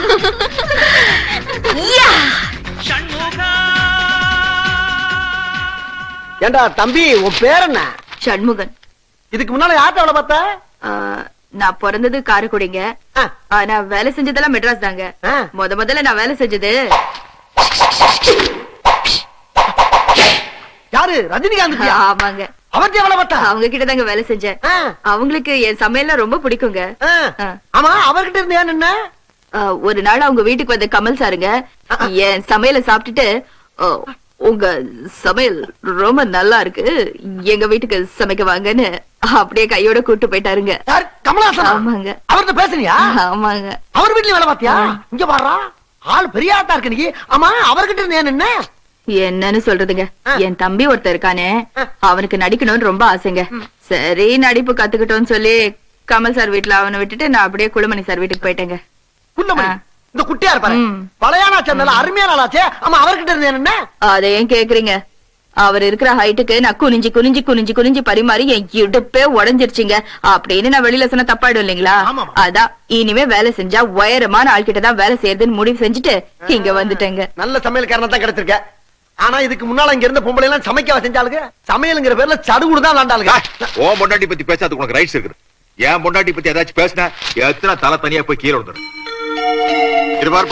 S2: ஏண்டா தம்பி உன் பேர் என்ன
S3: சண்முகன்
S2: இதுக்கு முன்னால யார்ட்ட வேலை பார்த்த
S3: ஆ, நான் பிறந்தது காரைக்குடிங்க ஆனா வேலை செஞ்சதெல்லாம் மெட்ராஸ் தாங்க முத முதல்ல நான் வேலை செஞ்சது
S2: யாரு ரஜினிகாந்த்
S3: ஆமாங்க
S2: அவர்கிட்ட வேலை பார்த்தா
S3: அவங்க கிட்ட தாங்க வேலை செஞ்சேன் அவங்களுக்கு என் சமையல்லாம் ரொம்ப பிடிக்குங்க ஆ.
S2: ஆமா அவர்கிட்ட இருந்தியா நின்ன
S3: ஆ, ஒரு நாள் அவங்க வீட்டுக்கு வந்த கமல் சாருங்க என் சமையல சாப்பிட்டுட்டு "ஓ, உங்க சமையல் ரொம்ப நல்லா இருக்கு எங்க வீட்டுக்கு சமைக்க வாங்கன்னு அப்படியே கையோட கூட்டு போயிட்டாருங்க
S2: கமலாசன்
S3: ஆமாங்க
S2: அவர்கிட்ட பேசுனியா
S3: ஆமாங்க
S2: அவர் வீட்லயும் வேலை பார்த்தியா இங்க பாடுறா ஆள் பெரிய ஆட்டா இருக்கு நீ ஆமா அவர்கிட்ட இருந்தியா நின்ன
S3: என்னன்னு சொல்றதுங்க என் தம்பி ஒருத்தன் இருக்கானே அவனுக்கு நடிக்கணும்னு ரொம்ப ஆசைங்க சரி நடிப்பு கத்துக்கிட்டோம்னு சொல்லி கமல் சார் வீட்டுல அவனை விட்டுட்டு நான் அப்படியே குழுமணி சார் வீட்டுக்கு போயிட்டேங்க
S2: குள்ளமணி இந்த குட்டியா இருப்பாரு பழையானா சேர்ந்தால அருமையான ஆளாச்சே ஆமா அவர்கிட்ட இருந்தியா நின்ன
S3: அதையும் கேக்குறீங்க அவர் இருக்கிற ஹைட்டுக்கு நான் குனிஞ்சு குனிஞ்சு குனிஞ்சு குனிஞ்சு பரிமாறி என் இடுப்பே உடஞ்சிருச்சுங்க அப்படின்னு நான் வெளியில சொன்ன தப்பாயிடும் இல்லைங்களா அதான் இனிமே வேலை செஞ்சா உயரமான ஆள்கிட்ட தான் வேலை செய்யறதுன்னு முடிவு செஞ்சுட்டு இங்க வந்துட்டேங்க
S2: நல்ல சமையல்காரனா தான் கிடைச்சிருக்க ஆனா இதுக்கு முன்னால இங்க இருந்த பொம்பளை எல்லாம் சமைக்க செஞ்சாளுங்க சமையலுங்கிற பேர்ல சடுகுடு தான் விளாண்டாளுங்க
S1: ஓ பொண்டாட்டி பத்தி பேசாதுக்கு உனக்கு ரைட்ஸ் இருக்குது என் பொண்டாட்டி பத்தி ஏதாச்சும் பேசினா எத்தனை தலை தனியா போய் கீழே விழுந்துடும் இது பாருப்பா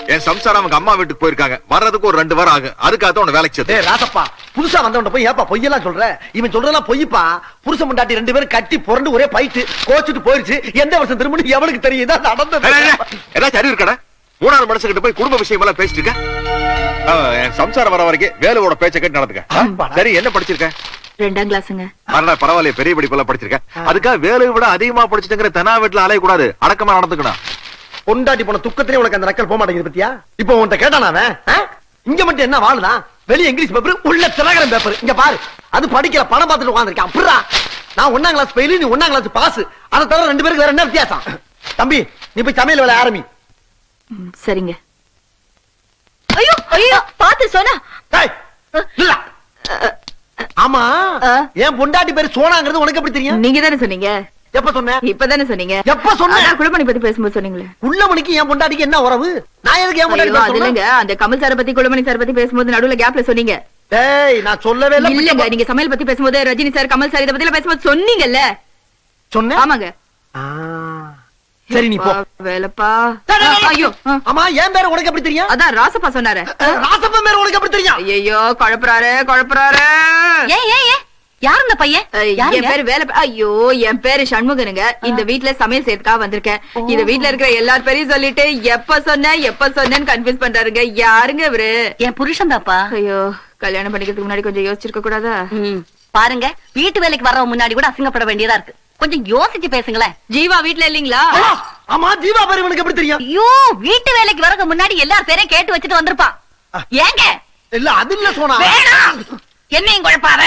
S1: என் சம்சாரம் அவங்க அம்மா வீட்டுக்கு போயிருக்காங்க வர்றதுக்கு ஒரு ரெண்டு வாரம் ஆகும் அதுக்காக தான் உன்னை வேலைக்கு சேர்த்து
S2: டேய் ராசப்பா புதுசா வந்தவன்ட்ட போய் ஏப்பா பொய்யெல்லாம் சொல்ற இவன் சொல்றதெல்லாம் பொய்ப்பா புருஷன் முண்டாட்டி ரெண்டு பேரும் கட்டி புரண்டு ஒரே பைட்டு கோச்சிட்டு போயிருச்சு எந்த வருஷம் திரும்ப எவனுக்கு தெரியும் இதான் நடந்தது
S1: ஏதாச்சும் அறிவு இருக்கடா மூணாவது மனுஷங்கிட்ட போய் குடும்ப விஷயம் எல்லாம் பேசிட்டு இருக்க ஆ, என் சம்சாரம் வர வரைக்கும் வேலுவோட பேச்சை கேட்டு நடந்துக்க ஆ? சரி என்ன படிச்சிருக்க
S3: ரெண்டாம் கிளாஸுங்க
S1: மரண பரவாயில்ல பெரிய படிப்பெல்லாம் படிச்சிருக்க அதுக்காக வேலையை விட அதிகமா படிச்சுட்டுங்கிற தெனா வீட்டுல அலைய கூடாது அடக்கமா நடந்துக்கணும்
S2: பொண்டாட்டி போன துக்கத்திலே உனக்கு அந்த நக்கல் போக மாட்டேங்குது பத்தியா இப்போ உன்கிட்ட கேட்டானா அவன் ஆ? இங்க மட்டும் என்ன வாழுதான் வெளிய இங்கிலீஷ் பேப்பர் உள்ள திலகரம் பேப்பர் இங்க பாரு அது படிக்கல படம் பார்த்துட்டு உட்காந்துருக்கேன் அப்படிரா நான் ஒன்னாம் கிளாஸ் ஃபெயில் நீ ஒன்னாம் கிளாஸ் பாஸ் அதை தவிர ரெண்டு பேருக்கு வேற என்ன வித்தியாசம் தம்பி நீ போய் சமையல் வேலை ஆரம்பி
S3: ம், சரிங்க ஐயோ ஐயோ பாத்து சொன்னா
S2: இல்ல. ஆமா என் பொண்டாட்டி பேரு சோனாங்கிறது உனக்கு எப்படி தெரியும்
S3: நீங்க தானே சொன்னீங்க
S2: எப்ப சொன்ன
S3: இப்பதானே சொன்னீங்க
S2: எப்ப சொன்ன?
S3: அதான் குழுமணி பத்தி பேசும்போது சொன்னீங்களே
S2: உள்ள மணிக்கு என் பொண்டாட்டிக்கு என்ன உறவு நான் எதுக்கு என் பொண்டாட்டி
S3: ஐயோ,
S2: பேர்
S3: அது
S2: சொல்லணும்?
S3: இல்லைங்க அந்த கமல் சார பத்தி குழுமணி சார் பத்தி பேசும்போது நடுவுல கேப்ல சொன்னீங்க
S2: டேய் நான் சொல்லவே இல்ல
S3: இல்லங்க நீங்க சமையல் பத்தி பேசும்போது ரஜினி சார் கமல் சார் இத பத்தி எல்லாம் பேசும்போது சொன்னீங்கல்ல
S2: சொன்னேன்
S3: ஆமாங்க
S2: சரி நீ போ
S3: வேலைப்பா
S2: டேய், டேய், டேய்.
S3: ஐயோ
S2: ஆமா என் பேரு உனக்கு எப்படி தெரியும்
S3: அதான் ராசப்பா சொன்னாரு
S2: ராசப்பா பேரு உனக்கு எப்படி தெரியும்
S3: ஐயோ குழப்புறாரு குழப்புறாரு
S5: ஏன் ஏன் ஏன் யார் இந்த பையன்
S3: என்
S5: யாருங்க?
S3: பேரு வேலை ஐயோ என் பேரு சண்முகனுங்க இந்த வீட்ல சமையல் செய்யறதுக்காக வந்திருக்கேன் இந்த வீட்ல இருக்கிற எல்லார் பேரையும் சொல்லிட்டு எப்ப சொன்னேன் எப்ப சொன்னேன்னு கன்ஃபியூஸ் பண்றாருங்க யாருங்க இவரு
S5: என் புருஷன் தாப்பா
S3: ஐயோ கல்யாணம் பண்ணிக்கிறதுக்கு முன்னாடி கொஞ்சம் யோசிச்சிருக்க கூடாதா
S5: பாருங்க வீட்டு வேலைக்கு வர்றவங்க முன்னாடி கூட அசிங்கப்பட வேண்டியதா இருக்கு கொஞ்சம் யோசிச்சு பேசுங்களேன்
S3: ஜீவா வீட்ல இல்லீங்களா
S2: ஆமா ஜீவா பேரு உனக்கு எப்படி தெரியும்
S5: ஐயோ வீட்டு வேலைக்கு வரக்கு முன்னாடி எல்லார் பேரையும் கேட்டு வச்சுட்டு வந்திருப்பான் ஏங்க
S2: இல்ல அது இல்ல சோனா
S5: வேணாம் என்னையும் குழப்பாத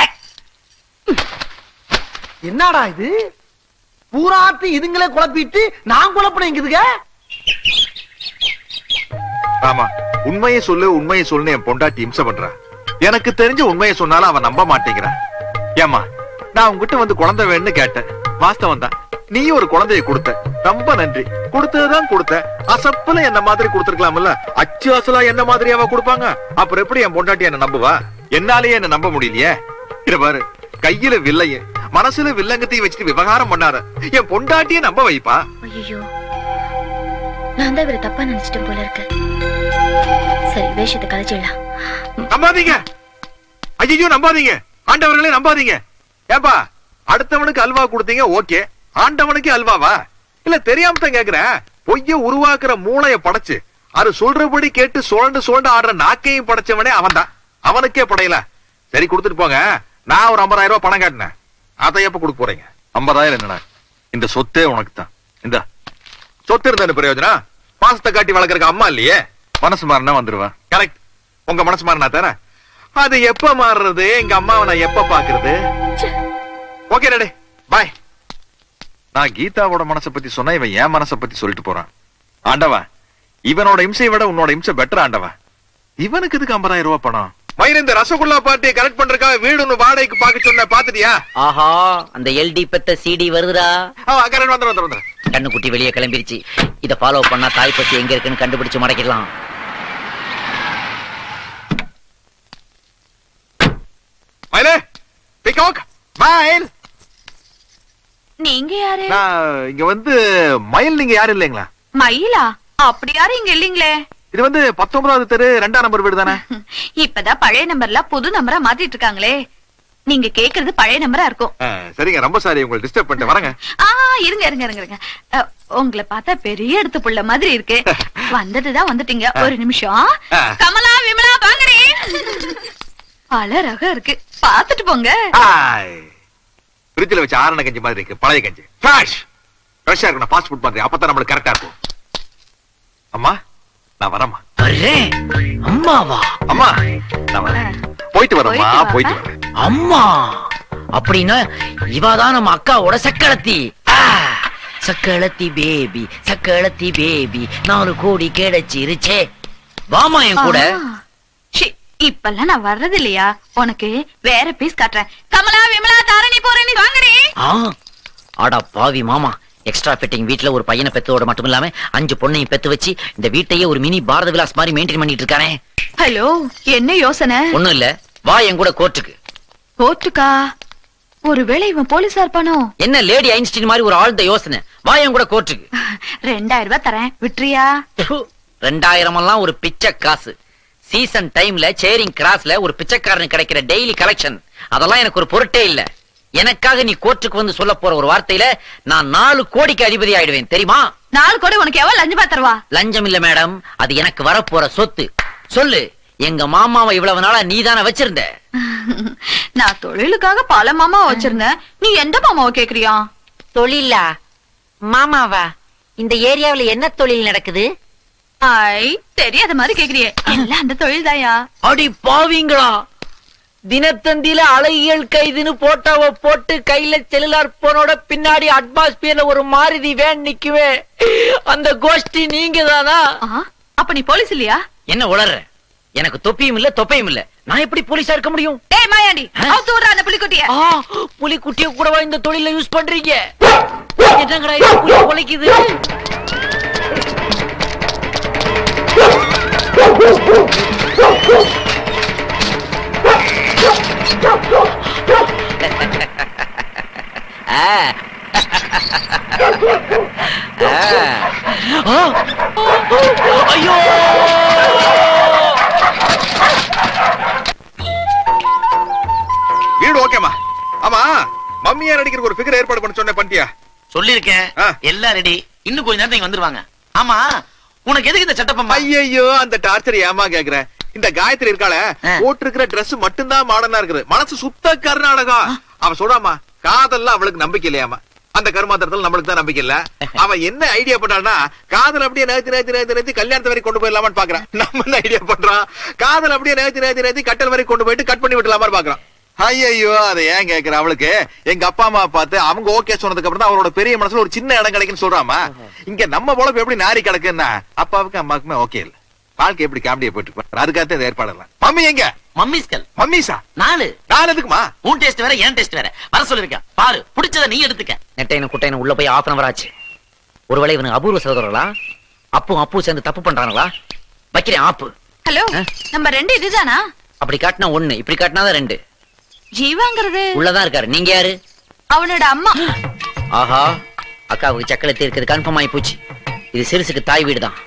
S2: என்னடா இது பூராத்து இதுங்களே குழப்பிட்டு நான் குழப்பினேன் இதுங்க
S1: ஆமா உண்மையை சொல்லு உண்மையை சொல்லுன்னு என் பொண்டாட்டி இம்சை பண்றா எனக்கு தெரிஞ்ச உண்மையை சொன்னாலும் அவன் நம்ப மாட்டேங்கிறான் ஏமா நான் உங்ககிட்ட வந்து குழந்தை வேணும்னு கேட்டேன் வாஸ்தவம் தான் நீ ஒரு குழந்தையை கொடுத்த ரொம்ப நன்றி கொடுத்ததுதான் கொடுத்த அசப்புல என்ன மாதிரி கொடுத்திருக்கலாம்ல அச்சு அசலா என்ன மாதிரி அவ கொடுப்பாங்க அப்புறம் எப்படி என் பொண்டாட்டி என்ன நம்புவா என்னாலேயே என்ன நம்ப முடியலையே இத பாரு கையில வில்லையும் மனசுல வில்லங்கத்தையும் வச்சுட்டு விவகாரம் பண்ணாத என் பொண்டாட்டியை நம்ப வைப்பா
S10: ஐயோ நான் தான் இவரை தப்பா நினைச்சிட்டேன் போல இருக்கு சரி வேஷத்தை கலைச்சிடலாம்
S1: நம்பாதீங்க ஐயோ நம்பாதீங்க ஆண்டவர்களே நம்பாதீங்க ஏப்பா அடுத்தவனுக்கு அல்வா கொடுத்தீங்க ஓகே ஆண்டவனுக்கு அல்வாவா இல்ல தெரியாம தான் கேக்குறேன் பொய்ய உருவாக்குற மூளைய படைச்சு அது சொல்றபடி கேட்டு சுழண்டு சுழண்டு ஆடுற நாக்கையும் படைச்சவனே அவன்தான் அவனுக்கே படையல சரி கொடுத்துட்டு போங்க நான் ஒரு ஐம்பதாயிரம் ரூபாய் பணம் காட்டினேன் அதை எப்ப கொடுக்க போறீங்க ஐம்பதாயிரம் என்னடா இந்த சொத்தே உனக்கு தான் இந்த சொத்து இருந்தா என்ன பிரயோஜனம் பாசத்தை காட்டி வளர்க்கறதுக்கு அம்மா இல்லையே மனசு மாறினா வந்துருவேன் கரெக்ட் உங்க மனசு மாறினா தானே அது எப்ப மாறுறது எங்க அம்மாவை நான் எப்ப பாக்குறது ஓகே டே பாய் நான் கீதாவோட மனசை பத்தி சொன்னா இவன் என் மனசை பத்தி சொல்லிட்டு போறான் ஆண்டவன் இவனோட இம்சையை விட உன்னோட இம்சை பெட்டர் ஆண்டவன் இவனுக்கு இதுக்கு ஐம்பதாயிரம் ரூபாய் பணம் மயிர் இந்த ரசகுல்லா பார்ட்டியை கரெக்ட் பண்றதுக்காக வீடு ஒண்ணு வாடகைக்கு பாக்க சொன்ன பாத்துட்டியா
S16: ஆஹா அந்த எல்டி பெத்த சிடி வருதுடா
S1: கரெக்ட் வந்துடும் வந்துடும் வந்துடும்
S16: கண்ணுக்குட்டி வெளியே கிளம்பிருச்சு இத ஃபாலோ பண்ணா தாய் பத்தி எங்க இருக்குன்னு கண்டுபிடிச்சு மடக்கிடலாம்
S1: மயிலே பிகாக் மயில்
S3: நீங்க யாரு
S1: நான் இங்க வந்து மயில் நீங்க யாரும் இல்லைங்களா
S3: மயிலா அப்படி யாரும் இங்க இல்லீங்களே
S1: இது வந்து பத்தொன்பதாவது தெரு ரெண்டாம் நம்பர் வீடு தானே
S3: இப்பதான் பழைய நம்பர்ல புது நம்பரா மாத்திட்டு இருக்காங்களே நீங்க கேக்குறது பழைய நம்பரா இருக்கும்
S1: ஆ, சரிங்க ரொம்ப சாரி உங்களை டிஸ்டர்ப் பண்ணிட்டு வரேங்க
S3: ஆ இருங்க இருங்க இருங்க இருங்க அ, உங்களை பார்த்தா பெரிய எடுத்து புள்ள மாதிரி இருக்கு வந்துட்டுதான் வந்துட்டீங்க ஒரு நிமிஷம்
S1: ஆ.
S3: கமலா விமலா வாங்குறே பல ரகம் இருக்கு பாத்துட்டு போங்க
S1: ஃப்ரிட்ஜ்ல வச்ச ஆரண கஞ்சி மாதிரி இருக்கு பழைய கஞ்சி ஃபிளாஷ் ஃப்ரெஷ்ஷா இருக்கணும் ஃபாஸ்ட் ஃபுட் மாதிரி அப்பதான் நம்மளுக்கு கரெக்டா இருக்கும் அம்மா நான் வரேம்மா
S16: அம்மாவா
S1: அம்மா நான் வரேன் போயிட்டு வரேம்மா
S16: போயிட்டு வா.
S1: போயிட்டு வரேன்
S16: அம்மா அப்படின்னா இவாதான் நம்ம அக்காவோட சக்களத்தி ஆ, சக்களத்தி பேபி சக்களத்தி பேபி நாலு கோடி கிடைச்சிருச்சே வாமா என் கூட
S3: ஆ. ஷி, இப்பெல்லாம் நான் வர்றது இல்லையா உனக்கு வேற பீஸ் காட்டுறேன் கமலா விமலா தாரணி போறேன்னு வாங்குறே
S16: ஆ, அடா பாவி மாமா எக்ஸ்ட்ரா ஃபிட்டிங் வீட்ல ஒரு பையனை பெத்தோட மட்டும் இல்லாம அஞ்சு பொண்ணையும் பெத்து வச்சு இந்த வீட்டையே ஒரு மினி பாரத விலாஸ் மாதிரி மெயின்டைன் பண்ணிட்டு இருக்கானே
S3: ஹலோ என்ன யோசனை
S16: ஒண்ணும் இல்ல வா என் கூட கோர்ட்டுக்கு
S3: கோர்ட்டுக்கா ஒருவேளை இவன் போலீஸா இருப்பானோ
S16: என்ன லேடி ஐன்ஸ்டீன் மாதிரி ஒரு ஆழ்ந்த யோசனை வா என் கூட கோர்ட்டுக்கு
S3: ரெண்டாயிரம் ரூபாய் தரேன் விட்டுறியா
S16: ரெண்டாயிரம் எல்லாம் ஒரு பிச்சை காசு சீசன் டைம்ல சேரிங் கிராஸ்ல ஒரு பிச்சைக்காரனுக்கு கிடைக்கிற டெய்லி கலெக்ஷன் அதெல்லாம் எனக்கு ஒரு பொருட்டே இல்ல எனக்காக நீ கோர்ட்டுக்கு வந்து சொல்ல போற ஒரு வார்த்தையில நான் நாலு கோடிக்கு அதிபதி ஆயிடுவேன் தெரியுமா
S3: நாலு கோடி உனக்கு எவ்வளவு லஞ்சமா தருவா
S16: லஞ்சம் இல்ல மேடம் அது எனக்கு வரப்போற சொத்து சொல்லு எங்க மாமாவை இவ்வளவு நாளா நீதானே வச்சிருந்த
S3: நான் தொழிலுக்காக பல மாமா வச்சிருந்தேன் நீ எந்த மாமாவை கேக்குறியா
S16: தொழிலா மாமாவா இந்த ஏரியாவுல என்ன தொழில் நடக்குது
S3: ஐ தெரியாத மாதிரி கேக்குறியே எல்லாம் அந்த தொழில் தாயா
S16: அடி பாவிங்களா தினத்தந்தியில அழகியல் கைதுன்னு போட்டோவ போட்டு கையில செல்லுலார் போனோட பின்னாடி அட்மாஸ்பியர்ல ஒரு மாருதி வேன் நிக்குவே அந்த கோஷ்டி நீங்க தானா
S3: அப்ப நீ போலீஸ் இல்லையா
S16: என்ன உளற எனக்கு தொப்பியும் இல்ல தொப்பையும் இல்ல நான் எப்படி போலீஸா இருக்க முடியும்
S3: ஏய் மாயாண்டி அவுத்து விடுற அந்த புலிக்குட்டிய
S16: புலிக்குட்டிய கூடவா இந்த தொழில யூஸ் பண்றீங்க என்னங்கடா இது புலி கொலைக்குது ஆ. ஆ. ஐயோ
S1: வீடு ஓகேமா ஆமா மம்மியா நடிக்கிறதுக்கு ஒரு ஃபிகர் ஏற்பாடு பண்ண சொன்ன பண்ணிட்டியா
S21: சொல்லிருக்கேன் எல்லாம் ரெடி இன்னும் கொஞ்ச நேரத்துல இங்க வந்துருவாங்க ஆமா உனக்கு எதுக்கு இந்த செட்டப்
S1: ஐயோ அந்த டார்ச்சர் ஏமா கேக்குற இந்த காயத்ரி இருக்காள போட்டிருக்கிற Dress மட்டும்தான் மாடர்னா இருக்குது மனசு சுத்த கர்நாடகா அவ சொல்றாமா காதல்லாம் அவளுக்கு நம்பிக்கை இல்லையாமா அந்த கருமாத்திரத்துல நம்மளுக்கு தான் நம்பிக்கை இல்ல அவ என்ன ஐடியா பண்றான்னா காதல் அப்படியே நேத்து நேத்து நேத்து நேத்து கல்யாணத்து வரைக்கும் கொண்டு போயிடலாமான்னு பாக்குறான் நம்ம என்ன ஐடியா பண்றோம் காதல் அப்படியே நேத்து நேத்து நேத்து கட்டல் வரைக்கும் கொண்டு போயிட்டு கட் பண்ணி விட்டுலாமான்னு பாக்குறான் ஐயோ அதை ஏன் கேக்குற அவளுக்கு எங்க அப்பா அம்மா பார்த்து அவங்க ஓகே சொன்னதுக்கு அப்புறம் தான் அவரோட பெரிய மனசுல ஒரு சின்ன இடம் கிடைக்குன்னு சொல்றாமா இங்க நம்ம பொழப்பு எப்படி நாரி கிடக்குன்னா அப்பாவுக்கு அம்மாவுக்குமே ஓகே இல்ல வாழ்க்கை எப்படி காமெடியா போயிட்டு இருக்கு அதுக்காக இந்த ஏற்பாடு எல்லாம் மம்மி எங்க
S21: மம்மிஸ்கள்
S1: மம்மிஸா
S21: நாலு
S1: நாலு எதுக்குமா
S21: உன் டேஸ்ட் வேற என் டேஸ்ட் வேற வர சொல்லிருக்கேன் பாரு பிடிச்சத நீ எடுத்துக்க
S16: நெட்டையனு குட்டையனு உள்ள போய் ஆஃப் அன் ஆச்சு ஒருவேளை இவனுக்கு அபூர்வ சகோதரர்களா அப்பும் அப்பு சேர்ந்து தப்பு பண்றாங்களா வைக்கிறேன் ஆப்பு
S3: ஹலோ நம்ம ரெண்டு இதுதானா
S16: அப்படி காட்டினா ஒண்ணு இப்படி காட்டினாதான் ரெண்டு
S3: ஜீவாங்கிறது
S16: உள்ளதான் இருக்காரு நீங்க யாரு
S3: அவனோட அம்மா
S16: ஆஹா அக்காவுக்கு சக்கரை தீர்க்கிறது கன்ஃபார்ம் ஆகி போச்சு இது சிறுசுக்கு தாய் வீடு தான்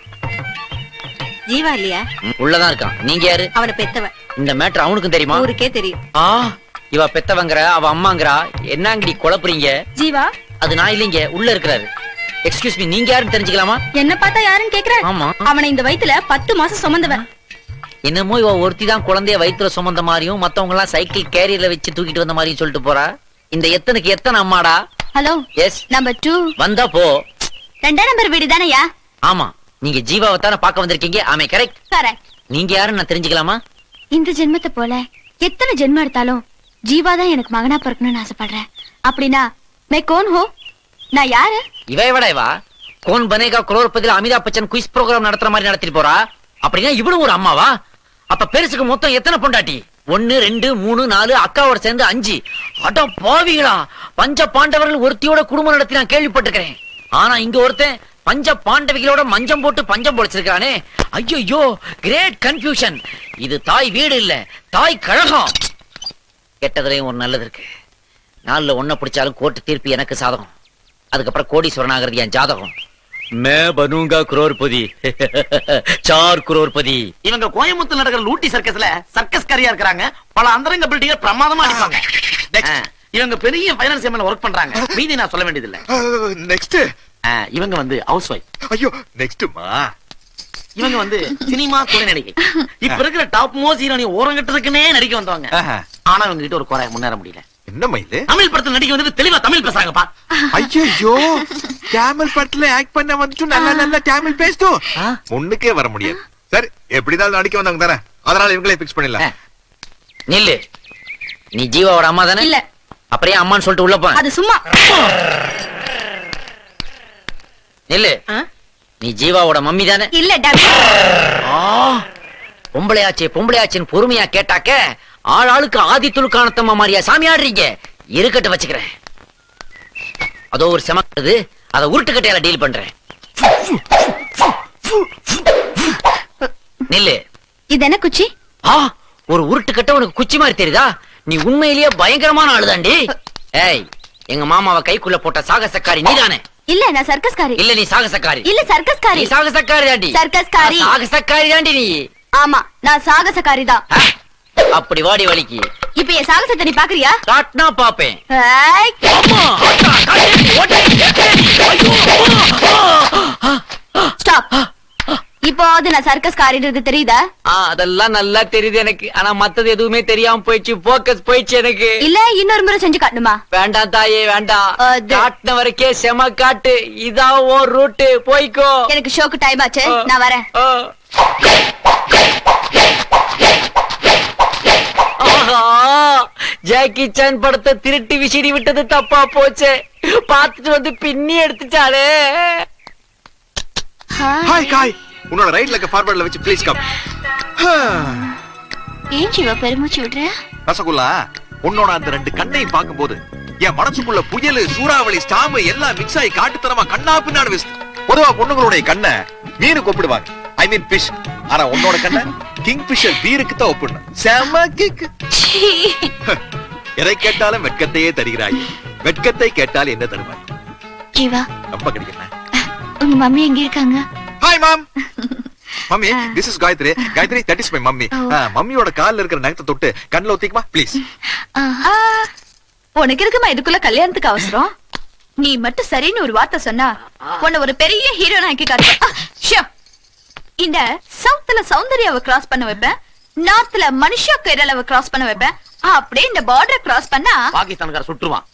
S6: ஜீவா இல்லையா
S16: உள்ளதான் இருக்கான் நீங்க யாரு
S6: அவனை பெத்தவ
S16: இந்த மேட்டர் அவனுக்கும் தெரியுமா
S6: ஊருக்கே தெரியும்
S16: ஆ இவ பெத்தவங்கற அவ அம்மாங்கறா என்னங்கடி குழப்புறீங்க
S6: ஜீவா
S16: அது நான் இல்லைங்க உள்ள இருக்கிறாரு எக்ஸ்கியூஸ் மீ நீங்க யாருன்னு தெரிஞ்சுக்கலாமா
S6: என்ன பார்த்தா யாருன்னு கேக்குற
S16: ஆமா
S6: அவனை இந்த வயித்துல பத்து மாசம் சுமந்தவன்
S16: என்னமோ இவ ஒருத்தி தான் குழந்தைய வயிற்றுல சுமந்த மாதிரியும் மத்தவங்க எல்லாம் சைக்கிள் கேரியர்ல வச்சு தூக்கிட்டு வந்த மாதிரியும் சொல்லிட்டு போறா இந்த எத்தனுக்கு எத்தனை அம்மாடா
S3: ஹலோ
S16: எஸ்
S3: நம்பர் டூ
S16: வந்தா போ
S3: ரெண்டாம் நம்பர் வீடு தானயா
S16: ஆமா நீங்க ஜீவாவை தானே பார்க்க வந்திருக்கீங்க ஆமே கரெக்ட்
S3: கரெக்ட்
S16: நீங்க யாருன்னு நான் தெரிஞ்சுக்கலாமா
S3: இந்த ஜென்மத்தை போல எத்தனை ஜென்மம் எடுத்தாலும் ஜீவா தான் எனக்கு மகனா பிறக்கணும்னு ஆசைப்படுறேன் அப்படின்னா மே கோன் ஹோ நான் யாரு
S16: இவ எவடா இவா கோன் பனேகா குரோர்பதில அமிதாப் பச்சன் குயிஸ் ப்ரோக்ராம் நடத்துற மாதிரி நடத்திட்டு போறா அப்படின்னா இவளும் ஒரு அம்மாவா அப்ப பெருசுக்கு மொத்தம் எத்தனை பொண்டாட்டி ஒன்னு ரெண்டு மூணு நாலு அக்காவோட சேர்ந்து அஞ்சு அட பாவிகளா பஞ்ச பாண்டவர்கள் ஒருத்தியோட குடும்பம் நடத்தி நான் கேள்விப்பட்டிருக்கிறேன் ஆனா இங்க ஒருத்தன் பஞ்ச பாண்டவிகளோட மஞ்சம் போட்டு பஞ்சம் பொழைச்சிருக்கானே ஐயோ கிரேட் கன்ஃபியூஷன் இது தாய் வீடு இல்ல தாய் கழகம் கெட்டதுலயும் ஒரு நல்லது இருக்கு நாலுல ஒன்ன பிடிச்சாலும் கோர்ட்டு தீர்ப்பு எனக்கு சாதகம் அதுக்கப்புறம் கோடீஸ்வரன் ஆகிறது என் ஜாதகம் மே பனூங்கா குரோர்பதி சார் குரோர்பதி
S21: இவங்க கோயம்புத்தூர் நடக்கிற லூட்டி சர்க்கஸ்ல சர்க்கஸ் காரியா இருக்கிறாங்க பல அந்தரங்க பில்டிங்க பிரமாதமா அடிப்பாங்க ஆ, இவங்க பெரிய ஃபைனான்ஸ் எம்எல்ஏ ஒர்க் பண்றாங்க மீதி நான் சொல்ல வேண்டியது இல்ல
S1: நெக்ஸ்ட்
S21: இவங்க வந்து ஹவுஸ் ஒய்ஃப்
S1: ஐயோ நெக்ஸ்ட்மா
S21: இவங்க வந்து சினிமா துணை நடிகை இப்ப இருக்கிற டாப் மோஸ்ட் ஹீரோனி ஓரங்கட்டதுக்குன்னே நடிக்க வந்தவங்க ஆனா இவங்க கிட்ட ஒரு குறை முன்னேற முடியல
S1: என்ன மயிலு
S21: தமிழ் படத்துல நடிக்க வந்துட்டு தெளிவா தமிழ் பேசுறாங்கப்பா
S1: ஐயோ தமிழ் படத்துல ஆக்ட் பண்ண வந்துட்டு நல்லா நல்லா தமிழ் பேசும் முன்னுக்கே வர முடியாது சரி எப்படிதான் நடிக்க வந்தவங்க தானே அதனால இவங்களே பிக்ஸ் பண்ணிடலாம்
S16: நில்லு நீ ஜீவாவோட அம்மா தானே
S6: இல்ல
S16: அப்படியே அம்மான்னு சொல்லிட்டு உள்ள போன
S6: அது சும்மா
S16: நில்லு நீ ஜீவாவோட மம்மி தானே
S6: இல்ல டபி
S16: ஆ, பொம்பளையாச்சே பொம்பளையாச்சின்னு பொறுமையா கேட்டாக்க ஆள் ஆளுக்கு ஆதி துலுக்கானத்தம்மா மாதிரியா சாமி ஆடுறீங்க இருக்கட்டு வச்சுக்கிறேன் அதோ ஒரு செமக்குது அதை உருட்டுக்கட்டையால டீல் பண்றேன் நில்லு
S3: இது என்ன குச்சி
S16: ஆ ஒரு உருட்டுக்கட்டை உனக்கு குச்சி மாதிரி தெரியுதா நீ உண்மையிலேயே பயங்கரமான ஆளுதாண்டி ஏய் எங்க மாமாவை கைக்குள்ள போட்ட சாகசக்காரி நீதானே
S3: இல்ல நான் சர்க்கஸ்காரி
S16: இல்ல நீ சாகசக்காரி
S3: இல்ல சர்க்கஸ்காரி
S16: நீ சாகசக்காரி தாண்டி
S3: சர்க்கஸ்காரி
S16: சாகசக்காரி தாண்டி நீ
S3: ஆமா நான் சாகசக்காரி தான்
S16: அப்படி வாடி வலிக்கு
S3: இப்ப என் சாகசத்தை நீ பாக்குறியா
S16: காட்டினா பாப்பேன்
S3: ஏய். ஸ்டாப் இப்போது நான் சர்க்கஸ்காரின்றது தெரியுதா
S16: ஆ, அதெல்லாம் நல்லா தெரியுது எனக்கு ஆனா மத்தது எதுவுமே தெரியாம போயிடுச்சு போக்கஸ் போயிடுச்சு எனக்கு
S3: இல்ல இன்னொரு முறை செஞ்சு காட்டணுமா
S16: வேண்டாம் தாயே வேண்டாம் காட்டின வரைக்கே செம காட்டு இதான் ஓ ரூட்டு போய்க்கோ
S3: எனக்கு ஷோக்கு டைம் ஆச்சு நான் வரேன்
S16: ஆஹா ஜாக்கி சான் படத்தை திருட்டு விசிறி விட்டது தப்பா போச்சு பார்த்துட்டு வந்து பின்னி எடுத்துட்டாளே
S1: ஹாய் காய் உன்னோட ரைட்ல இருக்க ஃபார்வர்ட்ல வச்சு ப்ளீஸ் கம்
S3: ஏன் சிவா பெருமூச்சு விடுற
S1: ரசகுல்லா உன்னோட அந்த ரெண்டு கண்ணையும் பார்க்கும்போது என் மனசுக்குள்ள புயலு சூறாவளி ஸ்டாமு எல்லாம் மிக்ஸ் ஆகி காட்டுத்தனமா கண்ணா பின்னாடி விசுது பொதுவா பொண்ணுங்களுடைய கண்ணை மீனுக்கு ஒப்பிடுவாங்க ஐ மீன் ஃபிஷ் ஆனா உன்னோட கண்ணை கிங் ஃபிஷர் பீருக்கு தான் ஒப்பிடணும் செம கிக் எதை கேட்டாலும் வெட்கத்தையே தருகிறாய் வெட்கத்தை கேட்டால் என்ன தருவாய்
S3: ஜீவா
S1: ரொம்ப கிடைக்கிறேன்
S3: உங்க மம்மி எங்க இருக்காங்க
S1: hi mom mummy this is Gayathri Gayathri that is my mummy மம்மியோட கால்ல இருக்கிற நகத்தை தொட்டு கண்ணுல ஒத்திக்குமா ப்ளீஸ்
S3: ஆஹா. உனக்கு இருக்குமா இதுக்குள்ள கல்யாணத்துக்கு அவசரம் நீ மட்டும் சரின்னு ஒரு வார்த்தை சொன்னா உன்னை ஒரு பெரிய ஹீரோயின் ஆக்கி காட்டுவேன் இந்த சவுத்துல சௌந்தர்யாவை கிராஸ் பண்ண வைப்பேன் நார்த்ல மனுஷா கேரளாவை கிராஸ் பண்ண வைப்பேன் அப்படியே இந்த பார்டர் கிராஸ் பண்ணா
S21: பாகிஸ்தான்கார சுட்டுருவான்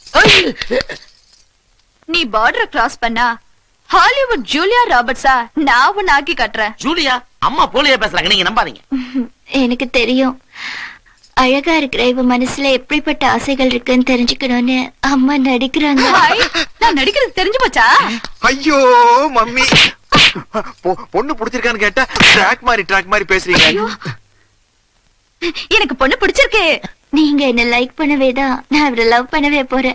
S3: நீ பார்டர் கிராஸ் பண்ணா ஹாலிவுட் ஜூலியா ராபர்ட்ஸா நான் உன்னை ஆக்கி காட்டுறேன்
S21: ஜூலியா அம்மா போலியா பேசுறாங்க நீங்க நம்பாதீங்க
S3: எனக்கு தெரியும் அழகா இருக்கிற இவ மனசுல எப்படிப்பட்ட ஆசைகள் இருக்குன்னு தெரிஞ்சுக்கணும்னு அம்மா நடிக்கிறாங்க நான் நடிக்கிறது தெரிஞ்சு போச்சா
S1: ஐயோ மம்மி பொ- பொண்ணு புடிச்சிருக்கான்னு கேட்டா ட்ராக் மாதிரி ட்ராக் மாதிரி பேசுறீங்க
S3: எனக்கு பொண்ணு பிடிச்சிருக்கு நீங்க என்ன லைக் பண்ணவே தான் நான் அவரை லவ் பண்ணவே போறேன்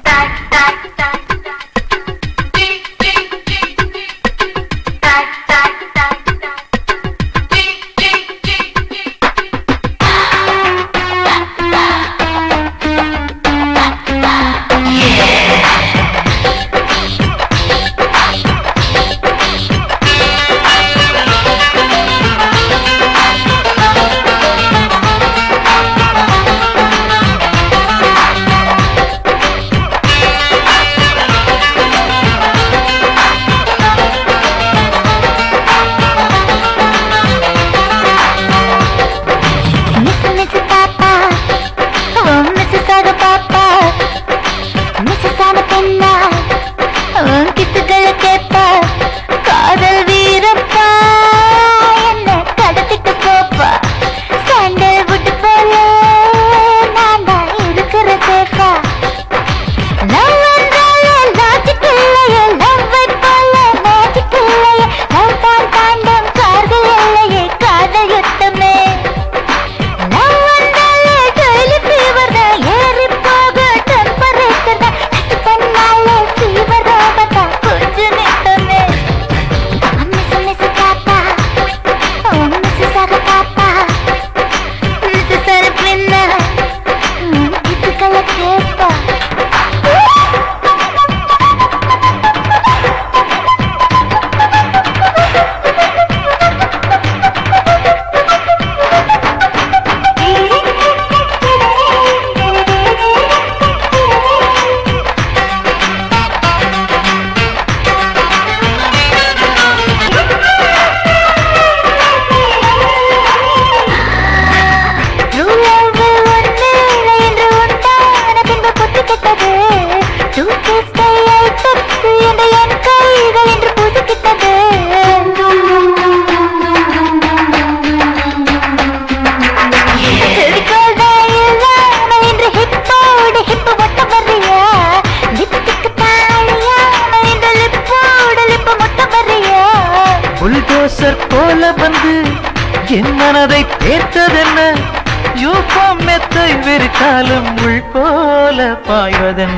S10: மிஸ் மிஸ் பாப்பா ஓ மிஸ் சாக பாப்பா மிஸ் சான பெண்ணா உன் கிசுகளை கேப்பா காதல் வீரப்பா என்ன கடத்திட்டு போப்பா சாண்டல் விட்டு போல நான் தான் இருக்கிற சேஃபா லவ் என்றாலே லாஜிக் இல்லையே லவ்வை போல மேஜிக் இல்லையே லவ் தான் தாண்டும் கார்கள் இல்லையே காதல் யுத்தமே லவ் வந்தாலே டெய்லி ஃபீவர் தான் ஏறி போக டெம்பரேச்சர் தான் டச் பண்ணாலே ஃபீவர் ஆபத்தா கொஞ்சம் நிட்டமே மிஸ் மிஸ் பாப்பா ஓ மிஸ் சாக பாப்பா மிஸ் சர பின்ன இதுக்கெல்லாம் கேப்பா
S12: புல்டோசர் போல வந்து என் மனதை தேர்த்ததென்ன யூஃபாம் மெத்தை வெறுக்காலும் உள் போல பாய்வதென்ன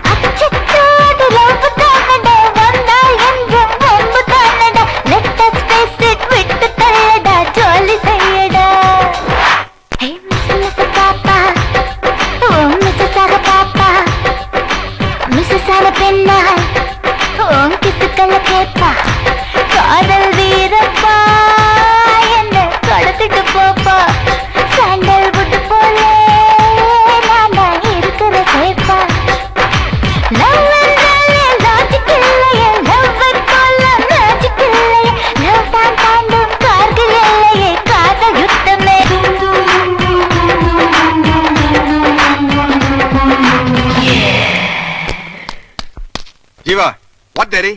S10: ஜாலி செய்யடா ஹே மிஸ் மிஸ் பாப்பா ஓ மிஸ் சாக பாப்பா மிஸ் சாக பெண்ணா ஓ கிசு காதல கேப்பா காதல் வீரப்பா என்ன கடத்திட்டு போப்பா சாண்டல் விட்டு போலே நான் தான் இருக்கிற சேப்பா லவ் என்றாலே லாஜிக் இல்லையே லவ்வர் போல மேஜிக் இல்லையே லவ் தான் தாண்டும் கார்கள் இல்லையே காதல் யுத்தமே
S1: ஜீவா வாட் டேரி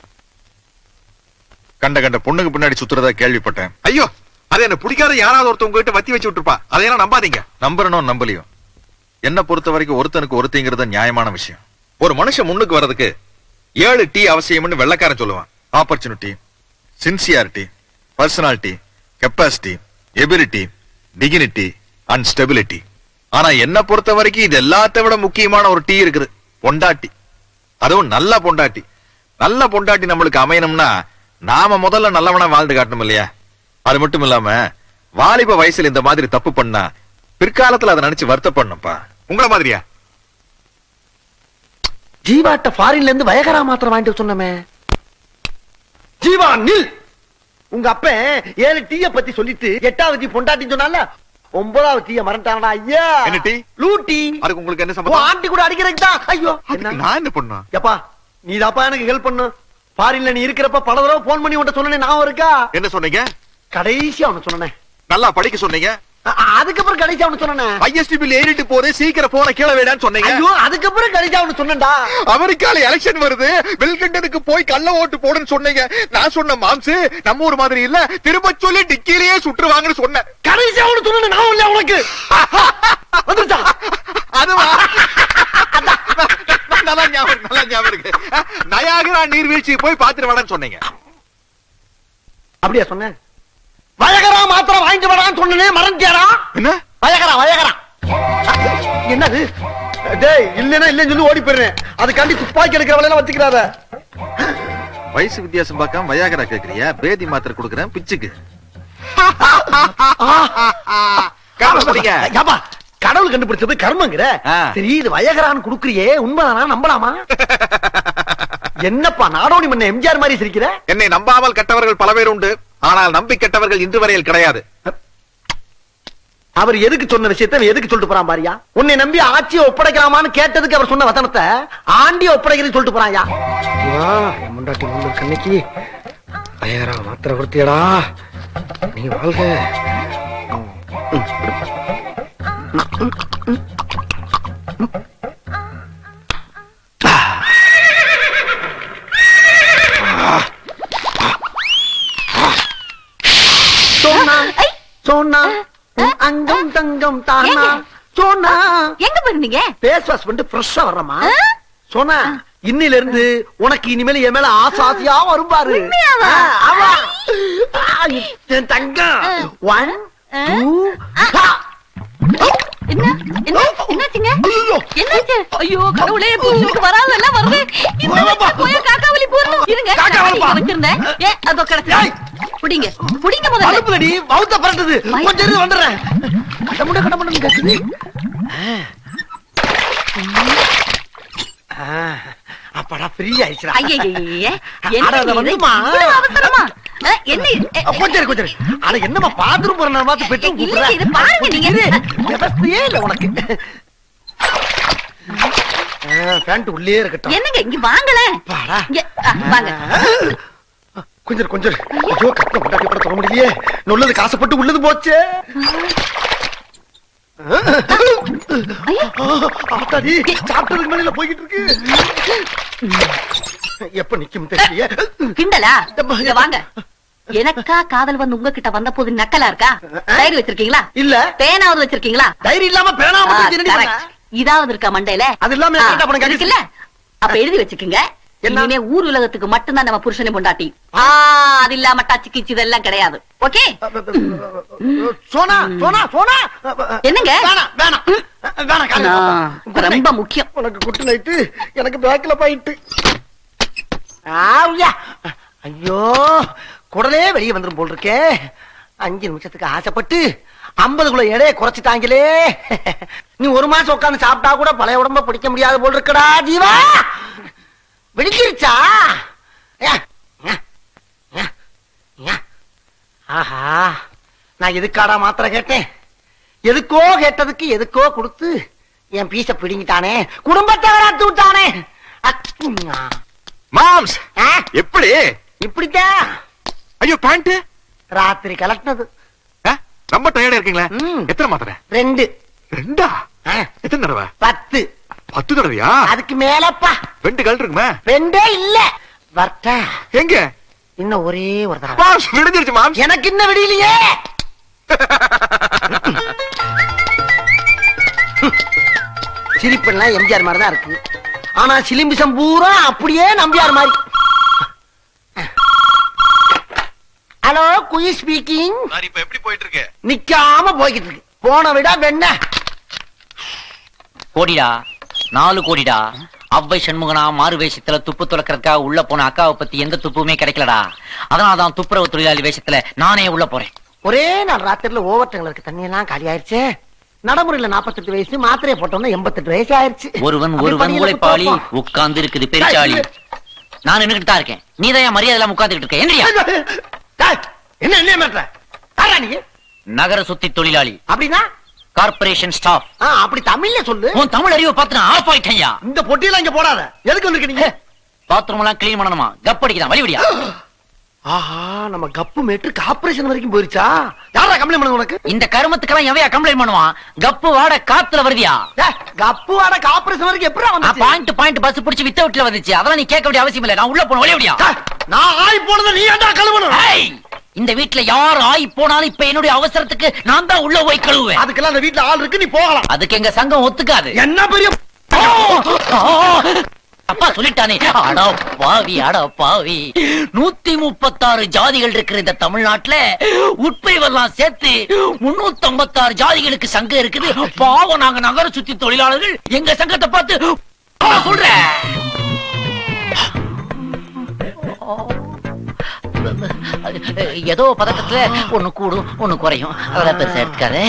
S1: கண்ட கண்ட பொண்ணுக்கு பின்னாடி சுத்துறதா கேள்விப்பட்டேன் ஐயோ அது என்ன பிடிக்காத யாராவது ஒருத்தவங்க கிட்ட வத்தி வச்சு விட்டுருப்பா அதையெல்லாம் நம்பாதீங்க நம்புறனும் நம்பலையும் என்ன பொறுத்த வரைக்கும் ஒருத்தனுக்கு ஒருத்திங்கிறது நியாயமான விஷயம் ஒரு மனுஷன் முன்னுக்கு வர்றதுக்கு ஏழு டீ அவசியம்னு வெள்ளக்காரன் சொல்லுவான் opportunity sincerity personality capacity ability dignity and stability ஆனா என்ன பொறுத்த வரைக்கும் இது எல்லாத்த விட முக்கியமான ஒரு டீ இருக்குது பொண்டாட்டி அதுவும் நல்ல பொண்டாட்டி நல்ல பொண்டாட்டி நம்மளுக்கு அமையணும்னா நாம முதல்ல நல்லவனா வாழ்ந்து காட்டணும் இல்லையா அது மட்டும் இல்லாம வாலிப வயசுல இந்த மாதிரி தப்பு பண்ணா பிற்காலத்துல அதை நினைச்சு வருத்தப்படணும்ப்பா உங்கள மாதிரியா
S2: ஜீவாட்ட ஃபாரின்ல இருந்து வயகரா மாத்திரம் வாங்கிட்டு சொன்னமே ஜீவா நில் உங்க அப்ப ஏழு டீய பத்தி சொல்லிட்டு எட்டாவது டீ பொண்டாட்டின்னு சொன்னால ஒன்பதாவது டீய மறந்துட்டானடா ஐயா
S1: என்ன டீ
S2: லூட்டி
S1: அதுக்கு உங்களுக்கு என்ன
S2: உன்
S1: சம்பந்தம்
S2: ஆண்டி கூட அடிக்கிறதுக்கு தான் ஐயோ
S1: நான் என்ன பண்ணா
S2: எப்பா நீதாப்பா எனக்கு ஹெல்ப் பண்ணு ஃபாரின்ல நீ இருக்கிறப்ப பல தடவை போன் பண்ணி உன்ட்ட சொன்னேன் ஞாபகம் இருக்கா
S1: என்ன சொன்னீங்க
S2: கடைசியா அவனு சொன்னேன்
S1: நல்லா படிக்க சொன்னீங்க
S2: அதுக்கப்புறம் கடைசியா அவனு சொன்னேன்
S1: ஐஎஸ்டி பில் ஏறிட்டு போதே சீக்கிரம் போன கீழே வேடான்னு சொன்னீங்க
S2: ஐயோ அதுக்கப்புறம் கடைசியா அவனு சொன்னேன்டா
S1: அமெரிக்கால எலெக்ஷன் வருது வெல்கண்டனுக்கு போய் கள்ள ஓட்டு போடுன்னு சொன்னீங்க நான் சொன்ன மாம்சு நம்ம ஊர் மாதிரி இல்ல திரும்ப சொல்லி டிக்கிலேயே சுற்றுவாங்கன்னு சொன்னேன்
S2: கடைசியா அவனு சொன்னேன் நான் இல்ல உனக்கு வந்துருச்சா
S1: அதுவா நல்லா ஞாபகம் நல்லா ஞாபகம் இருக்கு நயாகரா நீர்வீழ்ச்சி போய் பாத்துட்டு வாடான்னு சொன்னீங்க
S2: அப்படியா சொன்னேன் வயகரா மாத்திரம் வாங்கிட்டு வரான்னு சொன்னனே மறந்துட்டியாடா
S1: என்ன
S2: வயகரா வயகரா என்னது டேய் இல்லைன்னா இல்லைன்னு சொல்லி ஓடி போயிடுறேன் அதுக்காண்டி துப்பாக்கி எடுக்கிற வேலையெல்லாம் வச்சுக்கிறாத
S1: வயசு வித்தியாசம் பார்க்காம வயாகரா கேக்குறியா பேதி மாத்திரை கொடுக்குறேன் பிச்சுக்கு கவலைப்படாதீங்க.
S2: ஏப்பா, கடவுள் கண்டுபிடிச்சது கர்மங்கிற சரி இது வயகரான்னு குடுக்குறியே உண்மைதானா நம்பலாமா என்னப்பா நாடோடி மன்ன எம்ஜிஆர் மாதிரி சிரிக்கிற
S1: என்னை நம்பாமல் கெட்டவர்கள் பல பேர் உண்டு ஆனால் நம்பி கெட்டவர்கள் இன்று வரையில் கிடையாது
S2: அவர் எதுக்கு சொன்ன விஷயத்தை அவன் எதுக்கு சொல்லிட்டு போறான் பாரியா உன்னை நம்பி ஆட்சியை ஒப்படைக்கலாமான்னு கேட்டதுக்கு அவர் சொன்ன வசனத்தை ஆண்டிய ஒப்படைக்கிறேன்னு சொல்லிட்டு போறாயா முண்டாட்டி முள்ளு கண்ணிக்கு வயகரா மாத்திர கொடுத்தியடா நீ வாழ்க சோனா சோனா உன் அங்கம் தங்கம் தானா சோனா
S3: எங்க போயிருந்தீங்க
S2: ஃபேஸ் வாஷ் பண்ணிட்டு ஃப்ரெஷ்ஷா வர்றமா சோனா இன்னில இருந்து உனக்கு இனிமேல் என் மேல ஆசை ஆசையா வரும் பாரு
S3: உண்மையாவா?
S2: ஆ, ஆமா ஆ, என் தங்கம் ஒன் டூ
S3: என்ன என்ன என்னாச்சுங்க என்னாச்சு ஐயோ கடவுளே புருஷனுக்கு வராது எல்லாம் வருது இந்த வச்சு போய் காக்காவலி போறணும் இருங்க
S2: காக்கா
S3: நான்
S2: வரப்பா.
S3: இங்க வச்சிருந்தேன் ஏ அதோ கிடக்கு புடிங்க புடிங்க முதல்ல
S2: அனுப்புலடி பௌத்த பறந்தது கொஞ்சம் இருந்து வந்துடுறேன் கடமுட கடமுடன் கத்துது ஆ, அப்பாடா ஃப்ரீ ஆயிடுச்சுடா
S3: ஐயையே
S2: அட,
S3: என்ன
S2: அத
S3: இது?
S2: வந்துமா?
S3: இவ்வளவு அவசரமா ஆ, என்ன இது?
S2: அ, கொஞ்சம் இரு, கொஞ்சம் இரு. அட என்னம்மா பாத்ரூம் போற நேரம் பார்த்து பெட்ரூம்
S3: இல்ல, இது பாருங்க நீங்க.
S2: விவசாயே இல்ல உனக்கு பேண்ட் உள்ளே இருக்கட்டும்
S3: என்னங்க இங்க வாங்களேன் இங்க, ஆ, வாங்க
S2: கொஞ்சம் இரு, கொஞ்சம் இரு. ஐயோ கட்ட முட்டாட்டி கூட தொட முடியலையே நல்லது காசப்பட்டு உள்ளது போச்சே ஆத்தாடி சாப்பிட்டதுக்கு மேல போய்கிட்டு இருக்கு எப்ப நிக்கும் தெரியலையே
S3: கிண்டலா இங்க வாங்க எனக்கா காதல் வந்து உங்ககிட்ட வந்த போது நக்கலா இருக்கா டைரி வச்சிருக்கீங்களா
S2: இல்ல
S3: பேனாவது வச்சிருக்கீங்களா
S2: டைரி இல்லாம பேனா மட்டும்
S3: ஆ,
S2: வச்சு என்னடி
S3: correct.
S2: பண்ண?
S3: இதாவது இருக்கா மண்டையில
S2: அது இல்லாம
S3: ஆ,
S2: கரெக்டா பண்ண கடிச்சு.
S3: இருக்குல்ல அப்ப எழுதி வச்சுக்கோங்க இனிமே ஊர் உலகத்துக்கு மட்டும்தான் நம்ம புருஷனை பொண்டாட்டி ஆ அது இல்லாம டச்சு கிச்சு இதெல்லாம் கிடையாது ஓகே
S2: சோனா சோனா சோனா
S3: என்னங்க
S2: வேணாம் வேணாம் வேணாம் காலையில
S3: ஆ,
S2: பார்ப்போம்.
S3: ரொம்ப முக்கியம்
S2: உனக்கு குட்டு நைட்டு எனக்கு பேக்ல போயிட்டு ஆவ்யா. ஐயோ குடலே வெளியே வந்துரும் போல் இருக்கே அஞ்சு நிமிஷத்துக்கு ஆசைப்பட்டு ஐம்பது கிலோ எடையை குறைச்சிட்டாங்களே நீ ஒரு மாசம் உட்கார்ந்து சாப்பிட்டா கூட பழைய உடம்ப பிடிக்க முடியாது போல் இருக்கடா ஜீவா வெடிச்சிருச்சா ஆஹா நான் எதுக்காடா மாத்திரை கேட்டேன் எதுக்கோ கேட்டதுக்கு எதுக்கோ கொடுத்து என் பீச பிடிங்கிட்டானே குடும்பத்தை வராத்து விட்டானே அக்குங்கா.
S1: மாம்ஸ்
S2: ஆ?
S1: எப்படி
S2: இப்படித்தான்
S1: ஐயோ பேண்ட்
S2: ராத்திரி கலட்டினது
S1: ரொம்ப டயர்டா இருக்கீங்களா எத்தனை மாத்திரை
S2: ரெண்டு
S1: ரெண்டா எத்தனை தடவை
S2: பத்து
S1: பத்து தடவையா
S2: அதுக்கு மேலப்பா
S1: ரெண்டு கல் இருக்குமே
S2: ரெண்டே இல்ல வர்த்தா
S1: எங்க
S2: இன்னும் ஒரே ஒரு தடவை
S1: மாம்ஸ் விடுஞ்சிருச்சு மாம்ஸ்
S2: எனக்கு இன்னும் விடியலையே சிரிப்பெல்லாம் எம்ஜிஆர் மாதிரி தான் இருக்கு ஆனா சிலிம்பிசம் பூரா அப்படியே நம்பியார் மாதிரி ஹலோ குயி ஸ்பீக்கிங்
S1: இப்ப எப்படி போயிட்டு இருக்கு
S2: நிக்காம போய்கிட்டு இருக்கு போன விட வெண்ண
S16: கோடிடா நாலு கோடிடா அவ்வை சண்முகனா மாறு வேஷத்துல துப்பு துளக்கறதுக்காக உள்ள போன அக்காவை பத்தி எந்த துப்புமே கிடைக்கலடா அதனாலதான் துப்புரவு தொழிலாளி வேஷத்துல நானே உள்ள போறேன்
S2: ஒரே நாள் ராத்திரில ஓவர் டேங்க்ல தண்ணி எல்லாம் காலி ஆயிருச்சு நடைமுறையில 48 வயசு மாத்திரையை போட்டோம்னா எண்பத்தெட்டு வயசு ஆயிருச்சு
S16: ஒருவன்
S2: அப்படி
S16: ஒருவன்
S2: பணியில
S16: உழைப்பாளி
S2: குத்தப்பா.
S16: உட்கார்ந்து இருக்குது பெருச்சாளி நான் நின்னுகிட்டு தான் இருக்கேன் நீதான் என் மரியாதை எல்லாம் உட்கார்ந்துட்டு இருக்க என்னையா
S2: டேய், என்ன என்ன மேட்ற யாரா நீ
S16: நகர சுத்தி தொழிலாளி
S2: அப்படின்னா
S16: கார்பரேஷன் ஸ்டாஃப்
S2: ஆ, அப்படி தமிழ்ல சொல்லு
S16: உன் தமிழ் அறிவை பார்த்து நான் ஆஃப் ஆயிட்டேன்யா
S2: இந்த பொட்டியெல்லாம் இங்க போடாத எதுக்கு வந்திருக்கீங்க
S16: பாத்ரூம் எல்லாம் கிளீன் பண்ணணுமா கப்படிக்குதான் வழிவிடியா
S2: ஆஹா நம்ம கப்பு மேட்ருக்கு ஆபரேஷன் வரைக்கும் போயிருச்சா யாரா கம்ப்ளைண்ட் பண்ணுங்க உனக்கு
S16: இந்த கருமத்துக்கெல்லாம் எவையா கம்ப்ளைண்ட் பண்ணுவான் கப்பு வாட காத்துல வருதியா
S2: டேய், கப்பு வாடகை ஆபரேஷன் வரைக்கும் எப்படி வந்து
S16: பாயிண்ட் பாயிண்ட் பஸ் பிடிச்சு வித்த வீட்டுல வந்துச்சு அதெல்லாம் நீ கேட்க வேண்டிய அவசியம் இல்ல நான் உள்ள போன வழிவிடியா
S2: நான் ஆய் போனதை நீ ஏன்டா கழுவணும்
S16: இந்த வீட்ல யார் ஆய் போனாலும் இப்ப என்னுடைய அவசரத்துக்கு நான் தான் உள்ள போய் கழுவுவேன்
S2: அதுக்கெல்லாம் அந்த வீட்ல ஆள் இருக்கு நீ போகலாம்
S16: அதுக்கு எங்க சங்கம் ஒத்துக்காது
S2: என்ன பெரிய
S16: அப்பா சொல்லிட்டானே அடா பாவி அடா பாவி நூத்தி முப்பத்தாறு ஜாதிகள் இருக்கிற இந்த தமிழ்நாட்டுல உட்பிரிவெல்லாம் சேர்த்து முன்னூத்தி ஐம்பத்தாறு ஜாதிகளுக்கு சங்கம் இருக்குது பாவம் நாங்க நகர சுத்தி தொழிலாளர்கள் எங்க சங்கத்தை பார்த்து நான் சொல்றேன் ஏதோ பதட்டத்துல ஒண்ணு கூடும் ஒண்ணு குறையும் அதெல்லாம் பெருசா எடுத்துக்காதே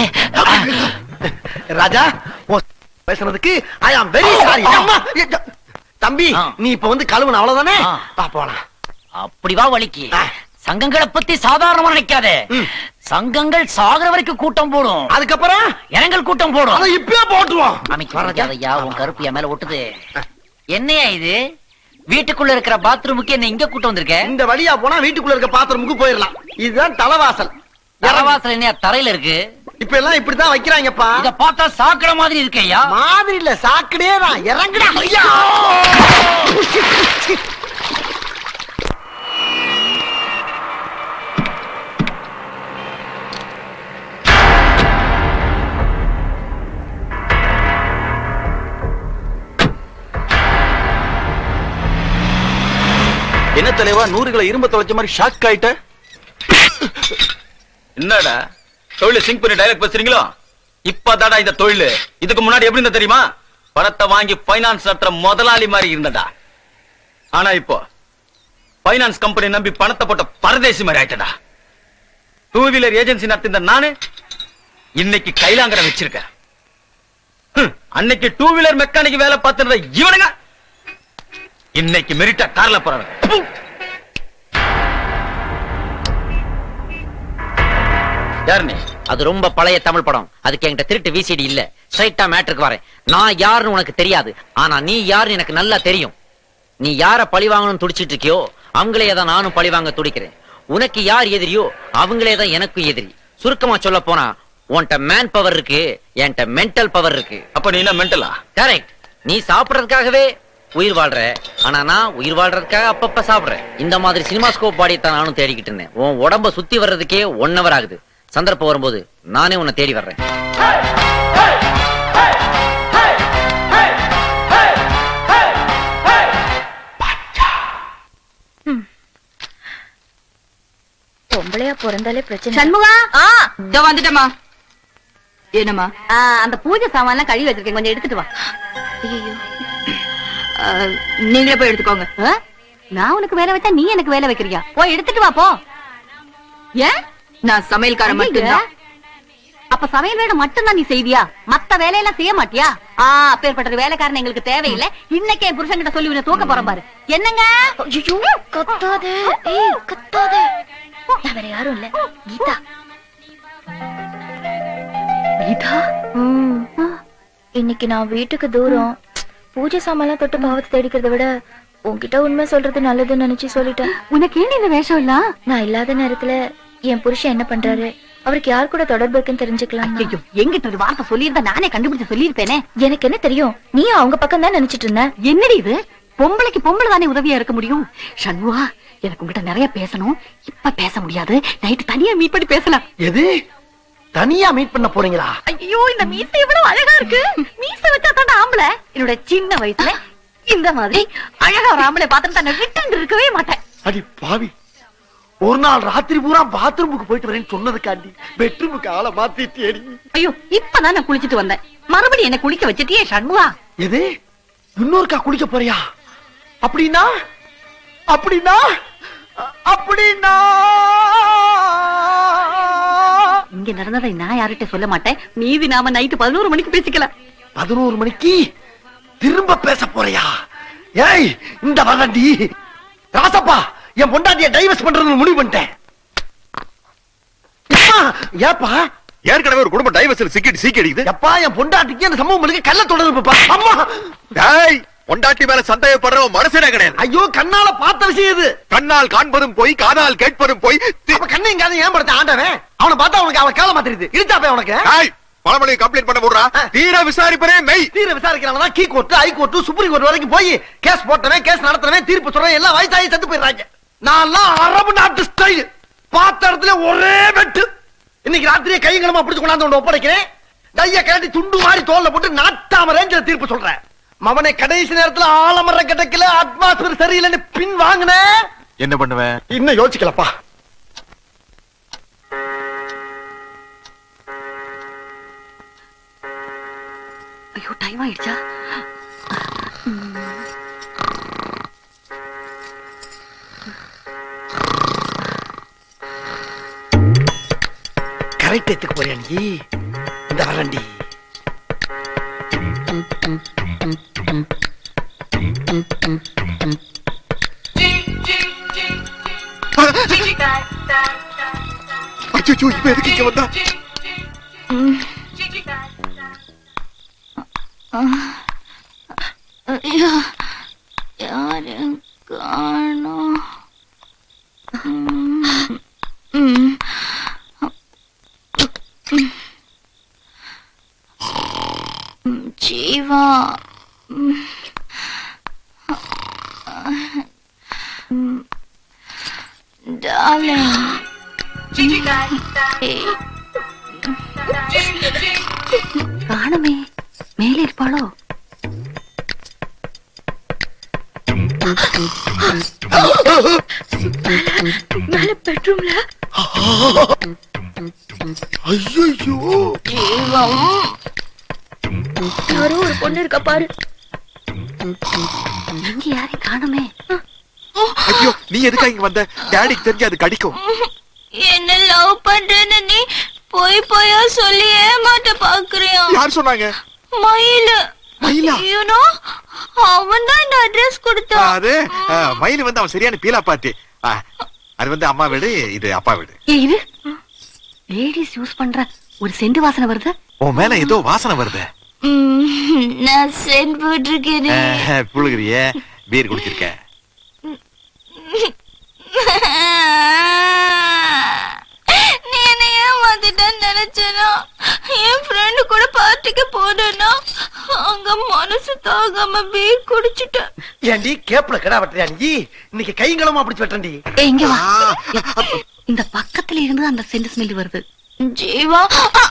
S2: ராஜா உன் பேசுனதுக்கு ஐ ஆம் வெரி சாரி தம்பி நீ இப்ப வந்து கழுவுன அவ்வளவுதானே வா போலாம்
S16: அப்படி வா வலிக்கு சங்கங்களை பத்தி சாதாரணமா நினைக்காதே சங்கங்கள் சாகர வரைக்கும் கூட்டம் போடும்
S2: அதுக்கப்புறம்
S16: இனங்கள் கூட்டம் போடும்
S2: அதை இப்பயே போட்டுருவோம்
S16: அமைக்காதையா உன் கருப்பு என் மேல ஒட்டுது என்னையா இது வீட்டுக்குள்ள இருக்கிற பாத்ரூமுக்கு என்ன இங்க கூட்டம் வந்திருக்க
S2: இந்த வழியா போனா வீட்டுக்குள்ள இருக்க பாத்திரமுக்கு போயிடலாம் இதுதான் தலைவாசல்
S16: தரவாசல் என்ன தரையில இருக்கு
S2: இப்ப எல்லாம் இப்படிதான் வைக்கிறாங்கப்பா
S16: இத பார்த்தா சாக்கடை மாதிரி இருக்கேயா
S2: மாதிரி இல்ல சாக்கடே தான் இறங்குடா ஐயா
S9: என்ன தலைவா நூறு கிலோ இரும்ப தொலைச்ச மாதிரி ஷாக் ஆயிட்ட என்னடா தொழில சிங்க் பண்ணி டைலாக் பேசுறீங்களோ இப்பதாடா இந்த தொழில் இதுக்கு முன்னாடி எப்படி இருந்த தெரியுமா பணத்தை வாங்கி பைனான்ஸ் நடத்துற முதலாளி மாதிரி இருந்தடா ஆனா இப்போ பைனான்ஸ் கம்பெனி நம்பி பணத்தை போட்ட பரதேசி மாதிரி ஆயிட்டடா டூ வீலர் ஏஜென்சி நடத்திருந்த நானு இன்னைக்கு கைலாங்கரை வச்சிருக்கேன் ஹம், அன்னைக்கு டூ வீலர் மெக்கானிக் வேலை பார்த்துருந்த இவனுங்க இன்னைக்கு மெரிட்டா கார்ல போறாங்க யார் நீ
S16: அது ரொம்ப பழைய தமிழ் படம் அதுக்கு என்கிட்ட திருட்டு விசிடி இல்ல ஸ்ட்ரைட்டா மேட்ருக்கு வரேன் நான் யாருன்னு உனக்கு தெரியாது ஆனா நீ யாருன்னு எனக்கு நல்லா தெரியும் நீ யார பழி வாங்கணும்னு துடிச்சிட்டு இருக்கியோ அவங்களே தான் நானும் பழி வாங்க துடிக்கிறேன் உனக்கு யார் எதிரியோ அவங்களே தான் எனக்கும் எதிரி சுருக்கமா சொல்ல போனா உன்கிட்ட மேன் பவர் இருக்கு என்கிட்ட மென்டல் பவர் இருக்கு
S9: அப்ப நீ என்ன மென்டலா
S16: கரெக்ட் நீ சாப்பிடறதுக்காகவே உயிர் வாழ்ற ஆனா நான் உயிர் வாழ்றதுக்காக அப்பப்ப சாப்பிடுறேன் இந்த மாதிரி சினிமா ஸ்கோப் பாடியை தான் நானும் தேடிக்கிட்டு இருந்தேன் உன் உடம்ப சுத்தி வர்றதுக்கே ஒன் ஹவர் ஆகுது சந்தர்ப்பம் வரும்போது நானே உன்னை தேடி வர்றேன்
S3: பொம்பளையா பிறந்தாலே பிரச்சனை
S5: சண்முகா
S3: ஆ இதோ வந்துட்டமா என்னம்மா
S5: ஆ, அந்த பூஜை சாமான்லாம் கழுவி வச்சிருக்கேன் கொஞ்சம் எடுத்துட்டு வா
S3: ஐயோ நீங்களே போய் எடுத்துக்கோங்க
S5: ஆ? நான் உனக்கு வேலை வச்சா நீ எனக்கு வேலை வைக்கிறியா போய் எடுத்துட்டு வா போ ஏன்
S3: நான் சமையல்கார மட்டும்தான்
S5: அப்ப சமையல் வேலை மட்டும்தான் நீ செய்வியா மத்த வேலையெல்லாம் செய்ய மாட்டியா ஆ அப்பேற்பட்ட வேலைக்காரன் எங்களுக்கு தேவையில்லை இன்னைக்கே என் புருஷன்கிட்ட சொல்லி உன்னை தூக்க போறேன் பாரு என்னங்க
S3: கத்தாத ஏய் கத்தாத நான் வேற யாரும் இல்ல கீதா
S5: கீதா
S3: இன்னைக்கு நான் வீட்டுக்கு தூரம் பூஜை சாமான்லாம் தொட்டு பாவத்தை தேடிக்கிறத விட உன்கிட்ட உண்மை சொல்றது நல்லதுன்னு நினைச்சு சொல்லிட்டேன்
S5: உனக்கு ஏன் இந்த வேஷம் இல்ல
S3: நான் இல்லாத நேரத்துல என் புருஷன் என்ன பண்றாரு அவருக்கு யார் கூட தொடர்பு இருக்குன்னு தெரிஞ்சுக்கலாம்
S5: ஐயோ எங்கிட்ட ஒரு வார்த்தை சொல்லியிருந்தா நானே கண்டுபிடிச்சு சொல்லியிருப்பேனே
S3: எனக்கு என்ன தெரியும் நீ அவங்க பக்கம் தான் நினைச்சிட்டு இருந்த
S5: என்னடி இது பொம்பளைக்கு பொம்பளை தானே உதவியா இருக்க முடியும் சண்முகா எனக்கு உங்ககிட்ட நிறைய பேசணும் இப்ப பேச முடியாது நைட்டு தனியா மீட் பண்ணி பேசலாம்
S2: எது தனியா மீட் பண்ண போறீங்களா
S5: ஐயோ இந்த மீசை எவ்வளவு அழகா இருக்கு மீசை வச்சா தானே ஆம்பளை என்னோட சின்ன வயசுல இந்த மாதிரி அழகா ஒரு ஆம்பளை பார்த்துட்டு தன்னை விட்டு இருக்கவே மாட்டேன்
S2: அடி பாவி ஒரு நாள் ராத்திரி பூரா பாத்ரூமுக்கு போயிட்டு வரேன்னு சொன்னதுக்காண்டி பெட்ரூமுக்கு ஆளை மாத்திட்டேடி
S5: ஐயோ இப்பதான் நான் குளிச்சிட்டு வந்தேன் மறுபடியும் என்ன குளிக்க வச்சிட்டியே சண்முகா
S2: எது இன்னொருக்கா குளிக்க போறியா அப்படின்னா அப்படின்னா அப்படின்னா
S5: இங்க நடந்ததை நான் யார்கிட்ட சொல்ல மாட்டேன் மீதி நாம நைட்டு பதினோரு மணிக்கு பேசிக்கலாம்
S2: பதினோரு மணிக்கு திரும்ப பேச போறியா ஏய் இந்த வரண்டி ராசப்பா என் பொண்டாட்டிய டைவர்ஸ் பண்றதுன்னு முடிவு பண்ணிட்டேன் எப்பா, ஏப்பா
S1: ஏற்கனவே ஒரு குடும்ப டைவர்ஸ்ல சிக்கிட்டு சீக்கடிக்குது
S2: எப்பா என் பொண்டாட்டிக்கு அந்த சம்பவம் இருக்கு கள்ள தொடர்புப்பா அம்மா
S1: டேய் பொண்டாட்டி மேல சந்தேகப்படுறவன் மனசனே கிடையாது
S2: ஐயோ கண்ணால பார்த்த விஷயம் இது
S1: கண்ணால் காண்பதும் போய் காதால் கேட்பதும் போய்
S2: அப்ப கண்ணையும் காதையும் ஏன் படுத்த ஆண்டவன் அவனை பார்த்தா அவனுக்கு அவன் கால மாத்திருது இழுத்தா போய் அவனுக்கு
S1: டேய் பழமொழி கம்ப்ளைண்ட் பண்ண போடுறா தீர விசாரிப்பதே மெய்
S2: தீர விசாரிக்கிறாங்க கீ court high court supreme court வரைக்கும் போய் கேஸ் போட்டவன் கேஸ் நடத்துறவன் தீர்ப்பு சொல்றவன் எல்லாம் வயசாகி செத்து போயிடுறாங்க நான்லாம் அரபு நாட்டு ஸ்டைல் பார்த்த இடத்துல ஒரே வெட்டு இன்னைக்கு ராத்திரியே கையங்களமா பிடிச்சு கொண்டாந்து ஒன்று ஒப்படைக்கிறேன் கைய கட்டி துண்டு மாதிரி தோல்ல போட்டு நாட்டாம ரேஞ்சில தீர்ப்பு சொல்றேன் மவனை கடைசி நேரத்துல ஆலமரம் கிடைக்கல அட்மாஸ்பியர் சரியில்லைன்னு பின் வாங்கின
S1: என்ன பண்ணுவேன்
S2: இன்னும் யோசிக்கலப்பா
S5: ஐயோ டைம் ஆயிடுச்சா
S2: கரெக்ட் எடுத்துக்க போறியா நீ இந்த வரண்டி
S1: அச்சோ இப்ப எதுக்கு இங்க வந்தா
S3: ஐயோ யாரும் காணோம் ம், ம். ம், ஜீவா ம். ம். டார்லிங் ஏய்.
S5: காணுமே மேலே இருப்பாளோ
S3: மேல பெட்ரூம்ல
S2: ஐயோ
S3: ஜீவம் யாரோ ஒரு பொண்ணு இருக்கா பாரு
S5: இங்க யாரையும் காணுமே
S1: ஐயோ நீ எதுக்கு இங்க வந்த டாடிக்கு தெரிஞ்சு அது கடிக்கும்
S3: என்ன லவ் பண்றேன்னு நீ போய் போயா சொல்லி ஏமாட்ட பாக்குறியா
S1: யார் சொன்னாங்க
S3: மயிலு
S1: மயிலா?
S3: You know, அவன் தான் இந்த அட்ரஸ் கொடுத்தான்
S1: அது அஹ், மயில் வந்து அவன் சரியான பீலா பாத்தி அஹ், அது வந்து அம்மா வீடு இது அப்பா வீடு
S5: ஏ இரு லேடிஸ் யூஸ் பண்ற ஒரு செண்டு வாசனை வருது
S1: உன் மேல ஏதோ வாசனை வருது
S3: ம், நான் சென்ட் போட்டிருக்கேனே
S1: அஹ், புழுகுறிய பீர் குடிச்சிருக்க
S3: நீ என்ன ஏமாத்திட்டேன்னு நினைச்சேனா என் ஃப்ரெண்டு கூட பார்ட்டிக்கு போனேன்னா அங்க மனசு தாகாம பீர் குடிச்சிட்டேன்
S2: ஏண்டி கேப்ல கிடா வெட்டுறியா நீ இன்னைக்கு கைங்களமா பிடிச்சு வெட்டண்டி
S5: ஏ இங்க வா இந்த பக்கத்துல இருந்து அந்த செண்டு ஸ்மெல் வருது
S3: ஜீவா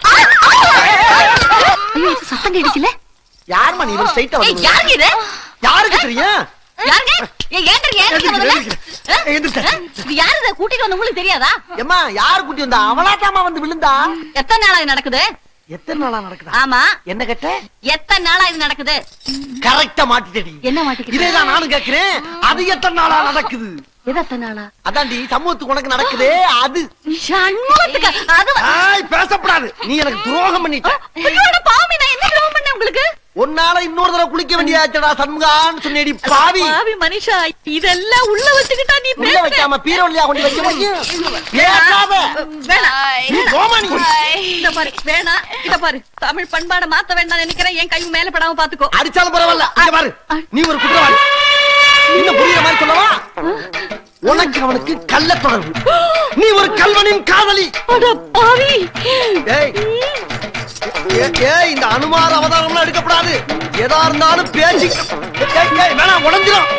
S5: ஐயோ இது சத்தம் கேட்டுச்சுல
S2: யாருமா நீ இவன் ஸ்ட்ரைட்டா
S5: ஏய், யாருங்க இது
S2: யாருக்கு தெரியும்
S5: யாருங்க ஏ ஏன்டா ஏன்டா முதல்ல
S2: எந்திரிச்சேன்.
S5: இது யாரு இதை கூட்டிட்டு வந்த உங்களுக்கு தெரியாதா
S2: ஏம்மா யார் குட்டி வந்தா அவளாத்தாமா வந்து விழுந்தா
S5: எத்தனை நாளா இது நடக்குது
S2: எத்தனை நாளா நடக்குதா
S5: ஆமா
S2: என்ன கேட்ட
S5: எத்தனை நாளா இது நடக்குது
S2: கரெக்டா மாட்டிட்டடி
S5: என்ன மாட்டிக்கிட்டு
S2: இதேதான் நானும் கேக்குறேன் அது எத்தனை நாளா நடக்குது
S5: எது எத்தனை நாளா
S2: அதான்டி சமூகத்துக்கு உனக்கு நடக்குதே அது
S5: சண்முகத்துக்கு அது
S2: ஆய் பேசப்படாது நீ எனக்கு துரோகம் பண்ணிட்ட
S5: ஐயோட பாவி நான் என்ன துரோகம் பண்ணேன் உங்களுக்கு
S2: உன்னால இன்னொரு தடவை குளிக்க வேண்டியாச்சடா சண்முகான்னு சொன்னேடி பாவி
S5: பாவி மனுஷா இதெல்லாம் உள்ள வச்சுக்கிட்டா நீ
S2: உள்ள
S5: பேசுற.
S2: வைக்காம பீரோலியா கொண்டு வைக்க முடியும் பேசாத
S5: வேணாம்
S2: நீ ரோமானி
S5: இத பாரு வேணாம் இத பாரு தமிழ் பண்பாட மாத்த வேண்டாம் நினைக்கிறேன் என் கை மேல படாம பாத்துக்கோ
S2: அடிச்சாலும் பரவாயில்ல இங்க பாரு நீ ஒரு குற்றவாளி இன்னும் புரியுற மாதிரி சொல்லவா உனக்கு அவனுக்கு கள்ள தொடர்பு நீ ஒரு கல்வனின் காதலி
S5: பாவி
S2: ஏய் ஏ- ஏய் இந்த அனுமார அவதாரம்லாம் எடுக்கப்படாது எதா இருந்தாலும் பேச்சு ஏய், ஏய், வேணாம் உடஞ்சிரும்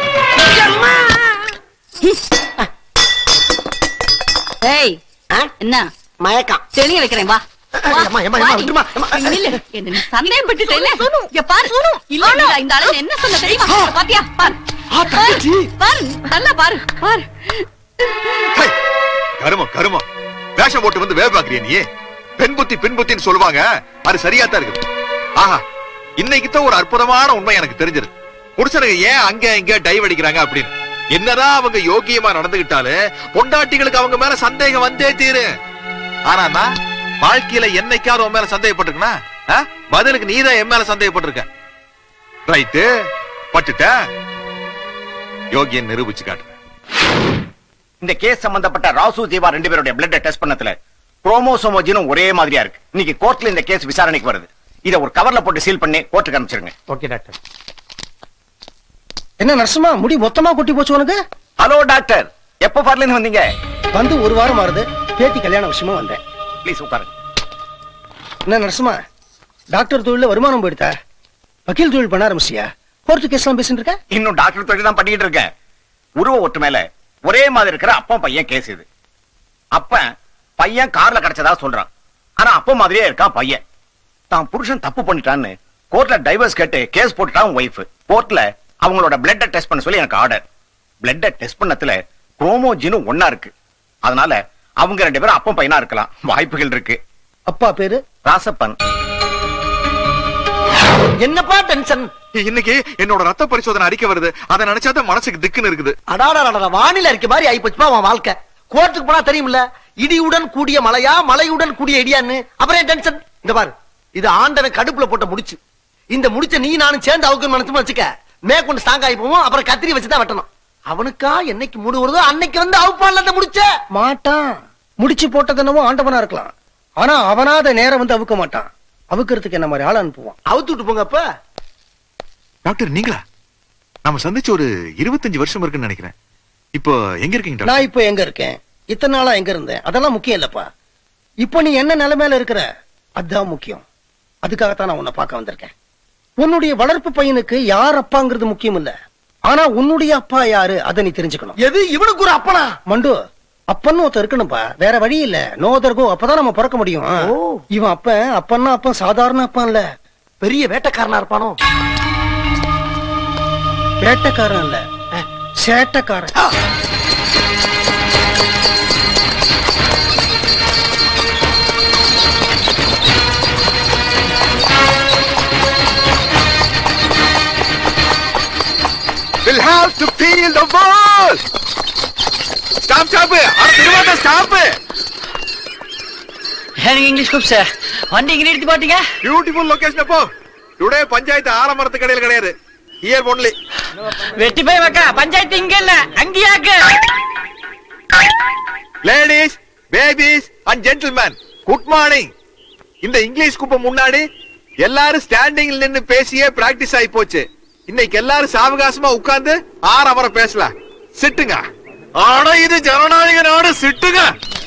S5: ஏய் என்ன
S2: மயக்கம்
S5: தெளிய வைக்கிறேன் வா வா.
S2: ஏம்மா, ஏம்மா, ஏம்மா,
S5: வா.
S2: விட்டுருமா, ஏம்மா.
S5: நில்லு. என்ன நீ சந்தேகப்பட்டுட்டேல்ல? இங்க பாரு. இல்ல, இல்ல, இந்த ஆளு என்ன சொன்ன தெரியுமா? பாத்தியா? பாரு. பாரு. பாரு. நல்லா பாரு. பாரு.
S1: கருமம் கருமம் வேஷம் போட்டு வந்து வேலை பாக்குறிய நீ பெண் புத்தி பின் புத்தின்னு சொல்லுவாங்க அது சரியா தான் இருக்குது ஆஹா இன்னைக்கு தான் ஒரு அற்புதமான உண்மை எனக்கு தெரிஞ்சது புருஷனுக்கு ஏன் அங்க இங்க டைவ் அடிக்கிறாங்க அப்படின்னு என்னதான் அவங்க யோகியமா நடந்துகிட்டாலும் பொண்டாட்டிகளுக்கு அவங்க மேல சந்தேகம் வந்தே தீரு ஆனா நான் வாழ்க்கையில என்னைக்காவது உன் மேல சந்தேகப்பட்டிருக்கனா ஆ? பதிலுக்கு நீதான் என் மேல சந்தேகப்பட்டிருக்க ரைட்டு பட்டுட்ட யோகியன் நிரூபிச்சு காட்டுறேன்
S11: இந்த கேஸ் சம்பந்தப்பட்ட ராசு ஜீவா ரெண்டு பேருடைய பிளட் டெஸ்ட் பண்ணதுல குரோமோசோமோஜினும் ஒரே மாதிரியா இருக்கு இன்னைக்கு கோர்ட்ல இந்த கேஸ் விசாரணைக்கு வருது இத ஒரு கவர்ல போட்டு சீல் பண்ணி கோர்ட்டுக்கு அனுப்பிச்சிருங்க
S13: ஓகே டாக்டர் என்ன நரசிம்மா முடி மொத்தமா கொட்டி போச்சு உனக்கு
S11: ஹலோ டாக்டர் எப்ப பார்ல இருந்து வந்தீங்க
S13: வந்து ஒரு வாரம் ஆறுது பேத்தி கல்யாண விஷயமா வந்தேன்
S11: ப்ளீஸ் உட்காருங்க
S13: என்ன நரசிம்மா டாக்டர் தொழில வருமானம் போயிடுதா வக்கீல் தொழில் பண்ண ஆரம்பிச்சியா கோர்ட்டு கேஸ்லாம் பேசிட்டு இருக்க
S11: இன்னும் டாக்டர் தொழில் தான் பண்ணிட்டு இருக்கேன் உருவ ஒட்டு மேல ஒரே மாதிரி இருக்கிற அப்பா பையன் கேஸ் இது அப்பன் பையன் கார்ல கிடைச்சதா சொல்றான் ஆனா அப்பா மாதிரியே இருக்கான் பையன் தான் புருஷன் தப்பு பண்ணிட்டான்னு கோர்ட்ல டைவர்ஸ் கேட்டு கேஸ் போட்டுட்டான் ஒய்ஃப் கோர்ட்ல அவங்களோட பிளட்ட டெஸ்ட் பண்ண சொல்லி எனக்கு ஆர்டர் பிளட்ட டெஸ்ட் பண்ணதுல குரோமோஜினும் ஒன்னா இருக்கு அதனால அவங்க ரெண்டு பேரும் அப்பா பையனா இருக்கலாம் வாய்ப்புகள் இருக்கு
S13: அப்பா பேரு
S11: ராசப்பன்
S2: என்னப்பா டென்ஷன்
S1: இன்னைக்கு என்னோட ரத்த பரிசோதனை அறிக்கை வருது அதை நினைச்சாதான் மனசுக்கு திக்குன்னு இருக்குது
S2: அடாடா வானிலை இருக்க மாதிரி ஆயி போச்சுப்பா அவன் வாழ்க்கை கோர்ட்டுக்கு போனா தெரியும்ல இடியுடன் கூடிய மலையா மலையுடன் கூடிய இடியான்னு அப்புறம் ஏன் டென்ஷன் இந்த பாரு இது ஆண்டவன் கடுப்புல போட்ட முடிச்சு இந்த முடிச்ச நீ நானும் சேர்ந்து அவுக்கு நினைச்சு வச்சுக்க மேற்கொண்டு ஸ்ட்ராங் ஆகி போவோம் அப்புறம் கத்திரி வச்சுதான் வெட்டணும் அவனுக்கா என்னைக்கு மூடு வருதோ அன்னைக்கு வந்து அவுப்பான்ல அந்த முடிச்ச
S13: மாட்டான் முடிச்சு போட்டது என்னவோ ஆண்டவனா இருக்கலாம் ஆனா அவனாத நேரம் வந்து அவுக்க மாட்டான் அவுக்கிறதுக்கு என்ன மாதிரி ஆள் அனுப்புவான்
S2: அவுத்து விட்டு போங்க அப்ப
S1: டாக்டர் நீங்களா நாம சந்திச்சு ஒரு இருபத்தஞ்சு வருஷம் இருக்குன்னு நினைக்கிறேன் இப்போ எங்க இருக்கீங்க டாக்டர்
S13: நான் இப்ப எங்க இருக்கேன் இத்தனை நாளா எங்க இருந்தேன் அதெல்லாம் முக்கியம் இல்லப்பா இப்போ நீ என்ன நிலைமையில இருக்கிற அதான் முக்கியம் அதுக்காகத்தான் நான் உன்னை பார்க்க வந்திருக்கேன் உன்னுடைய வளர்ப்பு பையனுக்கு யார் அப்பாங்கிறது முக்கியம் இல்ல ஆனா உன்னுடைய அப்பா யாரு அதை நீ தெரிஞ்சுக்கணும்
S2: எது இவனுக்கு ஒரு அப்பனா
S13: மண்டு அப்பன்னு ஒருத்தர் இருக்கணும்பா வேற வழி இல்ல நோ அதர்கோ அப்பதான் நம்ம பிறக்க முடியும் இவன் அப்பன் அப்பன்னா அப்பன் சாதாரண அப்பன் இல்ல
S2: பெரிய வேட்டைக்காரனா இருப்பானோ
S13: வேட்டைக்காரன் இல்ல சேட்டைக்காரன்
S1: We'll have to feel the ball. Stop, stop. அட திரும்ப ஸ்டாப்
S16: எனக்கு இங்கிலீஷ் கூப் சார் வண்டி இங்க நிறுத்தி பாத்தீங்க
S1: பியூட்டிஃபுல் லொகேஷன் அப்போ டுடே பஞ்சாயத்து ஆலமரத்து கடையில் கிடையாது ஹியர் ஒன்லி
S16: வெட்டி போய் மக்கா பஞ்சாயத்து இங்க இல்ல அங்கேயாக்கு
S1: ladies babies and gentleman good morning இந்த இங்கிலீஷ் குப்பை முன்னாடி எல்லாரும் ஸ்டாண்டிங்ல நின்னு பேசியே பிராக்டிஸ் ஆகி போச்சு இன்னைக்கு எல்லாரும் சாவகாசமா உட்கார்ந்து ஆறாமரம் பேசலாம் சிட்டுங்க ஆனா இது ஜனநாயக நாடு சிட்டுங்க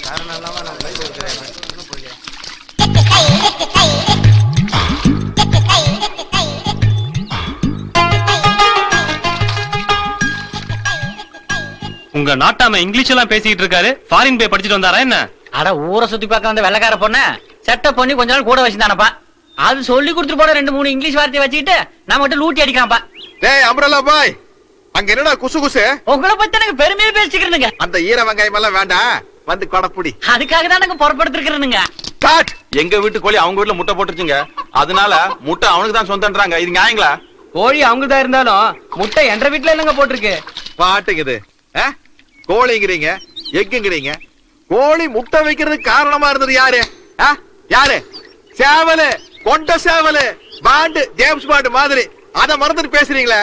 S8: உங்க நாட்டாம இங்கிலீஷ் எல்லாம் பேசிட்டு இருக்காரு ஃபாரின் போய் படிச்சுட்டு வந்தாரா என்ன
S16: அட ஊரை சுத்தி பார்க்க வந்த வெள்ளக்கார பொண்ண செட்டப் பண்ணி கொஞ்ச நாள் கூட வச்சுதானப்பா அது சொல்லி கொடுத்துட்டு போட ரெண்டு மூணு இங்கிலீஷ் வார்த்தையை வச்சுக்கிட்டு நம்ம கிட்ட லூட்டி அடிக்கிறான்ப்பா
S1: டேய் அம்ரலா பாய் அங்க என்னடா குசு குசு
S16: உங்களை பத்தி எனக்கு பெருமையா பேசிக்கிறேனுங்க
S1: அந்த ஈர வெங்காயம் எல்லாம் வேண்டாம் வந்து கொடப்புடி
S16: அதுக்காக தான் நாங்க புறப்படுத்திருக்கிறேனுங்க
S9: காட் எங்க வீட்டு கோழி அவங்க வீட்டுல முட்டை போட்டுருச்சுங்க அதனால முட்டை அவனுக்கு தான் சொந்தன்றாங்க இது நியாயங்களா
S20: கோழி அவங்கதான் இருந்தாலும் முட்டை என்ற வீட்டுல இல்லங்க போட்டிருக்கு
S1: பாட்டுக்குது ஆ? கோழிங்கிறீங்க எக்குங்கிறீங்க கோழி முட்டை வைக்கிறதுக்கு காரணமா இருந்தது யாரு ஆ? யாரு சேவலு கொண்ட சேவலு பாண்டு ஜேம்ஸ் பாண்டு மாதிரி அத மறந்துட்டு பேசுறீங்களே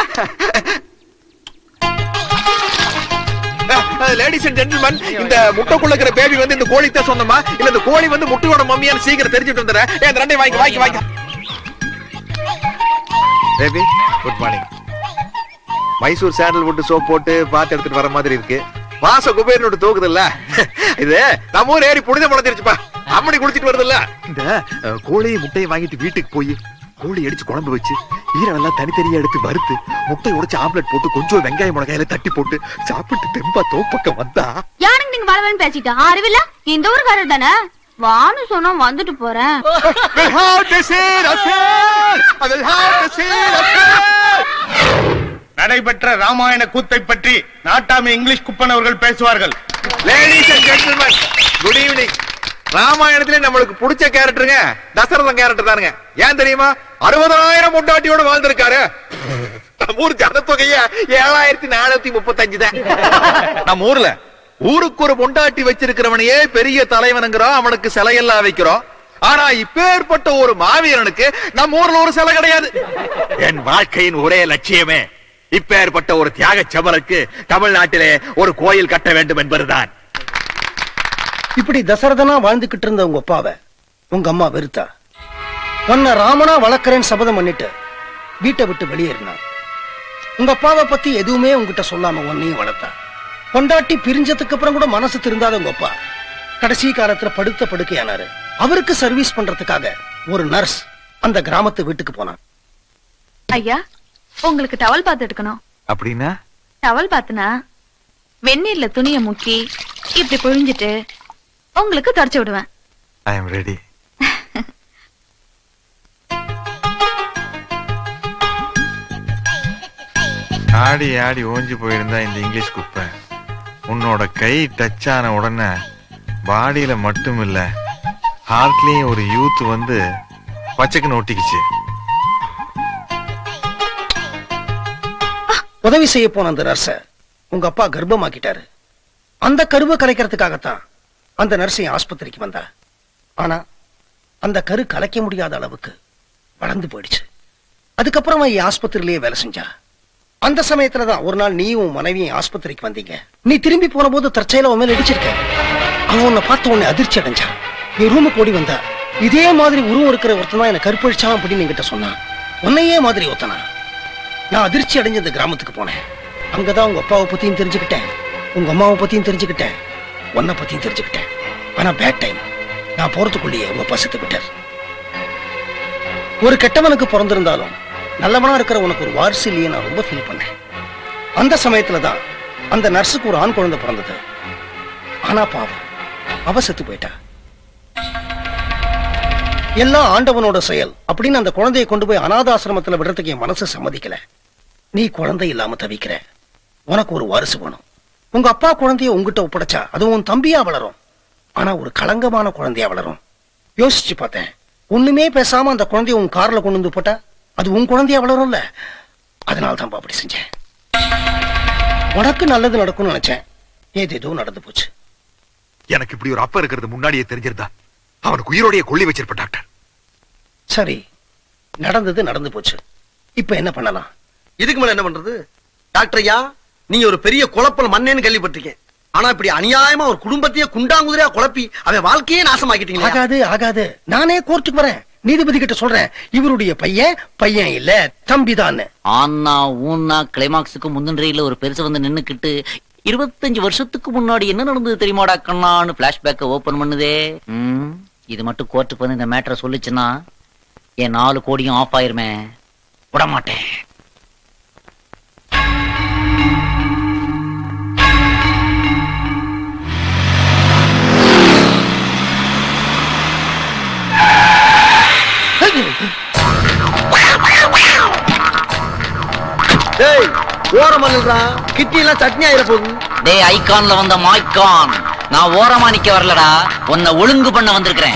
S1: லேடிஸ் அண்ட் ஜென்டில்மேன் இந்த முட்டைக்குள்ள இருக்கிற பேபி வந்து இந்த கோழி தான் சொந்தமா இல்ல இந்த கோழி வந்து முட்டையோட மம்மியான்னு சீக்கிரம் தெரிஞ்சுட்டு வந்துடுறேன் ஏய், இந்த ரெண்டையும் வாங்கி வாங்கி வாங்கி baby good morning Mysore sandalwood soap போட்டு பாத்து எடுத்துட்டு வர மாதிரி இருக்கு வாச குபேரனோட தூக்குது இல்ல இது நம்ம ஊர் ஏறி புனித முளைஞ்சிருச்சுப்பா அம்மனி குளிச்சிட்டு வருது இல்ல இந்த அஹ், கோழி முட்டையை வாங்கிட்டு வீட்டுக்கு போய் கோழி அடிச்சு குழம்பு வச்சு ஈரமெல்லாம் தனித்தனியா எடுத்து வறுத்து முட்டை உடைச்சு ஆம்லெட் போட்டு கொஞ்சம் வெங்காய மிளகாயில தட்டி போட்டு சாப்பிட்டு தெம்பா தோப்பக்கம் வந்தா
S3: யானுக்கு நீங்க வளவன்னு பேசிட்டோம் அறிவில்ல இந்த ஊருக்காரர் தானே வான்னு சொன்னா வந்துட்டு போறேன்
S1: We'll have to see the fair. I will have to see the fair.
S4: நடைபெற்ற ராமாயண கூத்தை பற்றி நாட்டாமை இங்கிலீஷ் குப்பன் அவர்கள் பேசுவார்கள்
S1: ladies and gentleman good evening ராமாயணத்திலே நம்மளுக்கு பிடிச்ச கேரக்டருங்க தசரதன் கேரக்டர் தானுங்க ஏன் தெரியுமா அறுபதாயிரம் முண்டாட்டியோட வாழ்ந்திருக்காரு நம்ம ஊர் ஜனத்தொகைய ஏழாயிரத்தி நானூத்தி முப்பத்தஞ்சு தான் நம்ம ஊர்ல ஊருக்கு ஒரு முண்டாட்டி வச்சிருக்கிறவனையே பெரிய தலைவனுங்கிறோம் அவனுக்கு சிலையெல்லாம் வைக்கிறோம் ஆனா இப்பேற்பட்ட ஒரு மாவீரனுக்கு நம்ம ஊர்ல ஒரு சிலை கிடையாது என் வாழ்க்கையின் ஒரே லட்சியமே இப்பேற்பட்ட ஒரு தியாக செவலுக்கு தமிழ்நாட்டிலே ஒரு கோயில் கட்ட வேண்டும் என்பதுதான்
S13: இப்படி தசரதனா வாழ்ந்துகிட்டு இருந்த உங்க அப்பாவை உங்க அம்மா வெறுத்தா உன்னை ராமனா வளர்க்கறேன்னு சபதம் பண்ணிட்டு வீட்டை விட்டு வெளியேறினா உங்க அப்பாவை பத்தி எதுவுமே உங்ககிட்ட சொல்லாம உன்னையும் வளர்த்தா கொண்டாட்டி பிரிஞ்சதுக்கு அப்புறம் கூட மனசு திருந்தாத உங்க அப்பா கடைசி காலத்துல படுத்த படுக்கையானாரு அவருக்கு சர்வீஸ் பண்றதுக்காக ஒரு நர்ஸ் அந்த கிராமத்து வீட்டுக்கு போனான்
S3: ஐயா உங்களுக்கு டவல் பாத்து எடுக்கணும்
S1: அப்படின்னா
S3: டவல் பாத்துனா வெந்நீர்ல துணிய முக்கி இப்படி புழிஞ்சிட்டு உங்களுக்கு தொடச்சு விடுவேன்
S1: ஐ எம் ரெடி ஆடி ஆடி ஓஞ்சி போயிருந்தா இந்த இங்கிலீஷ் குப்பை உன்னோட கை டச் ஆன உடனே பாடியில மட்டும் இல்ல ஹார்ட்லயும் ஒரு யூத் வந்து பச்சைக்குன்னு ஒட்டிக்கிச்சு
S13: உதவி செய்ய போன அந்த நர்ஸ உங்க அப்பா கர்ப்பமாக்கிட்டாரு அந்த கருவை கலைக்கிறதுக்காகத்தான் அந்த நர்ஸ் என் ஆஸ்பத்திரிக்கு வந்தா ஆனா அந்த கரு கலைக்க முடியாத அளவுக்கு வளர்ந்து போயிடுச்சு அதுக்கப்புறமா என் ஆஸ்பத்திரியிலேயே வேலை செஞ்சா அந்த சமயத்துல தான் ஒரு நாள் நீயும் உன் மனைவியும் ஆஸ்பத்திரிக்கு வந்தீங்க நீ திரும்பி போன போது தற்செயல உன் மேல இடிச்சிருக்க அவன் உன்னை பார்த்த உடனே அதிர்ச்சி அடைஞ்சான் நீ ரூமுக்கு ஓடி வந்தா இதே மாதிரி உருவம் இருக்கிற ஒருத்தன் தான் எனக்கு கருப்பழிச்சான் அப்படின்னு என்கிட்ட சொன்னான் உன்னையே மாதிரி ஒத்தனா நான் அதிர்ச்சி அடைஞ்ச இந்த கிராமத்துக்கு போனேன் அங்கதான் உங்க அப்பாவை பத்தியும் தெரிஞ்சுக்கிட்டேன் உங்க அம்மாவை பத்தியும் தெரிஞ்சுக்கிட்டேன் உன்னை பத்தியும் தெரிஞ்சுக்கிட்டேன் ஆனா பேட் டைம் நான் போறதுக்குள்ளேயே உங்க அப்பா செத்து விட்டார் ஒரு கெட்டவனுக்கு பிறந்திருந்தாலும் நல்லவனா இருக்கிற உனக்கு ஒரு வாரிசு இல்லையே நான் ரொம்ப ஃபீல் பண்ணேன் அந்த சமயத்துல தான் அந்த நர்ஸுக்கு ஒரு ஆண் குழந்தை பிறந்தது ஆனா பாவம் அவ செத்து போயிட்டா எல்லாம் ஆண்டவனோட செயல் அப்படின்னு அந்த குழந்தையை கொண்டு போய் அனாத ஆசிரமத்துல விடுறதுக்கு என் மனசு சம்மதிக்கல நீ குழந்தை இல்லாம தவிக்கிற உனக்கு ஒரு வாரிசு வேணும் உங்க அப்பா குழந்தைய உங்ககிட்ட ஒப்படைச்சா அது உன் தம்பியா வளரும் ஆனா ஒரு களங்கமான குழந்தையா வளரும் யோசிச்சு பார்த்தேன் ஒண்ணுமே பேசாம அந்த குழந்தைய உன் கார்ல கொண்டு வந்து போட்டா அது உன் குழந்தையா வளரும்ல அதனால தான் அப்படி செஞ்சேன் உனக்கு நல்லது நடக்கும்னு நினைச்சேன் ஏதேதோ நடந்து போச்சு
S1: எனக்கு இப்படி ஒரு அப்பா இருக்கிறது முன்னாடியே தெரிஞ்சிருந்தா அவனுக்கு உயிரோடைய கொள்ளி வச்சிருப்ப டாக்டர்
S13: சரி நடந்தது நடந்து போச்சு இப்ப என்ன பண்ணலாம்
S2: இதுக்கு மேல என்ன பண்றது டாக்டர் ஐயா நீங்க ஒரு பெரிய குழப்பல் மண்ணேன்னு கேள்விப்பட்டிருக்கேன் ஆனா இப்படி அநியாயமா ஒரு குடும்பத்தையே குண்டாங்குதிரையா குழப்பி அவன் வாழ்க்கையே நாசமாக்கிட்டீங்களா
S13: ஆகாது ஆகாது நானே கோர்ட்டுக்கு வரேன் நீதிபதி கிட்ட சொல்றேன் இவருடைய பையன் பையன் இல்ல தம்பிதான்
S16: ஆனா ஊன்னா கிளைமாக்ஸுக்கு முந்தின்றையில ஒரு பெருசு வந்து நின்னுக்கிட்டு இருபத்தஞ்சு வருஷத்துக்கு முன்னாடி என்ன நடந்தது தெரியுமாடா கண்ணான்னு பிளாஷ்பேக்க ஓபன் பண்ணுதே ம், இது மட்டும் கோர்ட்டுக்கு வந்து இந்த மேட்டரை சொல்லுச்சுன்னா என் நாலு கோடியும் ஆஃப் ஆயிருமே விட மாட்டேன்
S2: டேய் ஓரமா நில்றா கிட்னி எல்லாம் சட்னி ஆயிர போகுது
S16: டேய் ஐகான்ல வந்த மாய்கான் நான் ஓரமா நிக்க வரலடா உன்னை ஒழுங்கு பண்ண வந்திருக்கிறேன்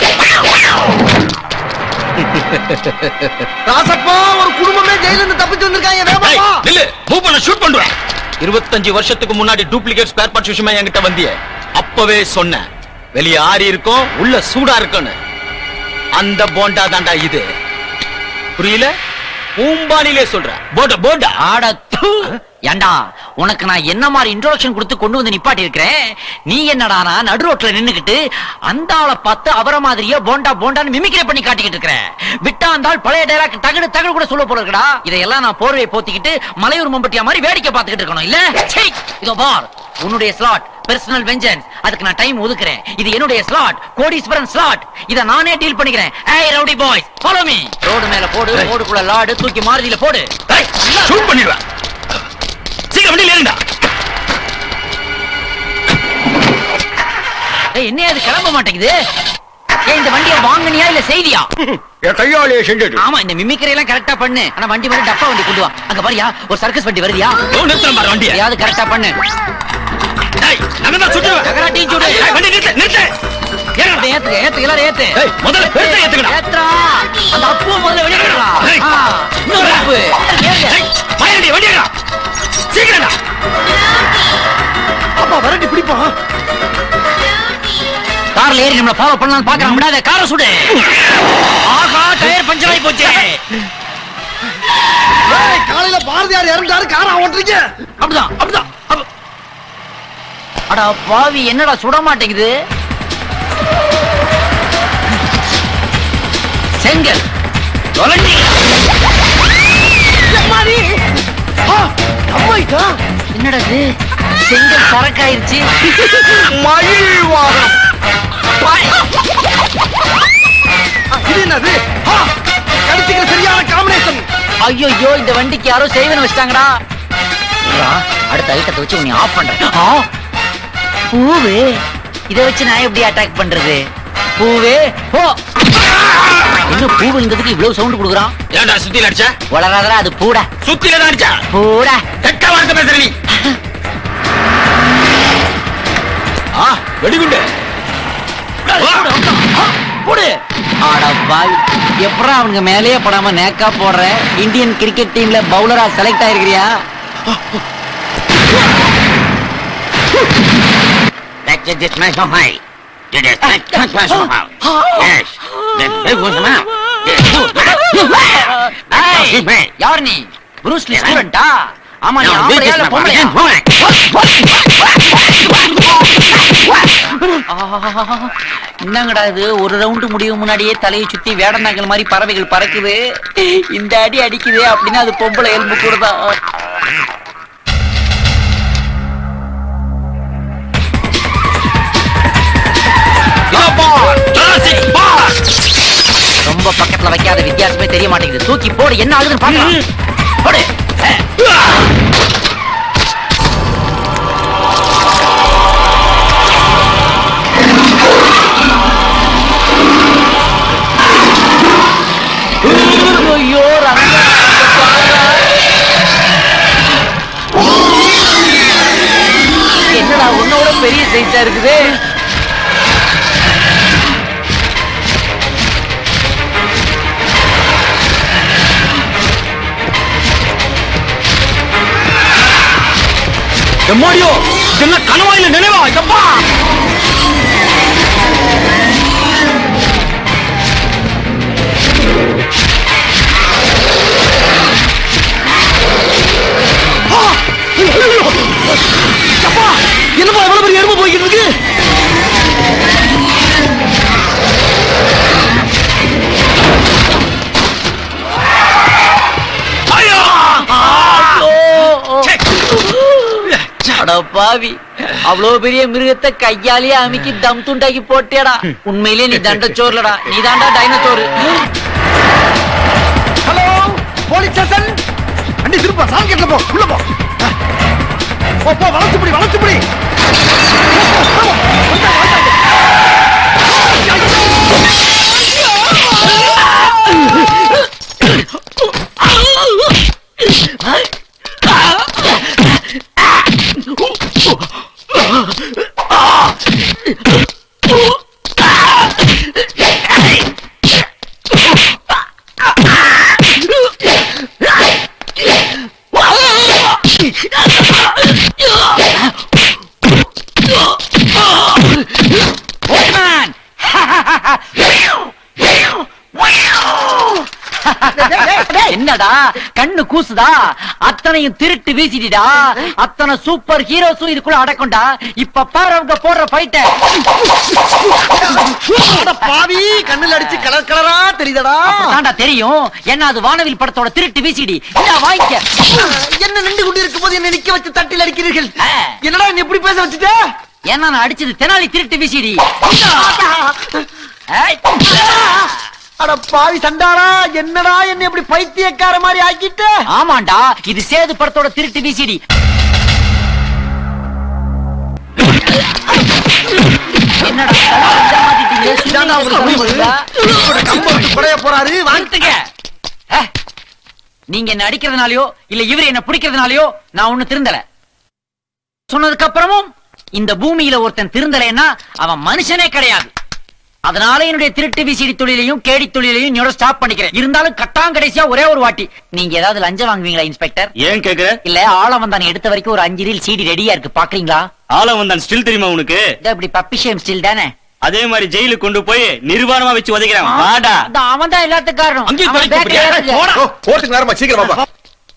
S2: ராசப்பா ஒரு குடும்பமே ஜெயில இருந்து தப்பிச்சு வந்திருக்காங்க வேகமா
S9: நில்லு மூவ் பண்ண ஷூட் பண்ணுவேன் இருபத்தஞ்சு வருஷத்துக்கு முன்னாடி டூப்ளிகேட் ஸ்பேர் பார்ட்ஸ் விஷயமா என்கிட்ட வந்தியே அப்பவே சொன்னேன் வெளிய ஆறி இருக்கும் உள்ள சூடா இருக்குன்னு அந்த போண்டா தாண்டா இது புரியல பூம்பானிலே சொல்ற போண்டா போண்டா
S16: ஆட தூ. ஏண்டா உனக்கு நான் என்ன மாதிரி இன்ட்ரோடக்ஷன் கொடுத்து கொண்டு வந்து நிப்பாட்டி இருக்கிறேன் நீ என்னடானா நடு ரோட்ல நின்னுக்கிட்டு அந்த ஆளை பார்த்து அவரை மாதிரியே போண்டா போண்டான்னு மிமிக்ரி பண்ணி காட்டிக்கிட்டு இருக்கிறேன் விட்டா அந்த ஆள் பழைய டைலாக் தகடு தகடு கூட சொல்ல போல இருக்கடா இதையெல்லாம் நான் போர்வையை போத்திக்கிட்டு மலையூர் மம்பட்டியா மாதிரி வேடிக்கை பார்த்துக்கிட்டு இருக்கணும் இல்ல சீ, இதோ பார் உன்னுடைய ஸ்லாட் பெர்சனல் வெஞ்சன்ஸ் அதுக்கு நான் டைம் ஒதுக்குறேன் இது என்னுடைய ஸ்லாட் கோடீஸ்வரன் ஸ்லாட் இத நானே டீல் பண்ணிக்கிறேன் ஏய் rowdy boys follow me road மேல போடு ரோடுக்குள்ள லாடு தூக்கி மாருதியில போடு
S9: ஷூட் பண்ணிடுவேன் சீக்கிரம் வண்டியில ஏறுடா
S16: ஏய் என்ன அது கிளம்ப மாட்டேங்குது ஏய் இந்த வண்டியை வாங்குனியா இல்ல செய்தியா
S18: என் கையாலேயே செஞ்சுட்டு
S16: ஆமா இந்த மிமிக்ரி எல்லாம் கரெக்டா பண்ணு ஆனா வண்டி மட்டும் டப்பா வண்டி கொண்டு வா அங்க பாரியா ஒரு சர்க்கஸ் வண்டி வருதியா
S9: ஓ நிறுத்தம் பாரு வண்டியை
S16: யாவது கரெக்டா பண்ணு
S9: டேய் நான் தான் சுட்டுவேன்
S16: நகரா டீ சுடு
S9: ஏய், வண்டி நிறுத்து நிறுத்து
S16: ஏத்துங்க ஏத்துங்க ஏத்துங்க எல்லாரும் ஏத்து
S9: ஏய், முதல்ல பெருசா ஏத்துக்கடா.
S16: ஏத்துறா அந்த அப்பு முதல்ல வெளிய எடுறா
S9: ஏய்.
S16: இன்னொரு அப்பு ஏத்து
S9: மயண்டி வண்டியா சீக்கிரம்டா
S2: அப்பா வரட்டி பிடிப்பான்
S16: கார்ல ஏறி நம்மள ஃபாலோ பண்ணலாம்னு பாக்குறான் விடாத காரை சுடு ஆகா டயர் பஞ்சர் ஆயி போச்சு
S2: ஏய், காலையில பாரதியார் இறந்தாரு காரா ஓட்டுறீங்க
S16: அப்படிதான் அப்படிதான் அப்ப- அடா பாவி என்னடா சுட மாட்டேங்குது செங்கல் தொலைஞ்சி
S2: எம்மாடி ஆ, அம்மாயிட்டா
S16: என்னடா இது செங்கல் சரக்காயிருச்சு
S2: மயில் வாகனம் இது என்னது ஆ, கடிச்சிக்கிற சரியான காம்பினேஷன்
S16: ஐயோ இந்த வண்டிக்கு யாரோ செய்வன வச்சிட்டாங்கடா இருடா, அடுத்த ஐட்டத்தை வச்சு உன்னை ஆஃப் பண்றேன் ஆ, பூவு இத வச்சு நான் எப்படி அட்டாக் பண்றது பூவே போ இன்னும் பூ விழுந்ததுக்கு இவ்வளவு சவுண்ட் கொடுக்குறான்
S9: ஏன்டா சுத்தில அடிச்ச
S16: வளராதரா அது பூடா
S9: சுத்தில தான் அடிச்சா
S16: பூடா
S9: கெட்ட வார்த்தை பேசுற நீ ஆ வெடிகுண்டு
S16: போடு ஆட பாய் எப்படா அவனுங்க மேலேயே படாம நேக்கா போடுற இந்தியன் கிரிக்கெட் டீம்ல பவுலரா செலக்ட் ஆயிருக்கிறியா
S17: That's it, this man's not high. Did it, that that man's not high. Yes, that big was the mouth.
S16: ஏய், யார் நீ புரூஸ்லி ஸ்டூடெண்டா ஆமா நீ
S17: No, this
S16: ஆம்பளையா
S17: is
S16: இல்ல
S17: my
S16: பொம்பளையா
S17: boy.
S16: ஆஹா, என்னங்கடா இது ஒரு ரவுண்டு முடியும் முன்னாடியே தலையை சுத்தி வேடந்தாங்கல் மாதிரி பறவைகள் பறக்குது இந்த அடி அடிக்குது அப்படின்னா அது பொம்பளை எலும்பு கூடதான் ரொம்ப பக்கத்துல வைக்காத வித்தியாசமே தெரிய மாட்டேங்குது தூக்கி போடு என்ன ஆகுதுன்னு பாக்கலாம் போடு ஐயோ ரங்க என்னடா உன்னோட பெரிய சைஸா இருக்குது
S9: எம்மாடியோ என்ன கனவா இல்ல நினைவா எப்பா
S2: என்னப்பா எவ்வளவு பெரிய எறும்பு போய்கிட்டு இருக்கு
S16: அட பாவி அவ்வளவு பெரிய மிருகத்தை கையாலேயே அமுக்கி தம் துண்டாக்கி போட்டேடா உண்மையிலேயே நீ தண்டச்சோர்லடா நீ தாண்டா டைனச்சோறு
S2: ஹலோ போலீஸ் ஸ்டேஷன் அண்டி திருப்பா சாங்கெட்ல போ உள்ள போ போ போ வளைச்சு பிடி வளைச்சு பிடி
S16: என்னடா கண்ணு கூசுதா அத்தனையும் திருட்டு வீசிடிடா அத்தனை சூப்பர் ஹீரோஸும் இதுக்குள்ள அடக்கம்டா இப்ப பாரு அவங்க போடுற ஃபைட்ட
S2: பாவி கண்ணுல அடிச்சு கலர் கலரா தெரியுதடா
S16: தாண்டா தெரியும் என்ன அது வானவில் படத்தோட திருட்டு வீசிடி இந்தா வாங்கிக்க
S2: என்ன நின்று கொண்டு இருக்கும் போது என்ன நிக்க வச்சு தட்டில் அடிக்கிறீர்கள் என்னடா என்ன எப்படி பேச வச்சுட்ட
S16: ஏன்னா நான் அடிச்சது தெனாலி திருட்டு வீசிடி
S2: அட பாவி சண்டாளா என்னடா என்ன இப்படி பைத்தியக்கார மாதிரி ஆக்கிட்ட
S16: ஆமாண்டா இது சேது படத்தோட திருட்டு வீசிடி என்னடா இந்த மாட்டிட்டீங்க?
S2: இதாண்டா உங்களுக்கு முடிவு. இப்படி கம்பை வச்சு குடைய போறாரு
S16: வாங்கிட்டுங்க நீங்க என்ன அடிக்கிறதுனாலயோ இல்ல இவர் என்ன பிடிக்கிறதுனாலயோ நான் ஒண்ணு திருந்தல சொன்னதுக்கு அப்புறமும் இந்த பூமியில ஒருத்தன் திருந்தலைன்னா அவன் மனுஷனே கிடையாது அதனால என்னுடைய திருட்டு விசிடி தொழிலையும் கேடி தொழிலையும் என்னோட ஸ்டாப் பண்ணிக்கிறேன் இருந்தாலும் கட்டாம் கடைசியா ஒரே ஒரு வாட்டி நீங்க ஏதாவது லஞ்சம் வாங்குவீங்களா இன்ஸ்பெக்டர்
S9: ஏன் கேக்குற
S16: இல்ல ஆள வந்தான் எடுத்த வரைக்கும் ஒரு அஞ்சு ரீல் சீடி ரெடியா இருக்கு பாக்குறீங்களா
S9: ஆள வந்தான் ஸ்டில் தெரியுமா உனக்கு
S16: இதோ இப்படி பப்பி ஷேம் ஸ்டில் தானே
S9: அதே மாதிரி ஜெயிலுக்கு கொண்டு போய் நிர்வாணமா வச்சு உதைக்கிறான் வாடா
S16: அவன் தான் எல்லாத்துக்கும் காரணம்
S9: அங்கேயும்
S16: அவன்
S9: போய்
S16: back ல
S9: கூப்பிடுறியா?
S16: ஏறுங்க.
S9: போடா.
S1: போறதுக்கு நேரமா சீக்கிரம் வாப்பா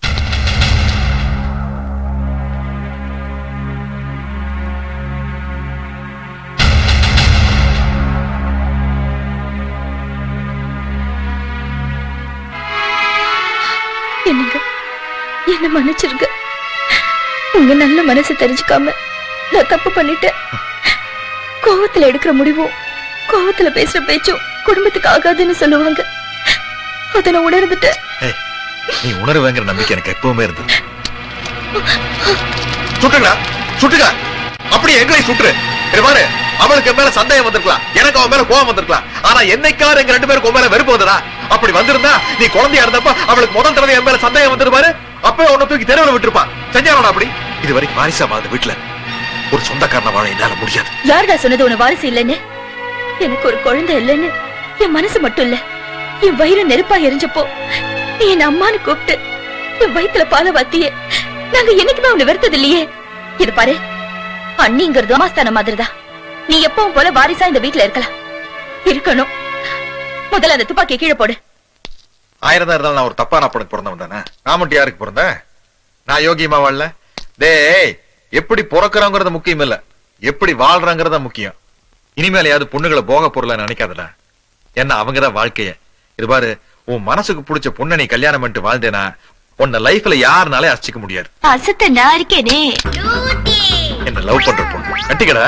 S3: என்னங்க என்ன மன்னிச்சிருங்க உங்க நல்ல மனசு தெரிஞ்சுக்காம நான் தப்பு பண்ணிட்டேன் கோவத்துல எடுக்கிற முடிவும் கோவத்துல பேசுற பேச்சும் குடும்பத்துக்கு ஆகாதுன்னு சொல்லுவாங்க அத நான் உணர்ந்துட்டேன்
S1: ஏய், நீ உணர்வேங்கிற நம்பிக்கை எனக்கு எப்பவுமே இருந்தது சுட்டுங்களா சுட்டுங்க அப்படி எங்களை சுட்டுரு இது பாரு அவளுக்கு என் மேல சந்தேகம் வந்திருக்கலாம் எனக்கு அவன் மேல கோவம் வந்திருக்கலாம் ஆனா என்னைக்காவது எங்க ரெண்டு பேருக்கு உன் மேல வெறுப்பு வந்ததா அப்படி வந்திருந்தா நீ குழந்தையா இருந்தப்ப அவளுக்கு முதல் தடவை என் மேல சந்தேகம் வந்துருப்பாரு அப்பவே உன்னை தூக்கி தெருவில் விட்டுருப்பா செஞ்சாரோட அப்படி இது வரைக்கும் வாரிசா வாழ்ந்த வீட்டுல ஒரு சொந்தக்காரன வாழ என்னால முடியாது
S3: யாருடா சொன்னது உன வாரிசு இல்லைன்னு எனக்கு ஒரு குழந்தை இல்லைன்னு என் மனசு மட்டும் இல்ல என் வயிறு நெருப்பா எரிஞ்சப்போ நீ என் அம்மான்னு கூப்பிட்டு என் வயித்துல பால வாத்தியே நாங்க என்னைக்குமே உன்னை வெறுத்தது இல்லையே இது பாரு அண்ணிங்கிறது அமாஸ்தான மாதிரிதான் நீ எப்பவும் போல வாரிசா இந்த வீட்டுல இருக்கலாம் இருக்கணும் முதல்ல அந்த துப்பாக்கியை கீழே போடு
S1: ஆயிரம் தான் இருந்தாலும் நான் ஒரு தப்பான அப்பனுக்கு பிறந்தவன் தானே நான் மட்டும் யாருக்கு பிறந்தேன் நான் யோகியமா வாழல டேய் எப்படி பிறக்கிறோங்கிறது முக்கியம் இல்ல எப்படி வாழ்றாங்கிறத முக்கியம் இனிமேலையாவது பொண்ணுகளை போக பொருளை நினைக்காதடா என்ன அவங்கதான் வாழ்க்கைய இது பாரு உன் மனசுக்கு பிடிச்ச பொண்ணை நீ கல்யாணம் பண்ணிட்டு வாழ்ந்தேனா உன்னை லைஃப்ல யாருனாலே அசிக்க முடியாது
S3: அசத்த நான் இருக்கேனே
S1: என்ன லவ் பண்ற பொண்ணு கட்டிக்கடா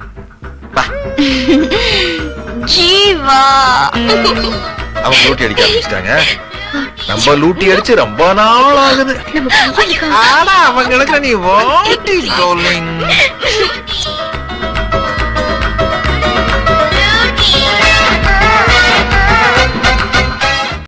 S3: ஜீவா
S1: அவங்க லூட்டி அடிக்க ஆரம்பிச்சிட்டாங்க நம்ம லூட்டி அடிச்சு ரொம்ப நாள் ஆகுது ஆனா அவங்களுக்கு நீ வாட்டி சொல்லிங்